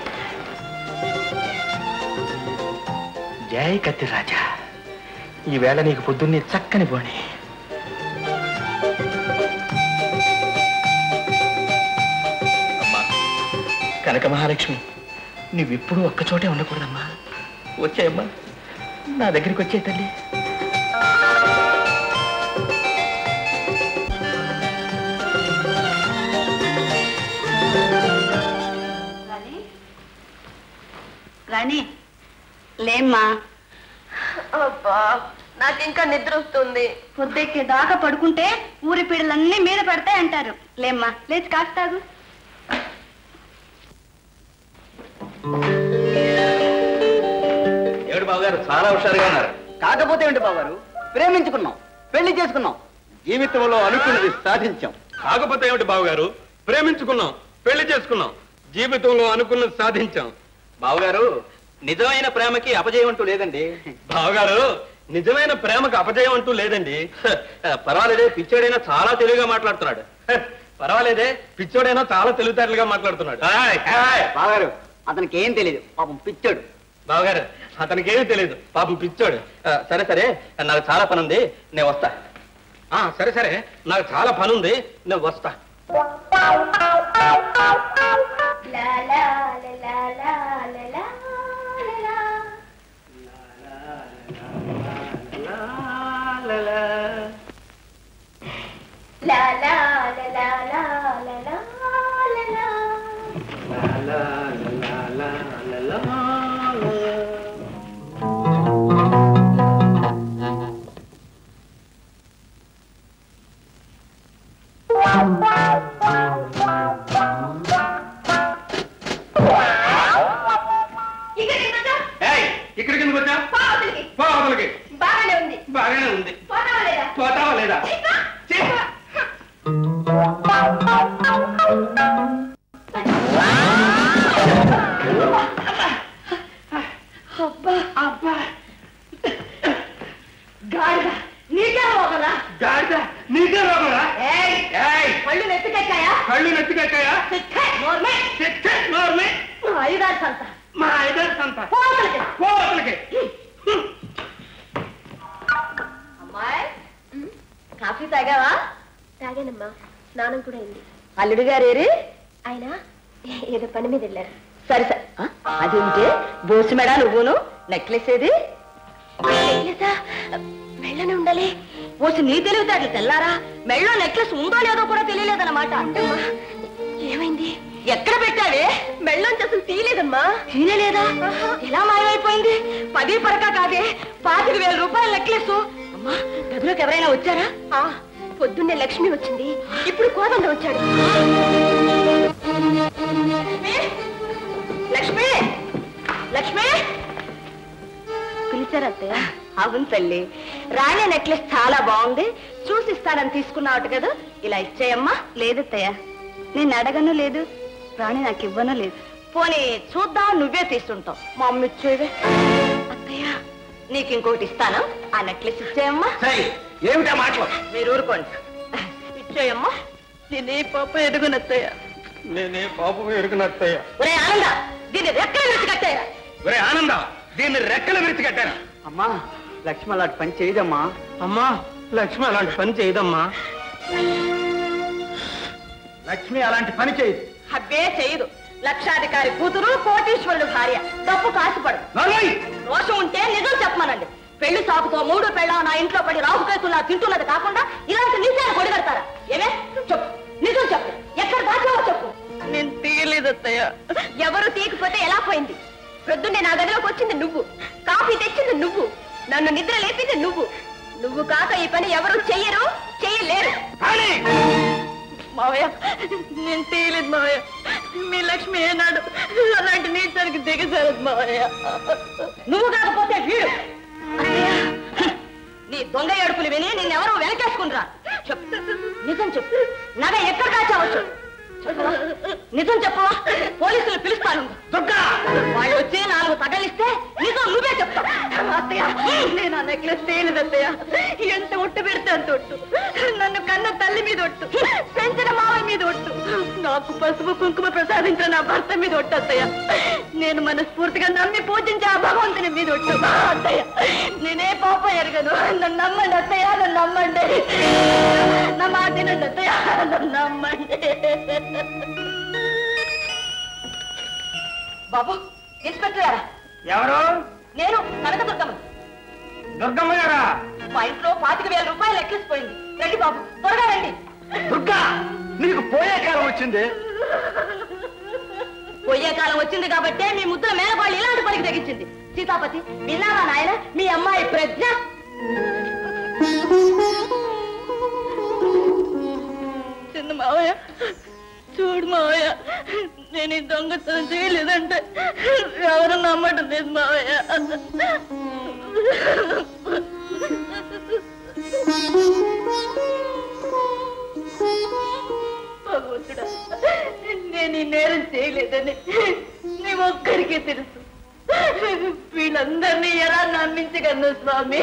జై కత్తి రాజా ఈవేళ నీకు పొద్దున్నే చక్కని బోణి అమ్మా కనక మహాలక్ష్మి నువ్వెప్పుడు ఒక్కచోటే ఉండకూడదమ్మా వచ్చాయమ్మా నా దగ్గరికి వచ్చే తల్లి రాణి లేమ్మా అబ్బా నాకు ఇంకా నిద్ర వస్తుంది పొద్దెక్కి దాకా పడుకుంటే ఊరి పీడలన్నీ మీద పడతాయి అంటారు లేమ్మా లేచి కాస్తాగు ఏడు బాబు గారు చాలా హుషారుగా ఉన్నారు కాకపోతే ఏంటి బావగారు ప్రేమించుకున్నాం పెళ్లి చేసుకున్నాం జీవితంలో అనుకున్నది సాధించాం కాకపోతే ఏమిటి బావగారు ప్రేమించుకున్నాం పెళ్లి చేసుకున్నాం జీవితంలో అనుకున్నది సాధించాం బావగారు నిజమైన ప్రేమకి అపజయం అంటూ లేదండి బావగారు నిజమైన ప్రేమకు అపజయం అంటూ లేదండి హ, పర్వాలేదే పిచ్చోడైనా చాలా తెలివిగా మాట్లాడుతున్నాడు హ, పర్వాలేదే పిచ్చోడైనా చాలా తెలివితేటలుగా మాట్లాడుతున్నాడు హాయ్, హాయ్. బావగారు అతనికి ఏం తెలియదు పాపం పిచ్చాడు బావగారు అతనికి ఏమీ తెలియదు పాపం పిచ్చోడు ఆ, సరే సరే నాకు చాలా పని ఉంది నేను వస్తా ఆ సరే సరే నాకు చాలా పని ఉంది నేను వస్తా ఏయ్, ఇక్కడికి ఎందుకు వచ్చా పో అవతలికి. బాగానే ఉంది బాగానే ఉంది పోతావా లేదా పోతావా లేదా ఛీ! గాడిద నీకే పోగలా గాడిద నీకే రోగరా ఏయ్ ఏయ్ పళ్ళు నెత్తికెక్కాయా కళ్ళు నెత్తికెక్కాయా చిక్కే, నోర్మే చెక్కే నోర్మి మా ఐదారు సంత మా ఐదర్ సంత పోతలకి పో అవతలికి. అమ్మాయి కాఫీ తాగావా తాగానమ్మా స్నానం కూడా అయింది అల్లుడు గారేరి ఆయన ఏదో పని మీద వెళ్ళారు సరే సరే ఆ, అదేంటి బోసి మెడ నువ్వును నెక్లెస్ ఏది నెక్లెసా మెళ్ళనే ఉండాలి బోసి నీ తెలివితేటలు తెల్లారా మెళ్ళో నెక్లెస్ ఉందో లేదో కూడా తెలియలేదన్నమాట అమ్మా, ఏమైంది ఎక్కడ పెట్టావే మెళ్ళోంచి అసలు తీయలేదమ్మా తీయలేదా ఎలా మాయమైపోయింది పది పరక కాదే పాతిక వేల రూపాయల నెక్లెస్ అమ్మా గదిలోకి ఎవరైనా వచ్చారా ఆ, పొద్దున్నే లక్ష్మి వచ్చింది ఇప్పుడు కోదండ వచ్చాడు లక్ష్మి లక్ష్మి పిలిచారా అత్తయ్య అవును తల్లి రాణి నెక్లెస్ చాలా బాగుంది చూసిస్తానని తీసుకున్నావట కదా ఇలా ఇచ్చేయమ్మా లేదు అత్తయ్య నేను అడగను లేదు రాణి నాకు ఇవ్వను లేదు పోనీ చూద్దాం నువ్వే తీసుంటావు మా అమ్మ ఇచ్చేవే అత్తయ్య నీకు ఇంకొకటి ఇస్తాను ఆ నెక్లెస్ ఇచ్చేయమ్మా సరే ఏమిటా మాటలు మీరు ఊరుకోండి ఇచ్చేయమ్మా నేనే పాప ఎరుగునత్తయ్య నేనే పాపం ఎరుగునత్తయ్య ఒరే ఆనంద దీన్ని రెక్కల విడిచి కట్టేయ ఒరే ఆనంద దీన్ని రెక్కలు విరిచి కట్టాను అమ్మా లక్ష్మి అలాంటి పని చేయదమ్మా అమ్మా లక్ష్మి అలాంటి పని చేయదమ్మా లక్ష్మి అలాంటి పని చేయదు అబ్బే చేయదు లక్షాధికారి కూతురు కోటీశ్వరుడు భార్య డబ్బు కాసుపడు దోషం ఉంటే నిజం చెప్పమనండి పెళ్లి సాకుతో మూడు పెళ్ళ నా ఇంట్లో పడి రాహుకేతులా తింటున్నది కాకుండా ఇలాంటి నిజాలు కొడిగడతారా ఏమే చెప్పు నిజం చెప్పు ఎక్కడ దాచావో చెప్పు నేను తీయలేదు అత్తయ్య ఎవరు తీయకపోతే ఎలా పోయింది ప్రొద్దున్నే నా గదిలోకి వచ్చింది నువ్వు కాఫీ తెచ్చింది నువ్వు నన్ను నిద్ర లేపింది నువ్వు నువ్వు కాక ఈ పని ఎవరు చెయ్యరు చెయ్యలేరు మావయ్య నేను తీయలేదు మావయ్య మీ లక్ష్మి ఏనాడు అలాంటి నీచానికి దిగజారదు మావయ్య నువ్వు కాకపోతే వీడు నీ దొంగ ఏడుపులు విని నిన్నెవరో వెనకేసుకునిరా చెప్పు నిజం చెప్పు నగ ఎక్కడ దాచావచ్చు చెప్పవా? నిజం చెప్పవా పోలీసులు పిలుస్తాను వాళ్ళు వచ్చి నాలుగు తగలిస్తే నీతో నువ్వే చెప్తా అత్తయ్య నేను ఆ నెక్లెస్ చేయలేదు అత్తయ్య ఎంత ఒట్టు పెడితే అంత ఒట్టు నన్ను కన్న తల్లి మీద ఒట్టు పెంచిన మావయ్య మీద ఒట్టు నాకు పసుపు కుంకుమ ప్రసాదించిన నా భర్త మీద ఒట్టు అత్తయ్య నేను మనస్ఫూర్తిగా నమ్మి పూజించే ఆ భగవంతుని మీద ఒట్టు అత్తయ్య నేనే పాపం ఎరగను నన్ను నమ్మండి అత్తయ్య నన్ను నమ్మండి నా మాట వినండి అత్తయ్య నన్ను నమ్మండి బాబు ఇన్స్పెక్టర్ గారా ఎవరు నేను కనకదుర్గమ్మ దుర్గమ్మ గారా మా ఇంట్లో పాతిక వేల రూపాయలు ఎక్కిసిపోయింది రండి బాబు త్వరగా రండి దుర్గా నీకు పోయే కాలం వచ్చింది పోయే కాలం వచ్చింది కాబట్టే మీ ముద్దుల మేనపాళ్ళు ఇలాంటి పనికి తెగించింది సీతాపతి విన్నావా నాయన మీ అమ్మాయి ప్రజ్ఞ చిన్న మావయ్య చూడు మావయ్య నేను ఈ దొంగతనం చేయలేదంటే ఎవరు నమ్మటం లేదు మావయ్య భగవంతుడా నేను ఈ నేరం చేయలేదని నీ ఒక్కరికే తెలుసు వీళ్ళందరినీ ఎలా నమ్మించగలను స్వామి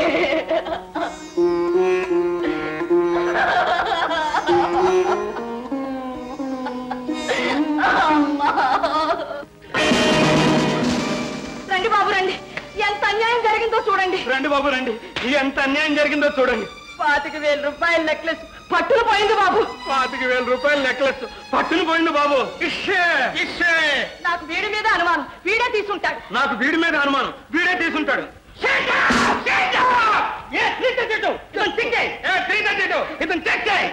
రండి బాబు రండి ఎంత అన్యాయం జరిగిందో చూడండి రండి బాబు రండి ఎంత అన్యాయం జరిగిందో చూడండి పాతిక వేల రూపాయల నెక్లెస్ పట్టులు పోయింది బాబు పాతిక వేల రూపాయల నెక్లెస్ పట్టును పోయింది బాబు ఇష్షే ఇష్షే నాకు వీడి మీద అనుమానం వీడే తీసుంటాడు నాకు వీడి మీద అనుమానం వీడే తీసుంటాడు ఇతను చెక్ చేయి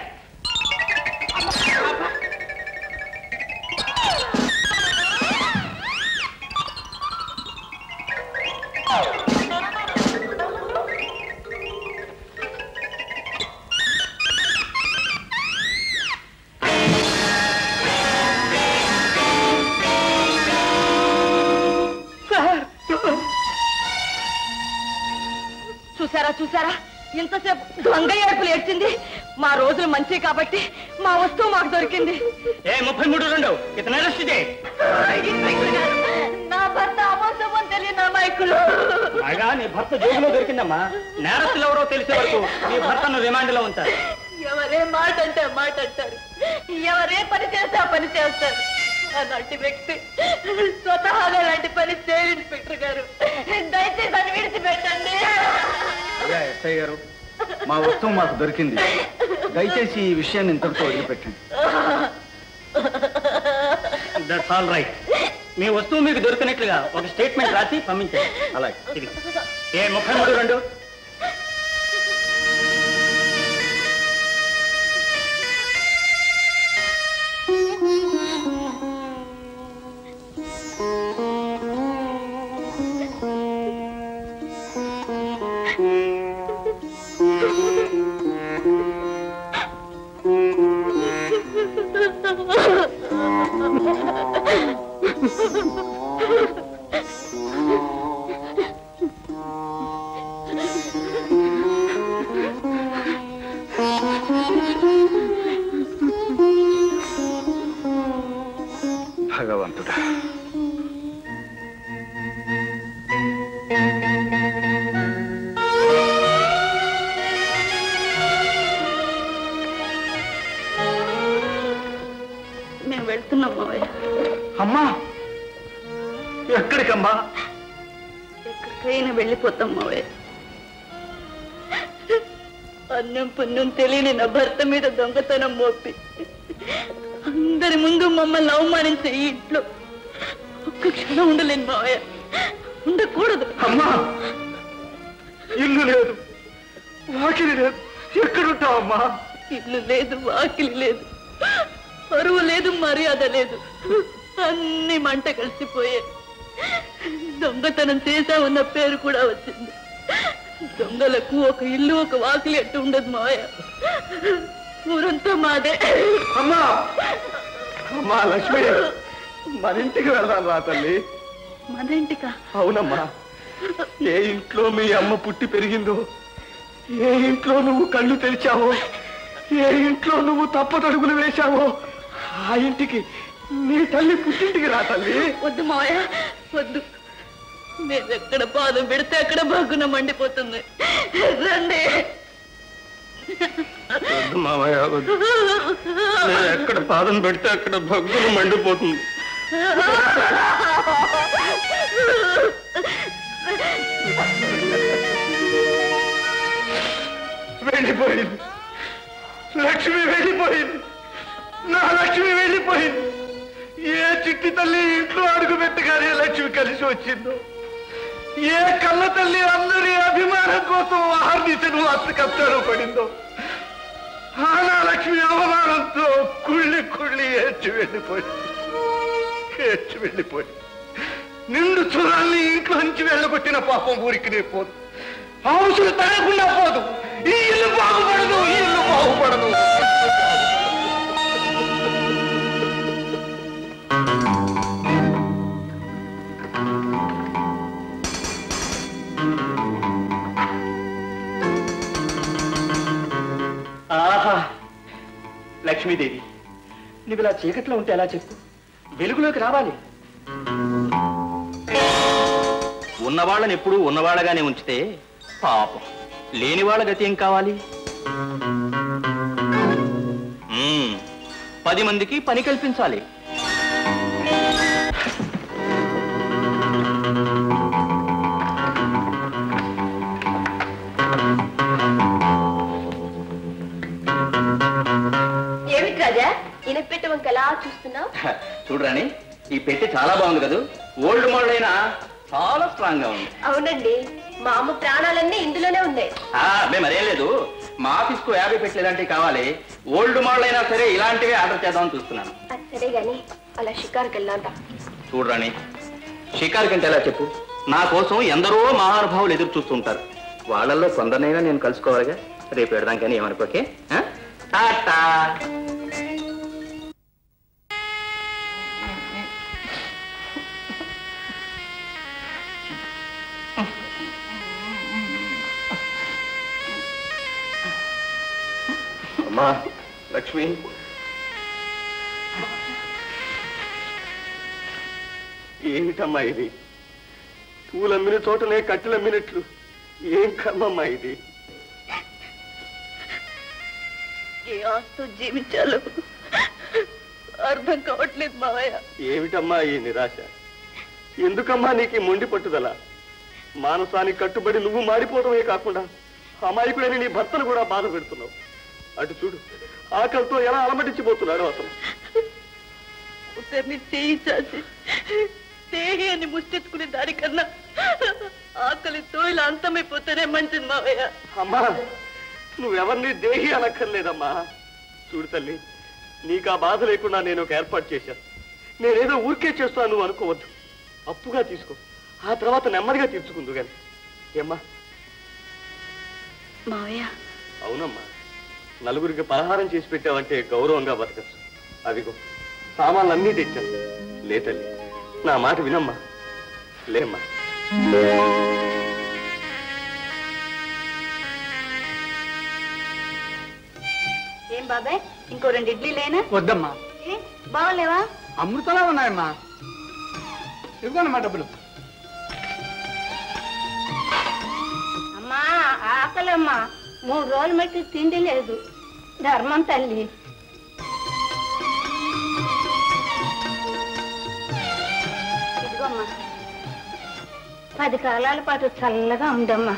చూసారా చూసారా ఇంతసేపు దొంగ ఏడుపులు ఏడ్చింది మా రోజులు మంచి కాబట్టి మా వస్తువు మాకు దొరికింది ఏ ముప్పై మూడు రెండు ఇతను అరెస్ట్ చేయి నా భర్త అమోసమని తెలియని అమాయకులు బాగా నీ భర్త జైలులో దొరికిందమ్మా నేరస్తులు ఎవరో తెలిసే వరకు నీ భర్తను రిమాండ్ లో ఉంచారు ఎవరే మాట అంటే ఆ మాట అంటారు ఎవరే పని చేస్తే ఆ పని చేస్తారు అలాంటి వ్యక్తి స్వతహాగా అలాంటి పని చేయరు ఇన్స్పెక్టర్ గారు దయచేసి దాన్ని విడిచిపెట్టండి అయ్యా ఎస్ఐ గారు మా వస్తువు మాకు దొరికింది దయచేసి ఈ విషయాన్ని ఇంతటితో వదిలిపెట్టండి దట్స్ ఆల్ రైట్ మీ వస్తువు మీకు దొరికినట్లుగా ఒక స్టేట్మెంట్ రాసి పంపించండి అలాగే ఇది ఏ ముప్పై మూడు రెండు భగవంతుడా మేము వెళ్తున్నాం మావయ్య అమ్మా ఎక్కడికమ్మా ఎక్కడికైనా వెళ్ళిపోతాం మావయ్య అన్నం పుణ్యం తెలియని నా భర్త మీద దొంగతనం మోపి అందరి ముందు మమ్మల్ని అవమానించే ఈ ఇంట్లో ఒక్క క్షణం ఉండలేను మావయ్య ఉండకూడదు అమ్మా ఇల్లు లేదు వాకిలి లేదు ఎక్కడుంటావమ్మా ఇల్లు లేదు వాకిలి లేదు పరువు లేదు మర్యాద లేదు అన్ని మంట కలిసిపోయే దొంగతనం చేశామన్న పేరు కూడా వచ్చింది దొంగలకు ఒక ఇల్లు ఒక వాకిలి ఎట్టు ఉండదు మాయ ఊరంతా మాదే అమ్మా అమ్మా లక్ష్మి మన ఇంటికి వెళ్దాం రా తల్లి మన ఇంటికా అవునమ్మా ఏ ఇంట్లో మీ అమ్మ పుట్టి పెరిగిందో ఏ ఇంట్లో నువ్వు కళ్ళు తెరిచావో ఏ ఇంట్లో నువ్వు తప్పతడుగులు వేశావో ఆ ఇంటికి నీ తల్లి పుట్టింటికి రా తల్లి వద్దు మావయ్య వద్దు మీరు ఎక్కడ పాదం పెడితే అక్కడ బాగున మండిపోతుంది రండి వద్దు మామయ్య వద్దు నేను ఎక్కడ పాదం పెడితే అక్కడ భగ్గులు మండిపోతుంది వెళ్ళిపోయింది లక్ష్మి వెళ్ళిపోయింది నా లక్ష్మి వెళ్ళిపోయింది ఏ చిట్టి తల్లి ఇంట్లో అడుగు పెట్టగానే లక్ష్మి కలిసి వచ్చిందో ఏ కళ్ళ తల్లి అందరి అభిమానం కోసం ఆహర్నిశను అత్త కష్టాలు పడిందో ఆ నా లక్ష్మి అవమానంతో కుళ్ళి కుళ్ళి ఏడ్చి వెళ్ళిపోయింది ఏడ్చి వెళ్ళిపోయింది నిండు చూడాలని ఇంట్లో నుంచి వెళ్ళగొట్టిన పాపం ఊరికి నే పోదు హౌసులు తగకుండా పోదు ఈ ఇల్లు బాగుపడదు ఈ ఇల్లు బాగుపడదు ఆహా లక్ష్మీదేవి నువ్వు ఇలా చీకట్లో ఉంటే ఎలా చెప్పు వెలుగులోకి రావాలి ఉన్నవాళ్ళని ఎప్పుడూ ఉన్నవాళ్ళగానే ఉంచితే పాపం లేని వాళ్ళ గతి ఏం కావాలి మ్మ్. పది మందికి పని కల్పించాలి ఏమిటి రాజా ఇనపెట్టి వంక ఎలా చూస్తున్నావు చూడరాని ఈ పెట్టి చాలా బాగుంది కదా ఓల్డ్ మోడల్ అయినా చాలా స్ట్రాంగ్ గా ఉంది అవునండి మా అమ్మ ప్రాణాలన్నీ ఇందులోనే ఉన్నాయి ఆ, అబ్బే మరేం లేదు మా ఆఫీస్ కు యాభై పెట్లు ఇలాంటివి కావాలి ఓల్డ్ మోడల్ అయినా సరే ఇలాంటివే ఆర్డర్ చేద్దామని చూస్తున్నాను అది సరే గాని అలా షికారుకి వెళ్ళాంట చూడరాని షికార్ కంటే ఎలా చెప్పు నా కోసం ఎందరో మహానుభావులు ఎదురు చూస్తుంటారు వాళ్ళల్లో కొందరినైనా నేను కలుసుకోవాలిగా రేపు పెడదాం కానీ ఏమనుకోకే ఆ? టాటా అమ్మా లక్ష్మి ఏమిటమ్మా ఇది పూలమ్మిన చోటనే కట్టెలమ్మినట్లు ఏం కర్మమ్మా ఇది ఏ ఆస్తో జీవించాలో అర్థం కావట్లేదు మావయ్య ఏమిటమ్మా ఈ నిరాశ ఎందుకమ్మా నీకు ఈ మొండి పట్టుదల మానసానికి కట్టుబడి నువ్వు మారిపోవడమే కాకుండా అమాయకుడని నీ భర్తను కూడా బాధ పెడుతున్నావు అటు చూడు ఆకలితో ఎలా అలమటించిపోతున్నాడు అతను ఒకరిని చేయి చాచి దేహి అని ముష్టెత్తుకునే దానికన్నా ఆకలితో ఇలా అంతమైపోతేనే మంచిది మావయ్య అమ్మా నువ్వెవరిని దేహి అనక్కర్లేదమ్మా చూడు తల్లి నీకు ఆ బాధ లేకుండా నేను ఒక ఏర్పాటు చేశాను నేనేదో ఊరికే చేస్తాను నువ్వు అనుకోవద్దు అప్పుగా తీసుకో ఆ తర్వాత నెమ్మదిగా తీర్చుకుందు గాని ఏమ్మా మావయ్య అవునమ్మా నలుగురికి పలహారం చేసి పెట్టావంటే గౌరవంగా బతకచ్చు అదిగో సామాన్లు అన్నీ తెచ్చాను లే తల్లి నా మాట వినమ్మా లేమ్మా ఏం బాబాయ్ ఇంకో రెండు ఇడ్లీ లేనా వద్దమ్మా ఏ, బాగోలేవా అమృతలా ఉన్నాయమ్మా ఇవ్వనమ్మా డబ్బులు అమ్మా ఆకలమ్మా మూడు రోజులు మట్టి తిండి లేదు ధర్మం తల్లి ఇదిగోమ్మా పది కాలాల పాటు చల్లగా ఉండమ్మా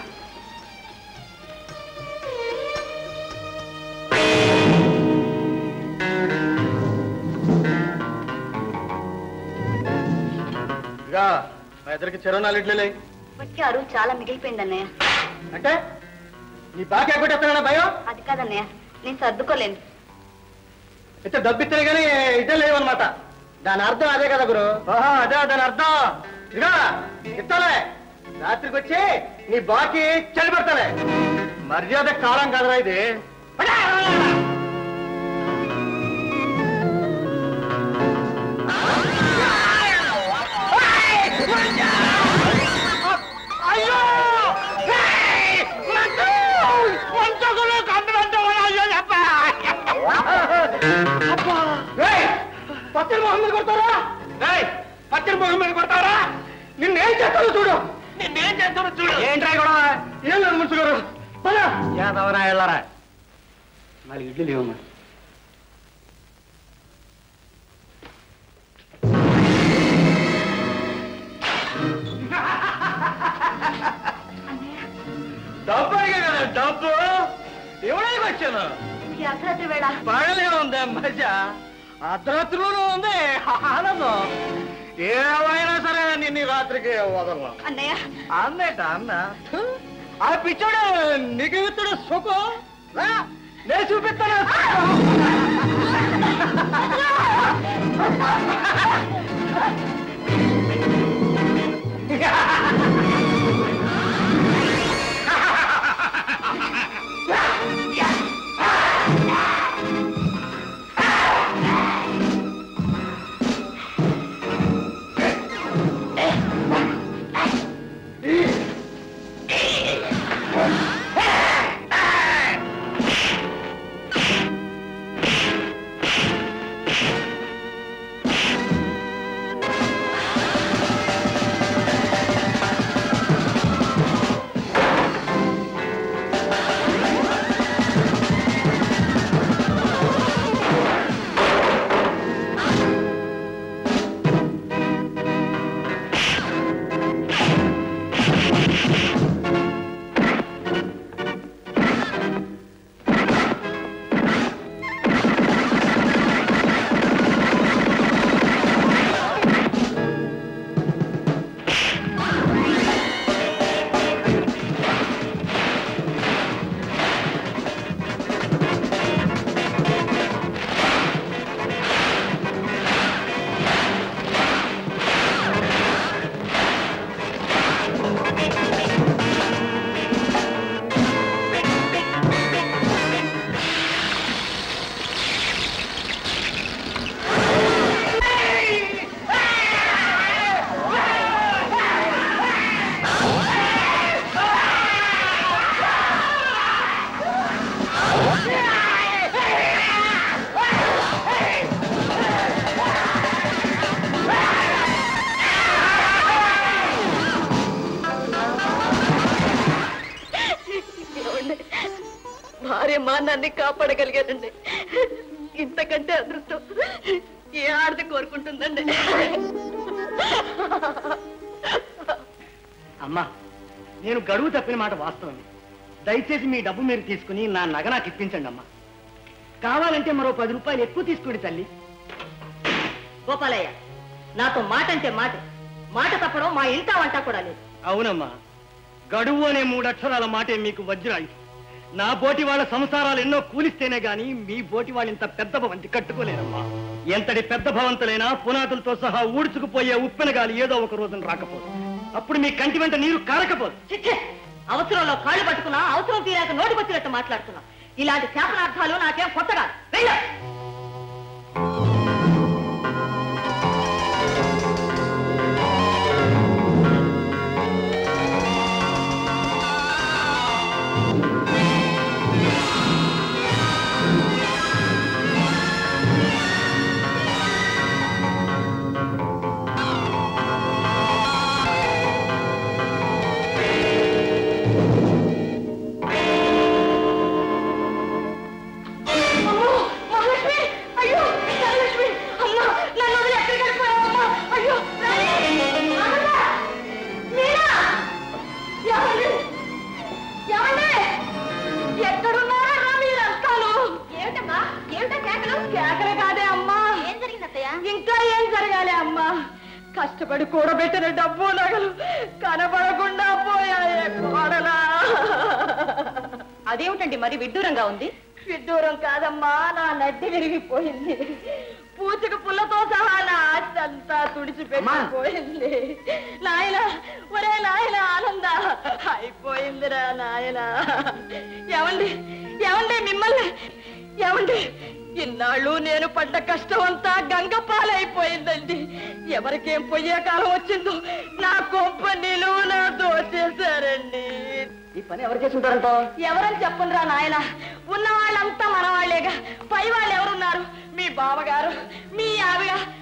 ఇదిగా మా ఇద్దరికి చెరవ నాలుగు ఇడ్లీలే ఇప్పటికీ అరువు చాలా మిగిలిపోయింది అన్నయ్య అంటే నీ బాకీ ఎగ్గొట్టేస్తానా భయం అది కాదన్నయ్య నేను సర్దుకోలేను అయితే డబ్బు ఇస్తే కానీ ఇదే లేవన్నమాట దాని అర్థం అదే కదా గురు అదే దాని అర్థం ఇదిగా ఇస్తాలే రాత్రికి వచ్చి నీ బాకీ చనిపెడతాలే మర్యాద కాలం కదరా ఇది పచ్చడి మొహం మీద కొడతారా పచ్చడి మొహం మీద కొడతారా నిన్నేం చేస్తాను చూడు నిన్నేం చేస్తాను చూడు ఏంట్రా గొడవ ఏం లేదు మున్సు గారు పద యాదవరా వెళ్ళరా నాలుగు ఇడ్లీలు ఇవ్వమ్మా డబ్బు అడిగా కదా డబ్బు ఇవ్వడానికి వచ్చాను ఈ అర్ధరాత్రి వేళ బాగానే ఉంది మజ అర్ధరాత్రిలోనూ ఉంది ఆనందం ఏమైనా సరే నిన్ను ఈ రాత్రికి వదలను అన్నయ్య అన్నట అన్న థు, ఆ పిచ్చోడు నీకు ఇస్తాడు సుఖం రా, నేను చూపిస్తాను ఏమండి? భార్య మానాన్ని కాపాడగలిగానండి ఇంతకంటే అదృష్టం ఏ ఆడది కోరుకుంటుందండి అమ్మా నేను గడువు తప్పిన మాట వాస్తవమే దయచేసి మీ డబ్బు మీరు తీసుకుని నా నగ నాకు ఇప్పించండి అమ్మా కావాలంటే మరో పది రూపాయలు ఎక్కువ తీసుకోండి తల్లి గోపాలయ్య నాతో మాట అంటే మాట మాట తప్పడం మా ఇంట వంట కూడా లేదు అవునమ్మా గడువు అనే మూడు అక్షరాల మాటే మీకు వజ్రాయుధం నా బోటి వాళ్ళ సంసారాలు ఎన్నో కూలిస్తేనే గాని మీ బోటి వాళ్ళు ఇంత పెద్ద భవంతి కట్టుకోలేరమ్మా ఎంతటి పెద్ద భవంతులైనా పునాదులతో సహా ఊడ్చుకుపోయే ఉప్పెన గాలి ఏదో ఒక రోజున రాకపోదు అప్పుడు మీ కంటి వెంట నీరు కారకపోదు చిచ్చే అవసరంలో కాళ్ళు పట్టుకున్నా అవసరం తీరాక నోటికొచ్చినట్టు మాట్లాడుతున్నా ఇలాంటి శాపనార్థాలు నాకేం కొత్తగా వెళ్ళు అమ్మో, మహాలక్ష్మి! అయ్యో, ధనలక్ష్మి! అమ్మ, నన్ను వదిలి ఎక్కడికి వెళ్ళిపోయావమ్మా? అయ్యో, రాణి! ఆనంద! మీరా! ఏమండి? ఏమండి? ఎక్కడున్నారా రా మీరంతాను? ఏమిటమ్మా? ఏమిటా కేకలు? కేకలు కాదే అమ్మా ఏం జరిగిందత్తయ్య ఇంకా ఏం జరగాలి అమ్మా కష్టపడి కూడబెట్టిన డబ్బు నగలు కనబడకుండా పోయాయే కోడలా అదేమిటండి మరి విడ్డూరంగా ఉంది విడ్డూరం కాదమ్మా నా నడ్డి విరిగిపోయింది పూచిక పుల్లతో సహా నా ఆస్తి అంతా తుడిచిపెట్టిపోయింది నాయన ఒరే నాయన ఆనంద అయిపోయిందిరా నాయన ఏమండి ఏమండి మిమ్మల్ని ఏమండి ఇన్నాళ్ళు నేను పడ్డ కష్టం అంతా గంగ పాలైపోయిందండి ఎవరికేం పోయే కాలం వచ్చిందో నా కొంప నిలువున దోచేశారండి ఈ పని ఎవరు చేసి ఉంటారంట ఎవరని చెప్పనురా నాయన ఉన్న వాళ్ళంతా మన వాళ్ళేగా పై వాళ్ళు ఎవరున్నారు మీ బావగారు మీ ఆవిడ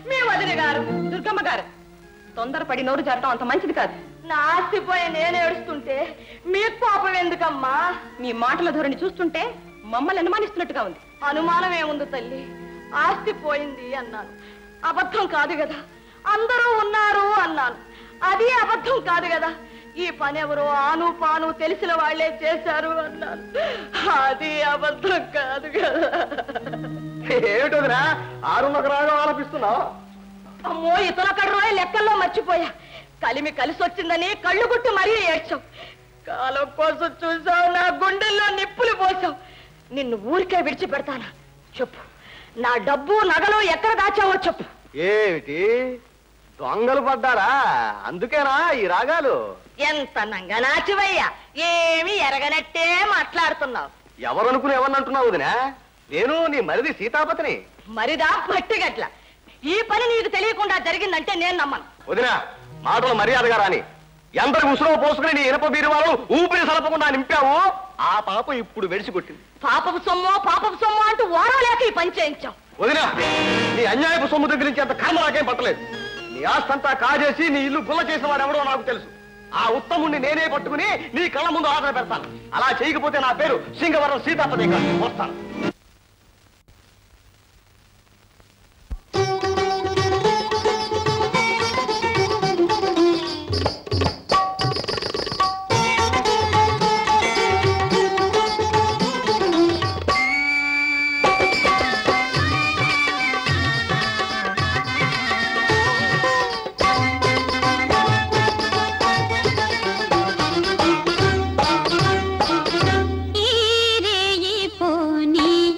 మావయ్య గారు దుర్గమ్మ గారు తొందరపడి నోరు జరటం అంత మంచిది కాదు నా ఆస్తిపోయి నేను ఏడుస్తుంటే మీకు పాపం ఎందుకమ్మా మీ మాటల ధోరణి చూస్తుంటే మమ్మల్ని అనుమానిస్తున్నట్టుగా ఉంది అనుమానం ఏముంది తల్లి ఆస్తి పోయింది అన్నాను అబద్ధం కాదు కదా అందరూ ఉన్నారు అన్నాను అది అబద్ధం కాదు కదా ఈ పని ఎవరో ఆను పాను తెలిసిన వాళ్లే చేశారు అన్నాను అది అబద్ధం కాదు కదా ఏమిటోదిరా ఆరున్నర రాగం ఆలపిస్తున్నావు అమ్మో ఇతర కడరోయ లెక్కల్లో మర్చిపోయా కలిమి కలిసి వచ్చిందని కళ్ళు గుట్టి మరీ ఏడ్చావు కాలం కోసం చూసావు నా గుండెల్లో నిప్పులు పోసావు నిన్ను ఊరికే విడిచిపెడతానా చెప్పు నా డబ్బు నగలు ఎక్కడ దాచావో చెప్పు ఏమిటి దొంగలు పడ్డారా అందుకేనా ఈ రాగాలు ఎంత నంగనాచివయ్యా ఏమి ఎరగనట్టే మాట్లాడుతున్నావు ఎవరనుకుని ఎవరినంటున్నావు వదినా నేను నీ మరిది సీతాపతిని మరిదా పట్టిగట్ల ఈ పని నీకు తెలియకుండా జరిగిందంటే నేను నమ్మను వదినా మాటలు మర్యాదగా రాని ఎందరి ఉసురు పోసుకుని నీ ఇనప బీరువాలు ఊపిరి సలపకుండా నింపావు ఆ పాప ఇప్పుడు వెడిసి కొట్టింది పాపపు సొమ్మో పాపపు సొమ్మో అంటూ ఓరవలేక ఈ పని చేయించావు వదినా నీ అన్యాయపు సొమ్ము దగ్గర నుంచి అంత కర్మ నాకేం పట్టలేదు నీ ఆస్తంతా కాజేసి నీ ఇల్లు గుల్ల చేసిన వాడు ఎవడో నాకు తెలుసు ఆ ఉత్తముణ్ణి నేనే పట్టుకుని నీ కళ్ళ ముందు ఆర్డర్ పెడతాను అలా చేయకపోతే నా పేరు సింగవరం సీతాపతి కాదు వస్తాను ఈ రేయి పోనీ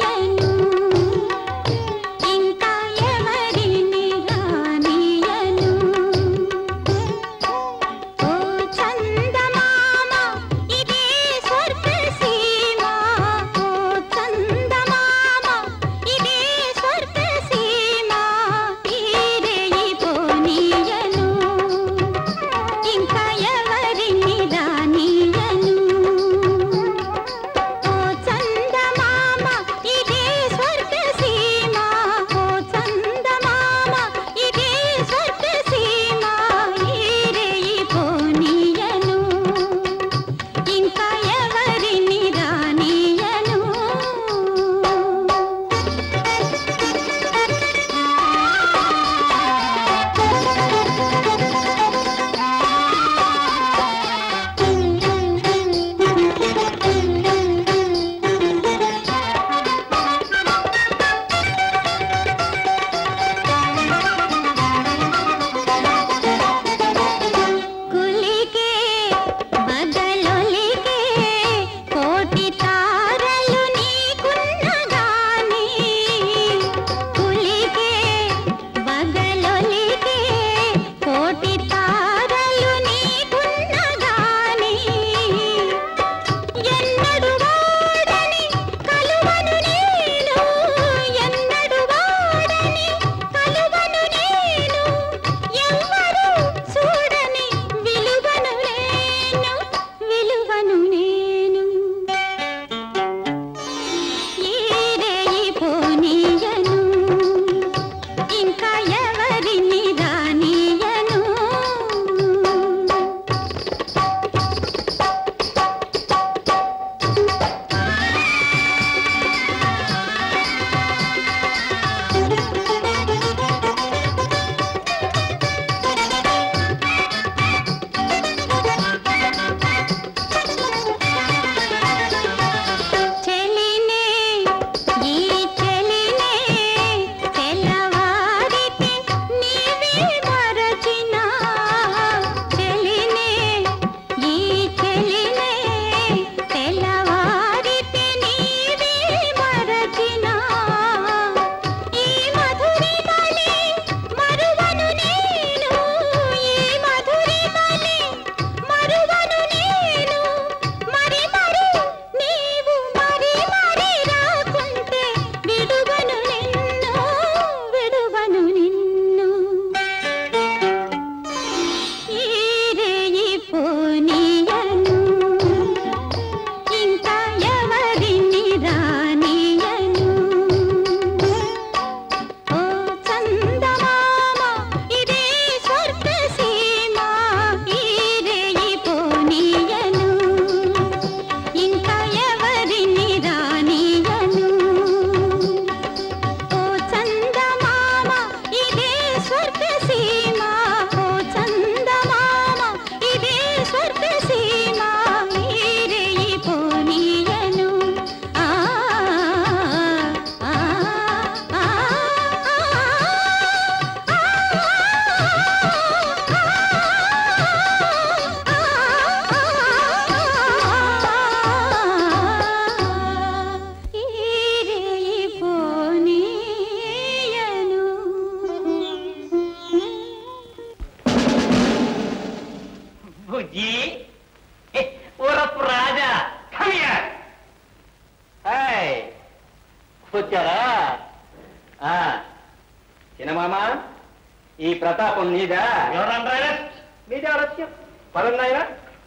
చిన్నమామ ఈ ప్రతాపం నీదా మీదే ఆలస్యం పదండి ఆయన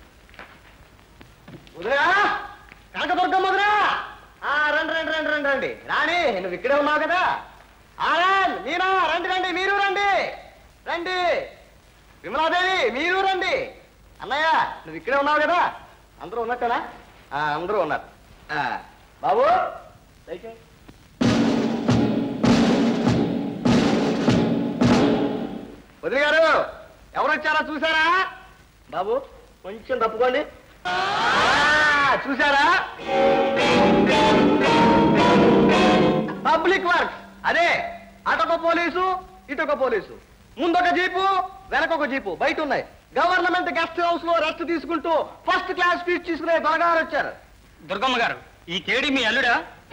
ఉదరా కనకదుర్గం వదరా ఆ, రండి రండి రండి రండి రండి రాణి నువ్వు ఇక్కడే ఉన్నావు కదా ఆనంద్ మీనా రండి రండి మీరు రండి రండి విమలాదేవి మీరు రండి అన్నయ్య నువ్వు ఇక్కడే ఉన్నావు కదా అందరూ ఉన్నట్టేనా ఆ, అందరూ ఉన్నారు ఆ, బాబు దయచేయి వదిలి గారు ఎవరు వచ్చారో చూసారా బాబు కొంచెం తప్పుకోండి ఆ, చూసారా పబ్లిక్ వర్క్స్ అదే అటొక పోలీసు ఇటొక పోలీసు ముందొక జీపు వెనకొక జీపు బయట ఉన్నాయి గవర్నమెంట్ గెస్ట్ హౌస్ లో రెస్ట్ తీసుకుంటూ ఫస్ట్ క్లాస్ ఫీజు తీసుకునే దొరగారు వచ్చారు దుర్గమ్మ గారు ఈ కేడి మీ అల్లుడా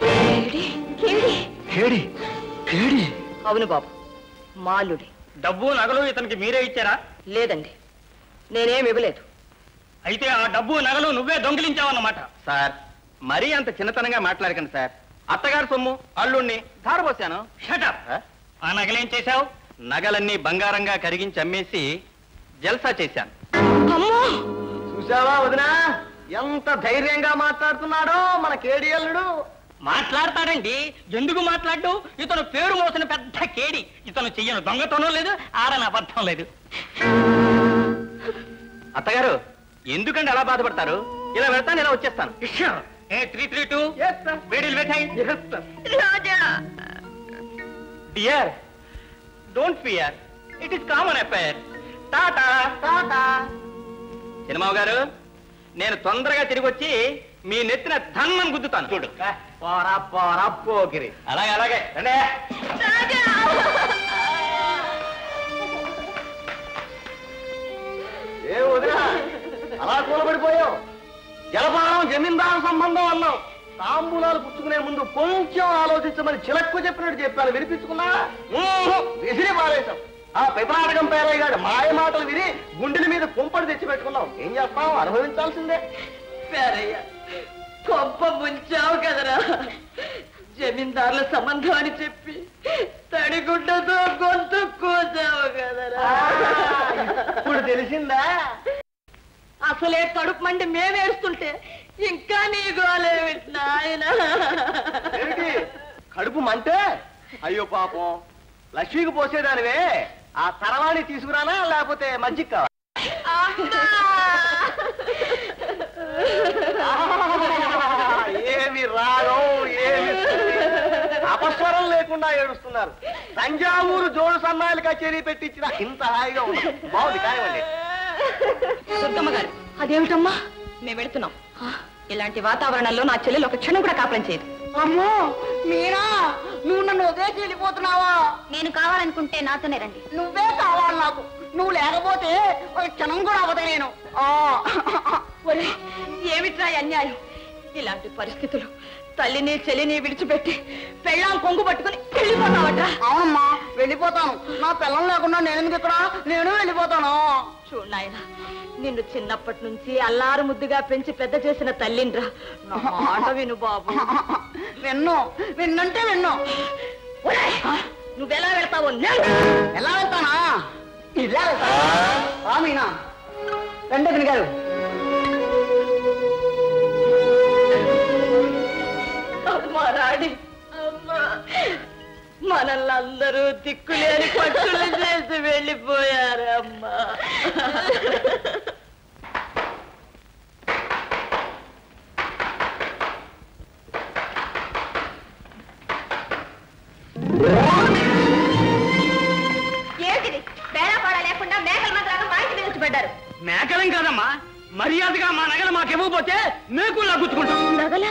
కేడి కేడి అవును బాబు మాల్లుడే డబ్బు నగలు ఇతనికి మీరే ఇచ్చారా లేదండి నేనేం ఇవ్వలేదు అయితే ఆ డబ్బు నగలు నువ్వే దొంగిలించావన్నమాట సార్ మరీ అంత చిన్నతనంగా మాట్లాడకండి సార్ అత్తగారు సొమ్ము అల్లుణ్ణి ధారపోసాను షటప్ ఆ నగలేం చేశావు నగలన్నీ బంగారంగా కరిగించి అమ్మేసి జల్సా చేశాను చూసావా వదినా ఎంత ధైర్యంగా మాట్లాడుతున్నాడో మన కేడియల్లుడు మాట్లాడతాడండి ఎందుకు మాట్లాడు ఇతను పేరు మోసిన పెద్ద కేడి ఇతను చెయ్యను దొంగతనం లేదు ఆడని అబద్ధం లేదు అత్తగారు ఎందుకండి అలా బాధపడతారు ఇలా వెళ్తాను ఇలా వచ్చేస్తాను ఏ త్రీ త్రీ టూ వేడిలు పెట్టాయి dear don't fear it is common affair tata tata cinema గారు నేను తొందరగా తిరిగి వచ్చి మీ నెత్తిన ధన్నం గుద్దుతాను చూడు పోరా పోరా పోకిరి అలాగే అలాగే రండి. ఏ వదినా అలా కూలబడిపోయావు జలపానం జమీందారు సంబంధం అన్నావు తాంబూలాలు పుచ్చుకునే ముందు కొంచెం ఆలోచించమని చిలక్కు చెప్పినట్టు చెప్పాను వినిపించుకున్నా ఊహు, విసిరి పారేశాం ఆ పిపనాటకం పేరయ్య గారు మాయ మాటలు విని గుండెల మీద కుంపడి తెచ్చి పెట్టుకున్నాం ఏం చేస్తాం అనుభవించాల్సిందే పేరయ్య కొప్ప ముంచావు కదరా జమీందారుల సంబంధం అని చెప్పి తడిగుడ్డతో గొంతు కూసావు కదరా ఇప్పుడు తెలిసిందా అసలే కడుపు మండి మేమేడుస్తుంటే ఇంకా నీ గోలేమి నాయన ఏమిటి కడుపు మంటే అయ్యో పాపం లక్ష్మికి పోసేదానివే ఆ తరవాణి తీసుకురానా లేకపోతే మజ్జిగ కావాలా ఏమి రాగం ఏమి శృతి. అపస్వరం లేకుండా ఏడుస్తున్నారు తంజావూరు జోడు సన్నాయిలు కచేరీ పెట్టించిన ఇంత హాయిగా ఉంది బాగుంది కానివ్వండి దుర్గమ్మ గారు అదేమిటమ్మా మేము వెళుతున్నాం ఇలాంటి వాతావరణంలో నా చెల్లెలు ఒక క్షణం కూడా కాపురం చేయదు అమ్మో మీరా నువ్వు నన్ను వదిలేసి వెళ్ళిపోతున్నావా నేను కావాలనుకుంటే నాతోనే రండి నువ్వే కావాలి నాకు నువ్వు లేకపోతే ఒక క్షణం కూడా అవదా నేను ఆ. ఒరే ఏమిట్రా ఈ అన్యాయం ఇలాంటి పరిస్థితులు తల్లిని చెల్లిని విడిచిపెట్టి పెళ్ళాం కొంగు పట్టుకుని వెళ్ళిపోతావట్రా అవునమ్మా వెళ్ళిపోతాను నా పిల్లలు లేకుండా నేను ఎందుకు ఇక్కడ నేను వెళ్ళిపోతాను చూడు నాయనా నిన్ను చిన్నప్పటి నుంచి అల్లారు ముద్దుగా పెంచి పెద్ద చేసిన తల్లిండ్రా నా మాట విను బాబు విన్ను విన్నంటే విన్ను ఒరేయ్, నువ్వెలా వెళ్తావో నేను ఎలా వెళ్తానా ఇలా వెళ్తానా ఆ మీనా రండి గారు అమ్మా రాణి అమ్మా మనల్ని అందరూ దిక్కులేని పట్టులు చేసి వెళ్ళిపోయారు అమ్మా ఏంటిది బేడపాడ లేకుండా మేకల మాత్రం మా ఇంటి మీద వచ్చి పడ్డారు మేకలం కాదమ్మా మర్యాదగా మా నగలు మాకు ఇవ్వకపోతే మేకుల్లా గుచ్చుకుంటాం నగలా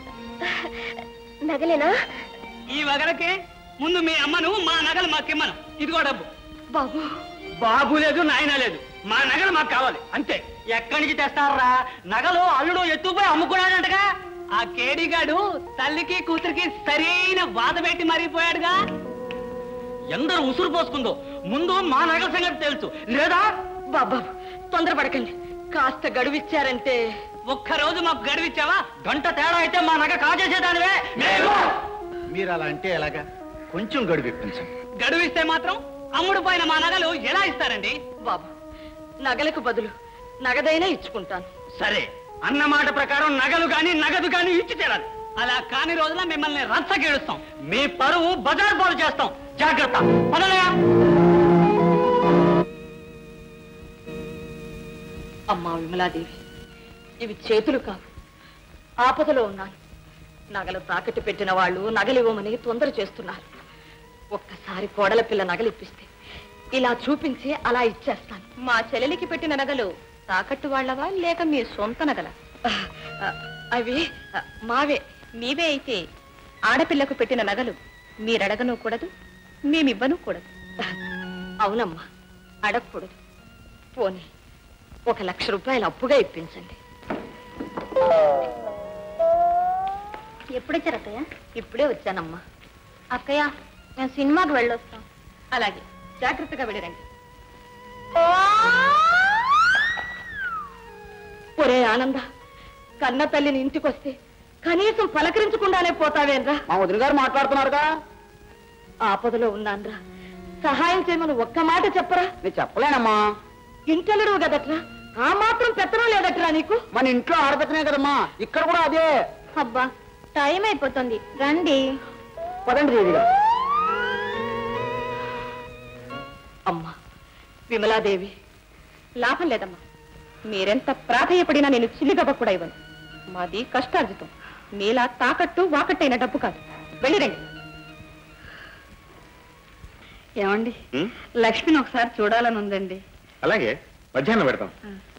నగలేనా ఈ వగలకి ముందు మీ అమ్మను మా నగలు మాకు ఇమ్మను ఇదిగో డబ్బు బాబు బాబు లేదు నాయన లేదు మా నగలు మాకు కావాలి అంతే ఎక్కడి నుంచి తెస్తారా నగలు అల్లుడు ఎత్తుకుపోయి అమ్ముకున్నాడంటగా ఆ కేడిగాడు తల్లికి కూతురికి సరైన బాధ పెట్టి మరిగిపోయాడుగా ఎందరూ ఉసురు పోసుకుందో ముందు మా నగల సంగతి తెలుసు లేదా బాబా తొందరపడకండి కాస్త గడువిచ్చారంటే ఒక్క రోజు మాకు గడివిచ్చావా గంట తేడా అయితే మా నగ కాజేసేదానివే మేము మీరు అలా అంటే ఎలాగా కొంచెం గడువు ఇప్పించండి గడువిస్తే మాత్రం అమ్ముడు పోయిన మా నగలు ఎలా ఇస్తారండి బాబు నగలకు బదులు నగదైనా ఇచ్చుకుంటాను సరే అన్న మాట ప్రకారం నగలు గాని నగదు గాని ఇచ్చి తీరాలి అలా కాని రోజున మిమ్మల్ని రచ్చగేడుస్తాం మీ పరువు బజార్ పాలు చేస్తాం జాగ్రత్త పదలయా అమ్మా విమలాదేవి ఇవి చేతులు కావు ఆపదలో ఉన్నాను నగలు తాకట్టు పెట్టిన వాళ్ళు నగలివ్వమని తొందర చేస్తున్నారు ఒక్కసారి కోడల పిల్ల నగలిప్పిస్తే ఇలా చూపించి అలా ఇచ్చేస్తాను మా చెల్లెలికి పెట్టిన నగలు తాకట్టు వాళ్ళవా లేక మీ సొంత నగల అవి ఆ, మావే మీవే అయితే ఆడపిల్లకు పెట్టిన నగలు మీరడగను కూడదు మేమివ్వను కూడదు అవునమ్మా అడగకూడదు పోనీ ఒక లక్ష రూపాయలు అప్పుగా ఇప్పించండి ఎప్పుడొచ్చారు అక్కయ్య ఇప్పుడే వచ్చానమ్మా అక్కయ్య మేము సినిమాకి వెళ్ళొస్తాం అలాగే జాగ్రత్తగా వెళ్ళరండి ఒరే ఆనంద కన్న తల్లిని ఇంటికొస్తే కనీసం పలకరించకుండానే పోతావేన్రా మా వదిన గారు మాట్లాడుతున్నారుగా ఆపదలో ఉన్నాన్రా సహాయం చేయమని ఒక్క మాట చెప్పరా నేను చెప్పలేనమ్మా ఇంటెల్లడు కదట్రా ఆ మాత్రం పెత్తనం లేదట్రా నీకు మన ఇంట్లో ఆడపెత్తనే కదమ్మా ఇక్కడ కూడా అదే అబ్బా టైం అయిపోతుంది రండి పదండి దేవి గారు అమ్మా విమలాదేవి లాభం లేదమ్మా మీరెంత ప్రాధేయపడినా నేను చిల్లిగవ్వ కూడా ఇవ్వను మాది కష్టార్జితం మీలా తాకట్టు వాకట్టైన డబ్బు కాదు వెళ్ళిరండి ఏమండి లక్ష్మిని ఒకసారి చూడాలని ఉందండి అలాగే మధ్యాహ్నం పెడతాం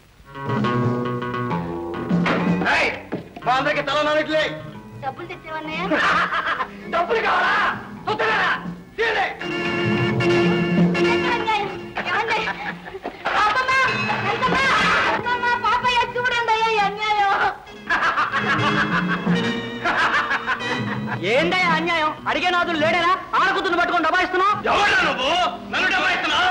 మా అందరికి తల నాలుగులే డబ్బులు తెచ్చేవన్నయ్య డబ్బులు కావాలా చూస్తున్నారా చూడండి అయ్యా అన్యాయం ఏందయ్యా అన్యాయం అడిగే నాదులు లేడేనా ఆడకుతుని పట్టుకొని డబాయిస్తున్నావు ఎవరా నువ్వు నన్ను డబ్బా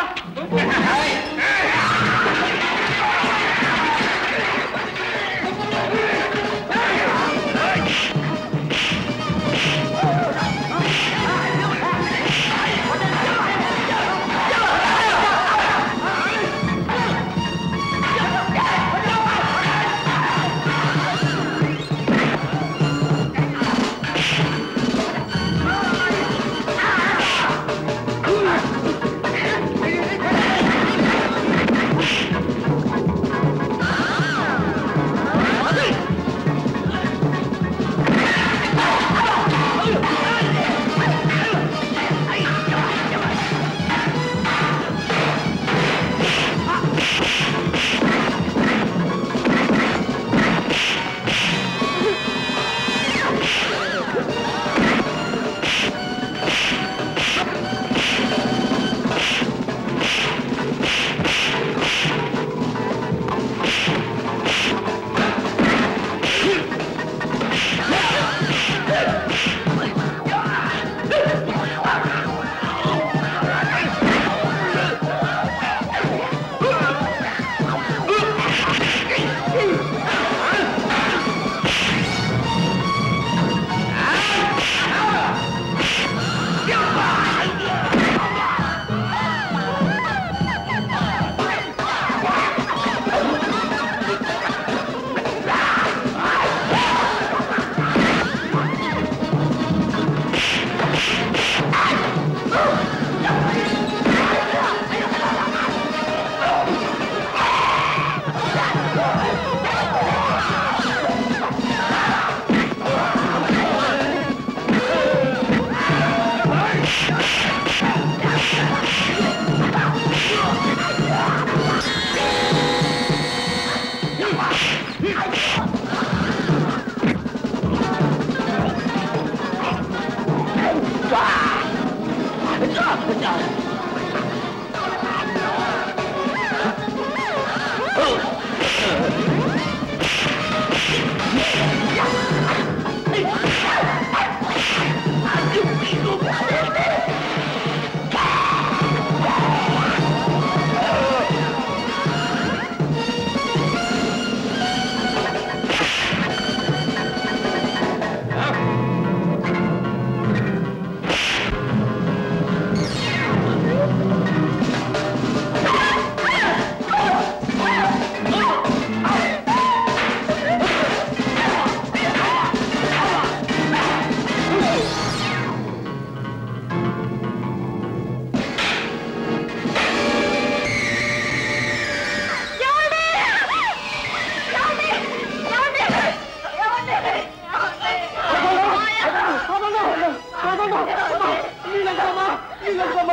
ఆ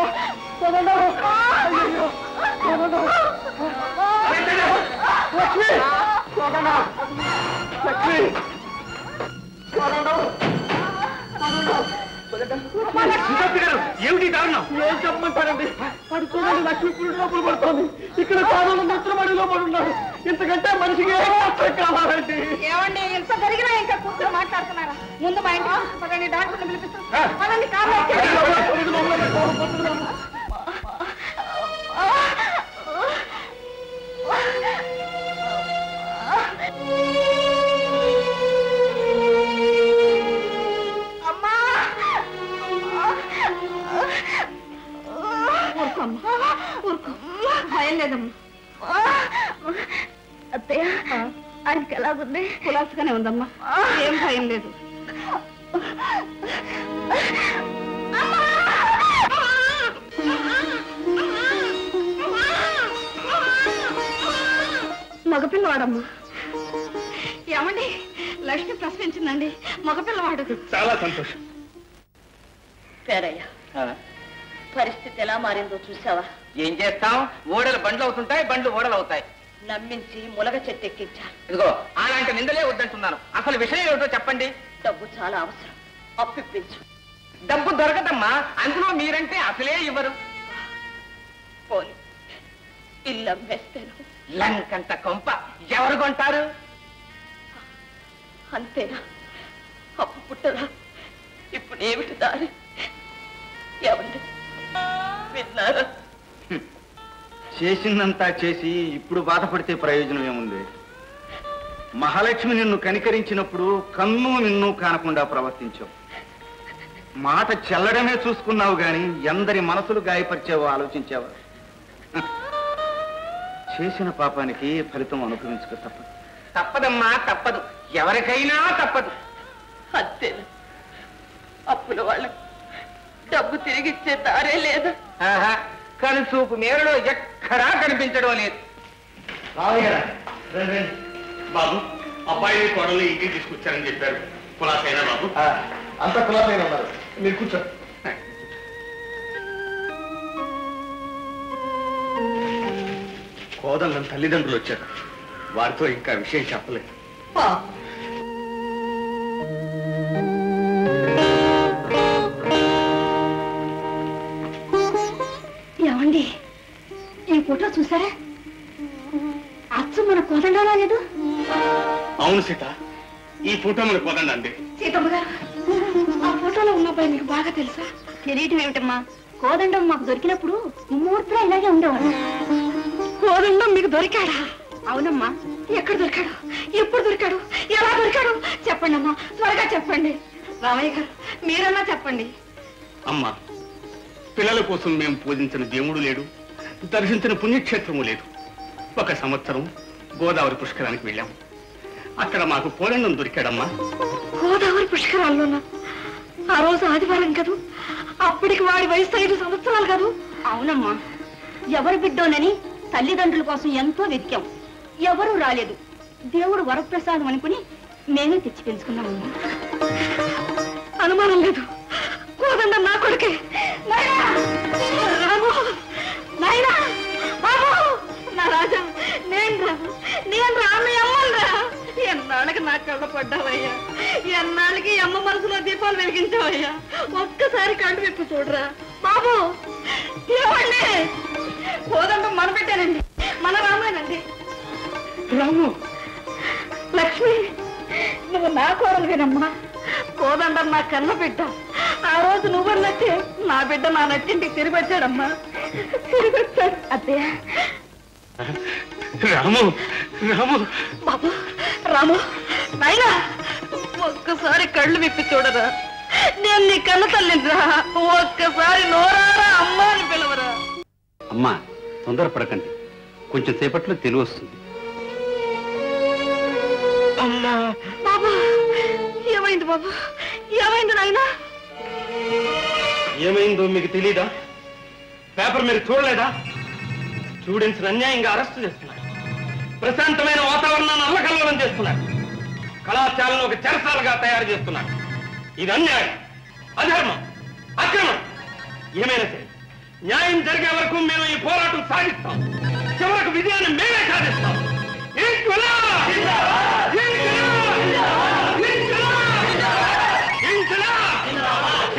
ఏమిటి దారుణం ఏం చెప్పమంటారండి వాడు చూడండి లక్ష్మీ పురుడు లోపల పడుతోంది ఇక్కడ కాదంలో మిత్రమడిలో పడున్నాడు ఇంతకంటే మనిషికి ఏం అర్థం కావాలండి ఏమండి ఇంత జరిగినా ఇంకా కూర్చొని మాట్లాడుతున్నారా ముందు మా ఇంటికి పదండి డాక్టర్ని పిలిపిస్తాం పదండి కార్లో ఎక్కండి. అమ్మా ఊరుకోమ్మా ఊరుకో భయం లేదమ్మా అత్తయ్య ఆయనకి ఎలాగుంది కులాసుగానే ఉందమ్మా ఏం భయం లేదు మగపిల్లవాడమ్మా ఏమండి లక్ష్మి ప్రశ్నించిందండి మగపిల్లవాడు చాలా సంతోషం పేరయ్య పరిస్థితి ఎలా మారిందో చూసావా ఏం చేస్తాం ఓడలు బండ్లు అవుతుంటాయి బండ్లు ఓడలు అవుతాయి నమ్మించి ములగ చెట్టు ఎక్కించాను ఇదిగో అలాంటి నిందలే వద్దంటున్నాను అసలు విషయం ఏమిటో చెప్పండి డబ్బు చాలా అవసరం అప్పిప్పించు డబ్బు దొరకదమ్మా అందులో మీరంటే అసలే ఇవ్వరు పోని ఇల్లు అమ్మేస్తాను లంకంత కొంప ఎవరు కొంటారు అంతేనా అప్పు పుట్టదా ఇప్పుడు ఏమిటి దారి ఏమండి విన్నారా చేసిందంతా చేసి ఇప్పుడు బాధపడితే ప్రయోజనం ఏముంది మహాలక్ష్మి నిన్ను కనికరించినప్పుడు కన్ను నిన్ను కానకుండా ప్రవర్తించావు మాట చెల్లడమే చూసుకున్నావు గాని ఎందరి మనసులు గాయపరిచావో ఆలోచించావా హ. చేసిన పాపానికి ఫలితం అనుభవించక తప్పదు తప్పదమ్మా తప్పదు ఎవరికైనా తప్పదు అంతేనా అప్పుల వాళ్ళకు డబ్బు తిరిగిచ్చే దారే లేదా ఆహా కనుసూపు మేరలో ఎక్కడా కనిపించడం లేదు బాబు అబ్బాయి కోడలు ఇంటికి తీసుకొచ్చారని చెప్పారు కులాసైనా బాబు అంత కులాసైన ఉన్నారు మీరు కూర్చోండి కోదండం తల్లిదండ్రులు వచ్చారు వారితో ఇంకా విషయం చెప్పలేదు ఏమండి ఈ ఫోటో చూసారా అచ్చు మన కోదండలా లేదు అవును సీత ఈ ఫోటో మన కోదండండి సీతమ్మ గారు ఆ ఫోటోలో ఉన్న అబ్బాయి మీకు బాగా తెలుసా తెలియటం ఏమిటమ్మా కోదండం మాకు దొరికినప్పుడు ముమ్మూర్తిలో ఇలాగే ఉండేవాడు కోదండం మీకు దొరికాడా అవునమ్మా ఎక్కడ దొరికాడు ఎప్పుడు దొరికాడు ఎలా దొరికాడు చెప్పండి అమ్మా త్వరగా చెప్పండి రామయ్య గారు మీరన్నా చెప్పండి అమ్మా పిల్లల కోసం మేము పూజించిన దేవుడు లేడు దర్శించిన పుణ్యక్షేత్రము లేదు ఒక సంవత్సరం గోదావరి పుష్కరానికి వెళ్ళాం అక్కడ మాకు పోలండం దొరికాడమ్మా గోదావరి పుష్కరాల్లోనా ఆ రోజు ఆదివారం కదూ అప్పటికి వాడి వయసు ఐదు సంవత్సరాలు కదూ అవునమ్మా ఎవరి బిడ్డోనని తల్లిదండ్రుల కోసం ఎంతో వెతికాం ఎవరూ రాలేదు దేవుడు వరప్రసాదం అనుకుని మేమే తెచ్చి పెంచుకున్నామమ్మా అనుమానం లేదు కోదండ నా కొడుకే నాయనా! రాము! నాయనా! బాబు! నా రాజా నేను రా నేను రా మీ అమ్మరా ఎన్నాళ్ళకి నా కళ్ళ పడ్డావయ్యా ఎన్నాళ్ళకి ఈ అమ్మ మనసులో దీపాలు వెలిగించావయ్యా ఒక్కసారి కళ్ళు విప్పి చూడరా బాబు ఏమండి కోదండం మన పెట్టానండి మన రామేనండి రాము లక్ష్మి నువ్వు నా కోరలువేనమ్మా కోదండం నా కన్న బిడ్డ ఆ రోజు నువ్వన్నట్టే నా బిడ్డ నా నట్టింటికి తిరిగి వచ్చాడమ్మా తిరిగి వచ్చాడు అత్తయ్య రాము రాము బాబు రాము నాయనా ఒక్కసారి కళ్ళు విప్పి చూడరా నేను నీ కన్న తల్లిరా ఒక్కసారి నోరారా అమ్మా అని పిలవరా అమ్మా తొందరపడకండి కొంచెం సేపట్లో తెలివి వస్తుంది అమ్మా బాబు ఏమైంది బాబు ఏమైంది నాయనా ఏమైందో మీకు తెలీదా పేపర్ మీరు చూడలేదా స్టూడెంట్స్ అన్యాయంగా అరెస్ట్ చేస్తున్నారు ప్రశాంతమైన వాతావరణాన్ని అల్లకల్లోలం చేస్తున్నారు కళాశాలను ఒక చెరసాలుగా తయారు చేస్తున్నారు ఇది అన్యాయం అధర్మం అక్రమం ఏమైనా సరే న్యాయం జరిగే వరకు మేము ఈ పోరాటం సాగిస్తాం చివరకు విజయాన్ని మేమే సాధిస్తాం ఇంక్విలాబ్! ఇంక్విలాబ్! ఇంక్విలాబ్! ఇంక్విలాబ్!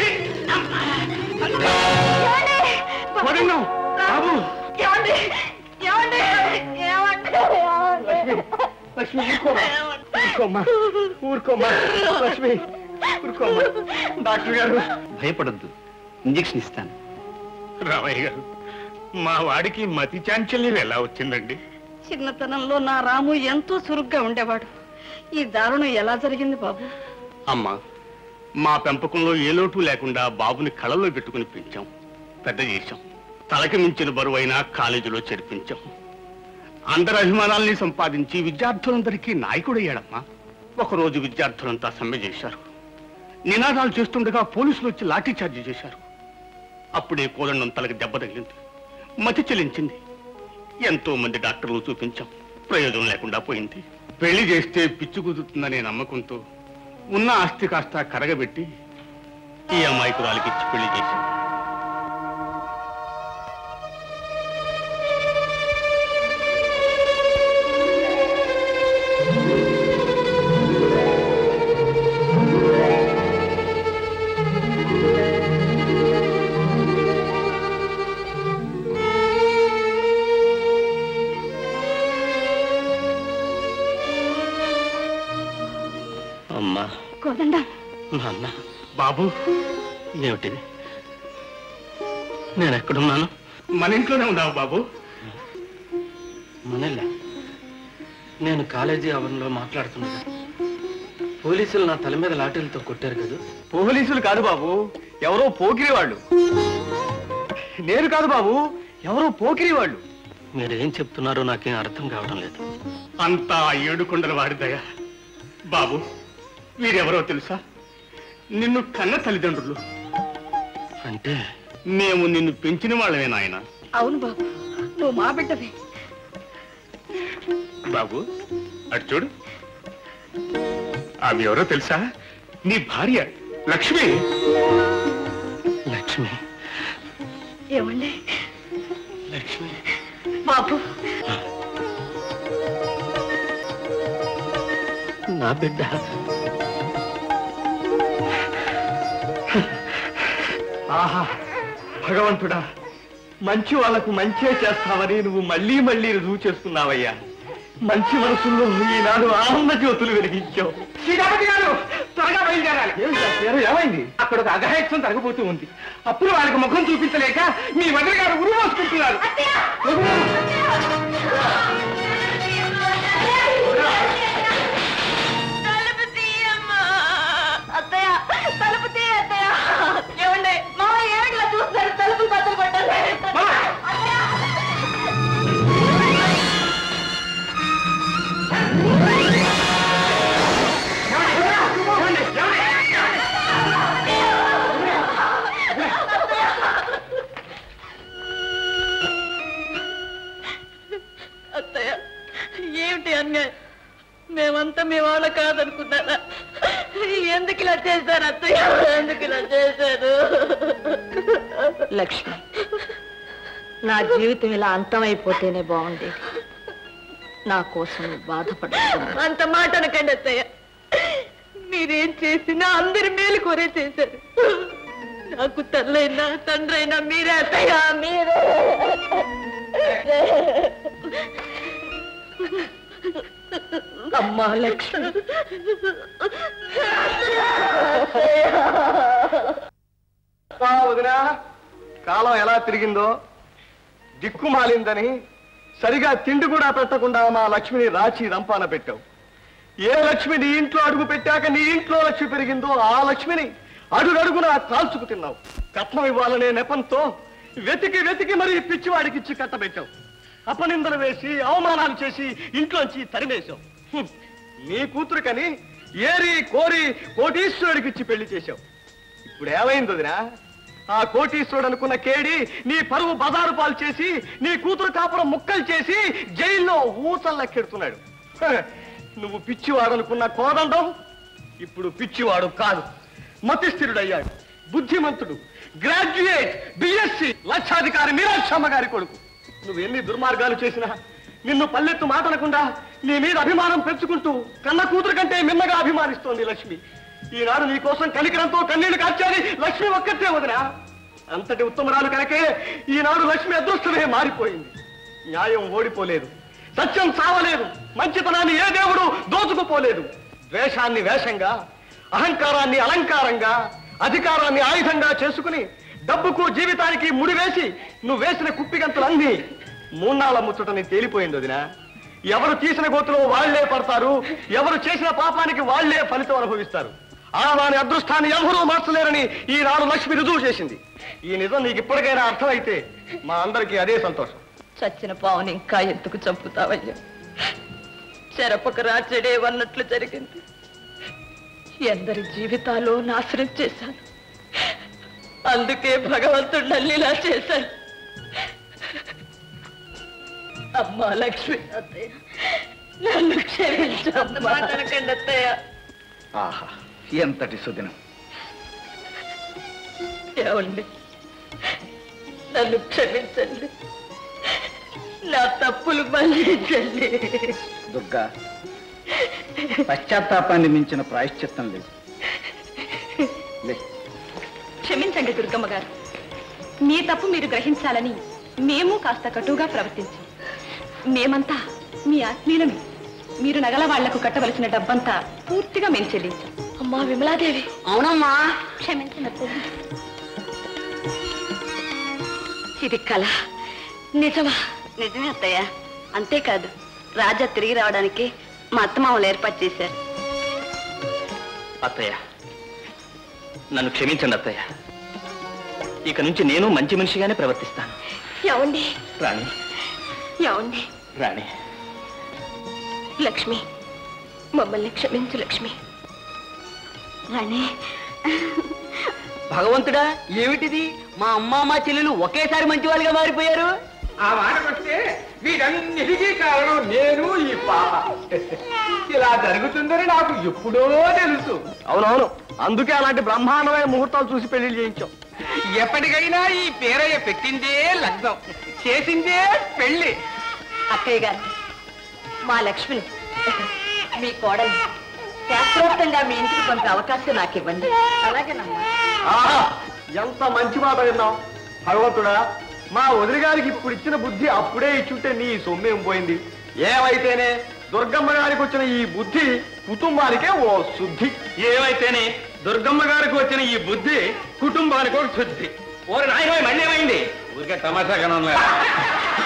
వదిన్నాం బాబు ఏమండి ఏమండి ఏమండి లక్ష్మి ఊరుకోమా ఊరుకోమ్మా ఊరుకోమ్మా లక్ష్మి ఊరుకోమ్మా డాక్టర్ గారు భయపడొద్దు ఇంజెక్షన్ ఇస్తాను రామయ్య గారు మా వాడికి మతి చాంచల్యం ఎలా వచ్చిందండి చిన్నతనంలో నా రాము ఎంతో చురుగ్గా ఉండేవాడు ఈ దారుణం ఎలా జరిగింది బాబు అమ్మా మా పెంపకంలో ఏ లోటు లేకుండా బాబుని కళలో పెట్టుకుని పెంచాం పెద్ద చేశాం తలకి మించిన బరువైనా కాలేజీలో చేర్పించాం అందరి అభిమానాల్ని సంపాదించి విద్యార్థులందరికీ నాయకుడయ్యాడమ్మా ఒకరోజు విద్యార్థులంతా సమ్మె చేశారు నినాదాలు చేస్తుండగా పోలీసులు వచ్చి లాఠీ చార్జీ చేశారు అప్పుడే కోదండం తలకి దెబ్బ తగిలింది మతి చెలించింది ఎంతో మంది డాక్టర్లు చూపించాం ప్రయోజనం లేకుండా పోయింది పెళ్లి చేస్తే పిచ్చి కుదురుతుందనే నమ్మకంతో ఉన్న ఆస్తి కాస్త కరగబెట్టి ఈ అమాయకురాలికి ఇచ్చి పెళ్లి చేశాం అమ్మా కోదండ నాన్న బాబు ఏమిటిది నేను ఎక్కడున్నాను మన ఇంట్లోనే ఉన్నావు బాబు మనల్లా నేను కాలేజీ ఆవరణలో మాట్లాడుతున్నాను పోలీసులు నా తల మీద లాఠీలతో కొట్టారు కదా పోలీసులు కాదు బాబు ఎవరో పోకిరి వాళ్ళు నేను కాదు బాబు ఎవరో పోకిరి వాళ్ళు మీరేం చెప్తున్నారో నాకేం అర్థం కావడం లేదు అంతా ఆ ఏడుకొండల వాడి దయ బాబు వీరెవరో తెలుసా నిన్ను కన్న తల్లిదండ్రులు అంటే మేము నిన్ను పెంచిన వాళ్ళమే నాయన అవును బాబు నువ్వు మా బిడ్డవి బాబు అటు చూడు ఆమె ఎవరో తెలుసా నీ భార్య లక్ష్మి లక్ష్మి ఏమండి లక్ష్మి బాబు నా బిడ్డ ఆహా భగవంతుడా మంచి వాళ్ళకు మంచే చేస్తావని నువ్వు మళ్ళీ మళ్ళీ రుజువు చేసుకున్నావయ్యా మంచి మనసుల్లో ఈనాడు ఆనంద జ్యోతులు వెలిగించావు శ్రీరామతి గారు త్వరగా బయలుదేరాలి ఏమిటి ఆ పేరు? ఏమైంది అక్కడ ఒక అఘాయత్వం తరగబోతూ ఉంది అప్పుడు వాళ్ళకి ముఖం చూపించలేక మీ వదిలి గారు ఉరు మోసుకుంటున్నారు తలుపు తీయమ్మా అత్తయ్య తలుపు తీయ అత్తయ్య ఏమండి మా ఏమిట్లా చూస్తారు తలుపులు బద్దలు కొట్టాలి అత్తయ్య ఏమిటి అన్యాయం మేమంతా మీ వాళ్ళ కాదనుకున్నారా ఎందుకు ఇలా చేశారు అత్తయ్య ఎందుకు ఇలా చేశారు లక్ష్మి నా జీవితం ఇలా అంతమైపోతేనే బాగుండేది నా కోసం నువ్వు బాధపడుతున్నావు అంత మాట అనకండి అత్తయ్య మీరేం చేసినా అందరి మేలు కోరే చేశారు నాకు తల్లైనా తండ్రైనా మీరే అత్తయ్య మీరే అమ్మా లక్ష్మి ఆ వదినా కాలం ఎలా తిరిగిందో దిక్కు మాలిందని సరిగా తిండి కూడా పెట్టకుండా మా లక్ష్మిని రాచి రంపాన పెట్టావు ఏ లక్ష్మి నీ ఇంట్లో అడుగు పెట్టాక నీ ఇంట్లో లక్ష్మి పెరిగిందో ఆ లక్ష్మిని అడుగడుగునా కాల్చుకు తిన్నావు కట్నం ఇవ్వాలనే నెపంతో వెతికి వెతికి మరి పిచ్చివాడికి ఇచ్చి కట్టబెట్టావు అపనిందలు వేసి అవమానాలు చేసి ఇంట్లోంచి తరిమేశావు హ్మ్. నీ కూతురుకని ఏరి కోరి కోటీశ్వరుడికి ఇచ్చి పెళ్లి చేశావు ఇప్పుడు ఏమైంది వదినా ఆ కోటీశ్వరుడు అనుకున్న కేడి నీ పరువు బజారు పాలు చేసి నీ కూతురు కాపురం ముక్కలు చేసి జైల్లో ఊచల్లెక్కెడుతున్నాడు హ, నువ్వు పిచ్చివాడు అనుకున్న కోదండం ఇప్పుడు పిచ్చివాడు కాదు మతిస్థిరుడయ్యాడు బుద్ధిమంతుడు గ్రాడ్యుయేట్ బిఎస్సి లక్షాధికారి మీనాక్షమ్మ గారి కొడుకు నువ్వు ఎన్ని దుర్మార్గాలు చేసినా నిన్ను పల్లెత్తు మాటలకుండా నీ మీద అభిమానం పెంచుకుంటూ కన్న కూతురు కంటే మిన్నగా అభిమానిస్తోంది లక్ష్మి ఈనాడు నీ కోసం కనికరంతో కన్నీళ్లు కాచాలి లక్ష్మి ఒక్కతే వదినా అంతటి ఉత్తమరాలు కనుకే ఈనాడు లక్ష్మి అదృష్టమే మారిపోయింది న్యాయం ఓడిపోలేదు సత్యం చావలేదు మంచితనాన్ని ఏ దేవుడు దోచుకుపోలేదు ద్వేషాన్ని వేషంగా అహంకారాన్ని అలంకారంగా అధికారాన్ని ఆయుధంగా చేసుకుని డబ్బుకు జీవితానికి ముడివేసి నువ్వు వేసిన కుప్పిగంతులన్నీ మూన్నాళ్ళ ముచ్చటని తేలిపోయింది వదినా ఎవరు తీసిన గోతులో వాళ్లే పడతారు ఎవరు చేసిన పాపానికి వాళ్లే ఫలితం అనుభవిస్తారు ఆ వాని అదృష్టాన్ని ఎవరూ మార్చలేరని ఈనాడు లక్ష్మి రుజువు చేసింది ఈ నిజం నీకు ఇప్పటికైనా అర్థమైతే మా అందరికీ అదే సంతోషం చచ్చిన పావుని ఇంకా ఎందుకు చంపుతావయ్యా చెరపక రాచడే అన్నట్లు జరిగింది ఎందరి జీవితాలు నాశనం చేశాను అందుకే భగవంతుడు నల్లిలా చేశాడు అమ్మా లక్ష్మి అత్తయ్య నన్ను క్షమించమ్మా అనకండి అత్తయ్య ఆహా ఎంతటి సుదినం ఏమండి నన్ను క్షమించండి నా తప్పులు మళ్ళించండి దుర్గా పశ్చాత్తాపాన్ని మించిన ప్రాయశ్చిత్తం లేదు లే క్షమించండి దుర్గమ్మ గారు మీ తప్పు మీరు గ్రహించాలని మేము కాస్త కటువుగా ప్రవర్తించాం మేమంతా మీ ఆత్మీయులమే మీరు నగల వాళ్లకు కట్టవలసిన డబ్బంతా పూర్తిగా మేము చెల్లించాం అమ్మా విమలాదేవి అవునమ్మా క్షమించండి అత్తయ్య. ఇది కళ నిజమా నిజమే అత్తయ్య అంతేకాదు రాజా తిరిగి రావడానికి మా అత్తమామలు ఏర్పాటు చేశారు అత్తయ్య నన్ను క్షమించండి అత్తయ్య ఇక నుంచి నేను మంచి మనిషిగానే ప్రవర్తిస్తాను ఏమండి రాణి ఏమండి రాణి లక్ష్మి మమ్మల్ని క్షమించు లక్ష్మి రాణి భగవంతుడా ఏమిటిది మా అమ్మ మా చెల్లెలు ఒకేసారి మంచి వాళ్ళుగా మారిపోయారు ఆ మాటకొస్తే వీటన్నిటికీ కారణం నేను ఈ పాప ఇలా జరుగుతుందని నాకు ఎప్పుడో తెలుసు అవునవును అందుకే అలాంటి బ్రహ్మాండమైన ముహూర్తాలు చూసి పెళ్లి చేయించాం ఎప్పటికైనా ఈ పేరయ్య పెట్టిందే లగ్నం చేసిందే పెళ్లి అక్కయ్య గారు మా లక్ష్మిని మీ కోడలు శాస్త్రోక్తంగా మీ ఇంటికి పంపే అవకాశం నాకు ఇవ్వండి అలాగేనమ్మా ఆహా ఎంత మంచి మాట విన్నావు భగవంతుడా మా వదిలి గారికి ఇప్పుడు ఇచ్చిన బుద్ధి అప్పుడే ఇచ్చుంటే నీ సొమ్మేం పోయింది ఏమైతేనే దుర్గమ్మ గారికి వచ్చిన ఈ బుద్ధి కుటుంబానికే ఓ శుద్ధి ఏమైతేనే దుర్గమ్మ గారికి వచ్చిన ఈ బుద్ధి కుటుంబానికి ఒక శుద్ధి ఓరి నాయన మళ్ళీ ఏమైంది ఊరికే తమాషాగానే ఉన్నా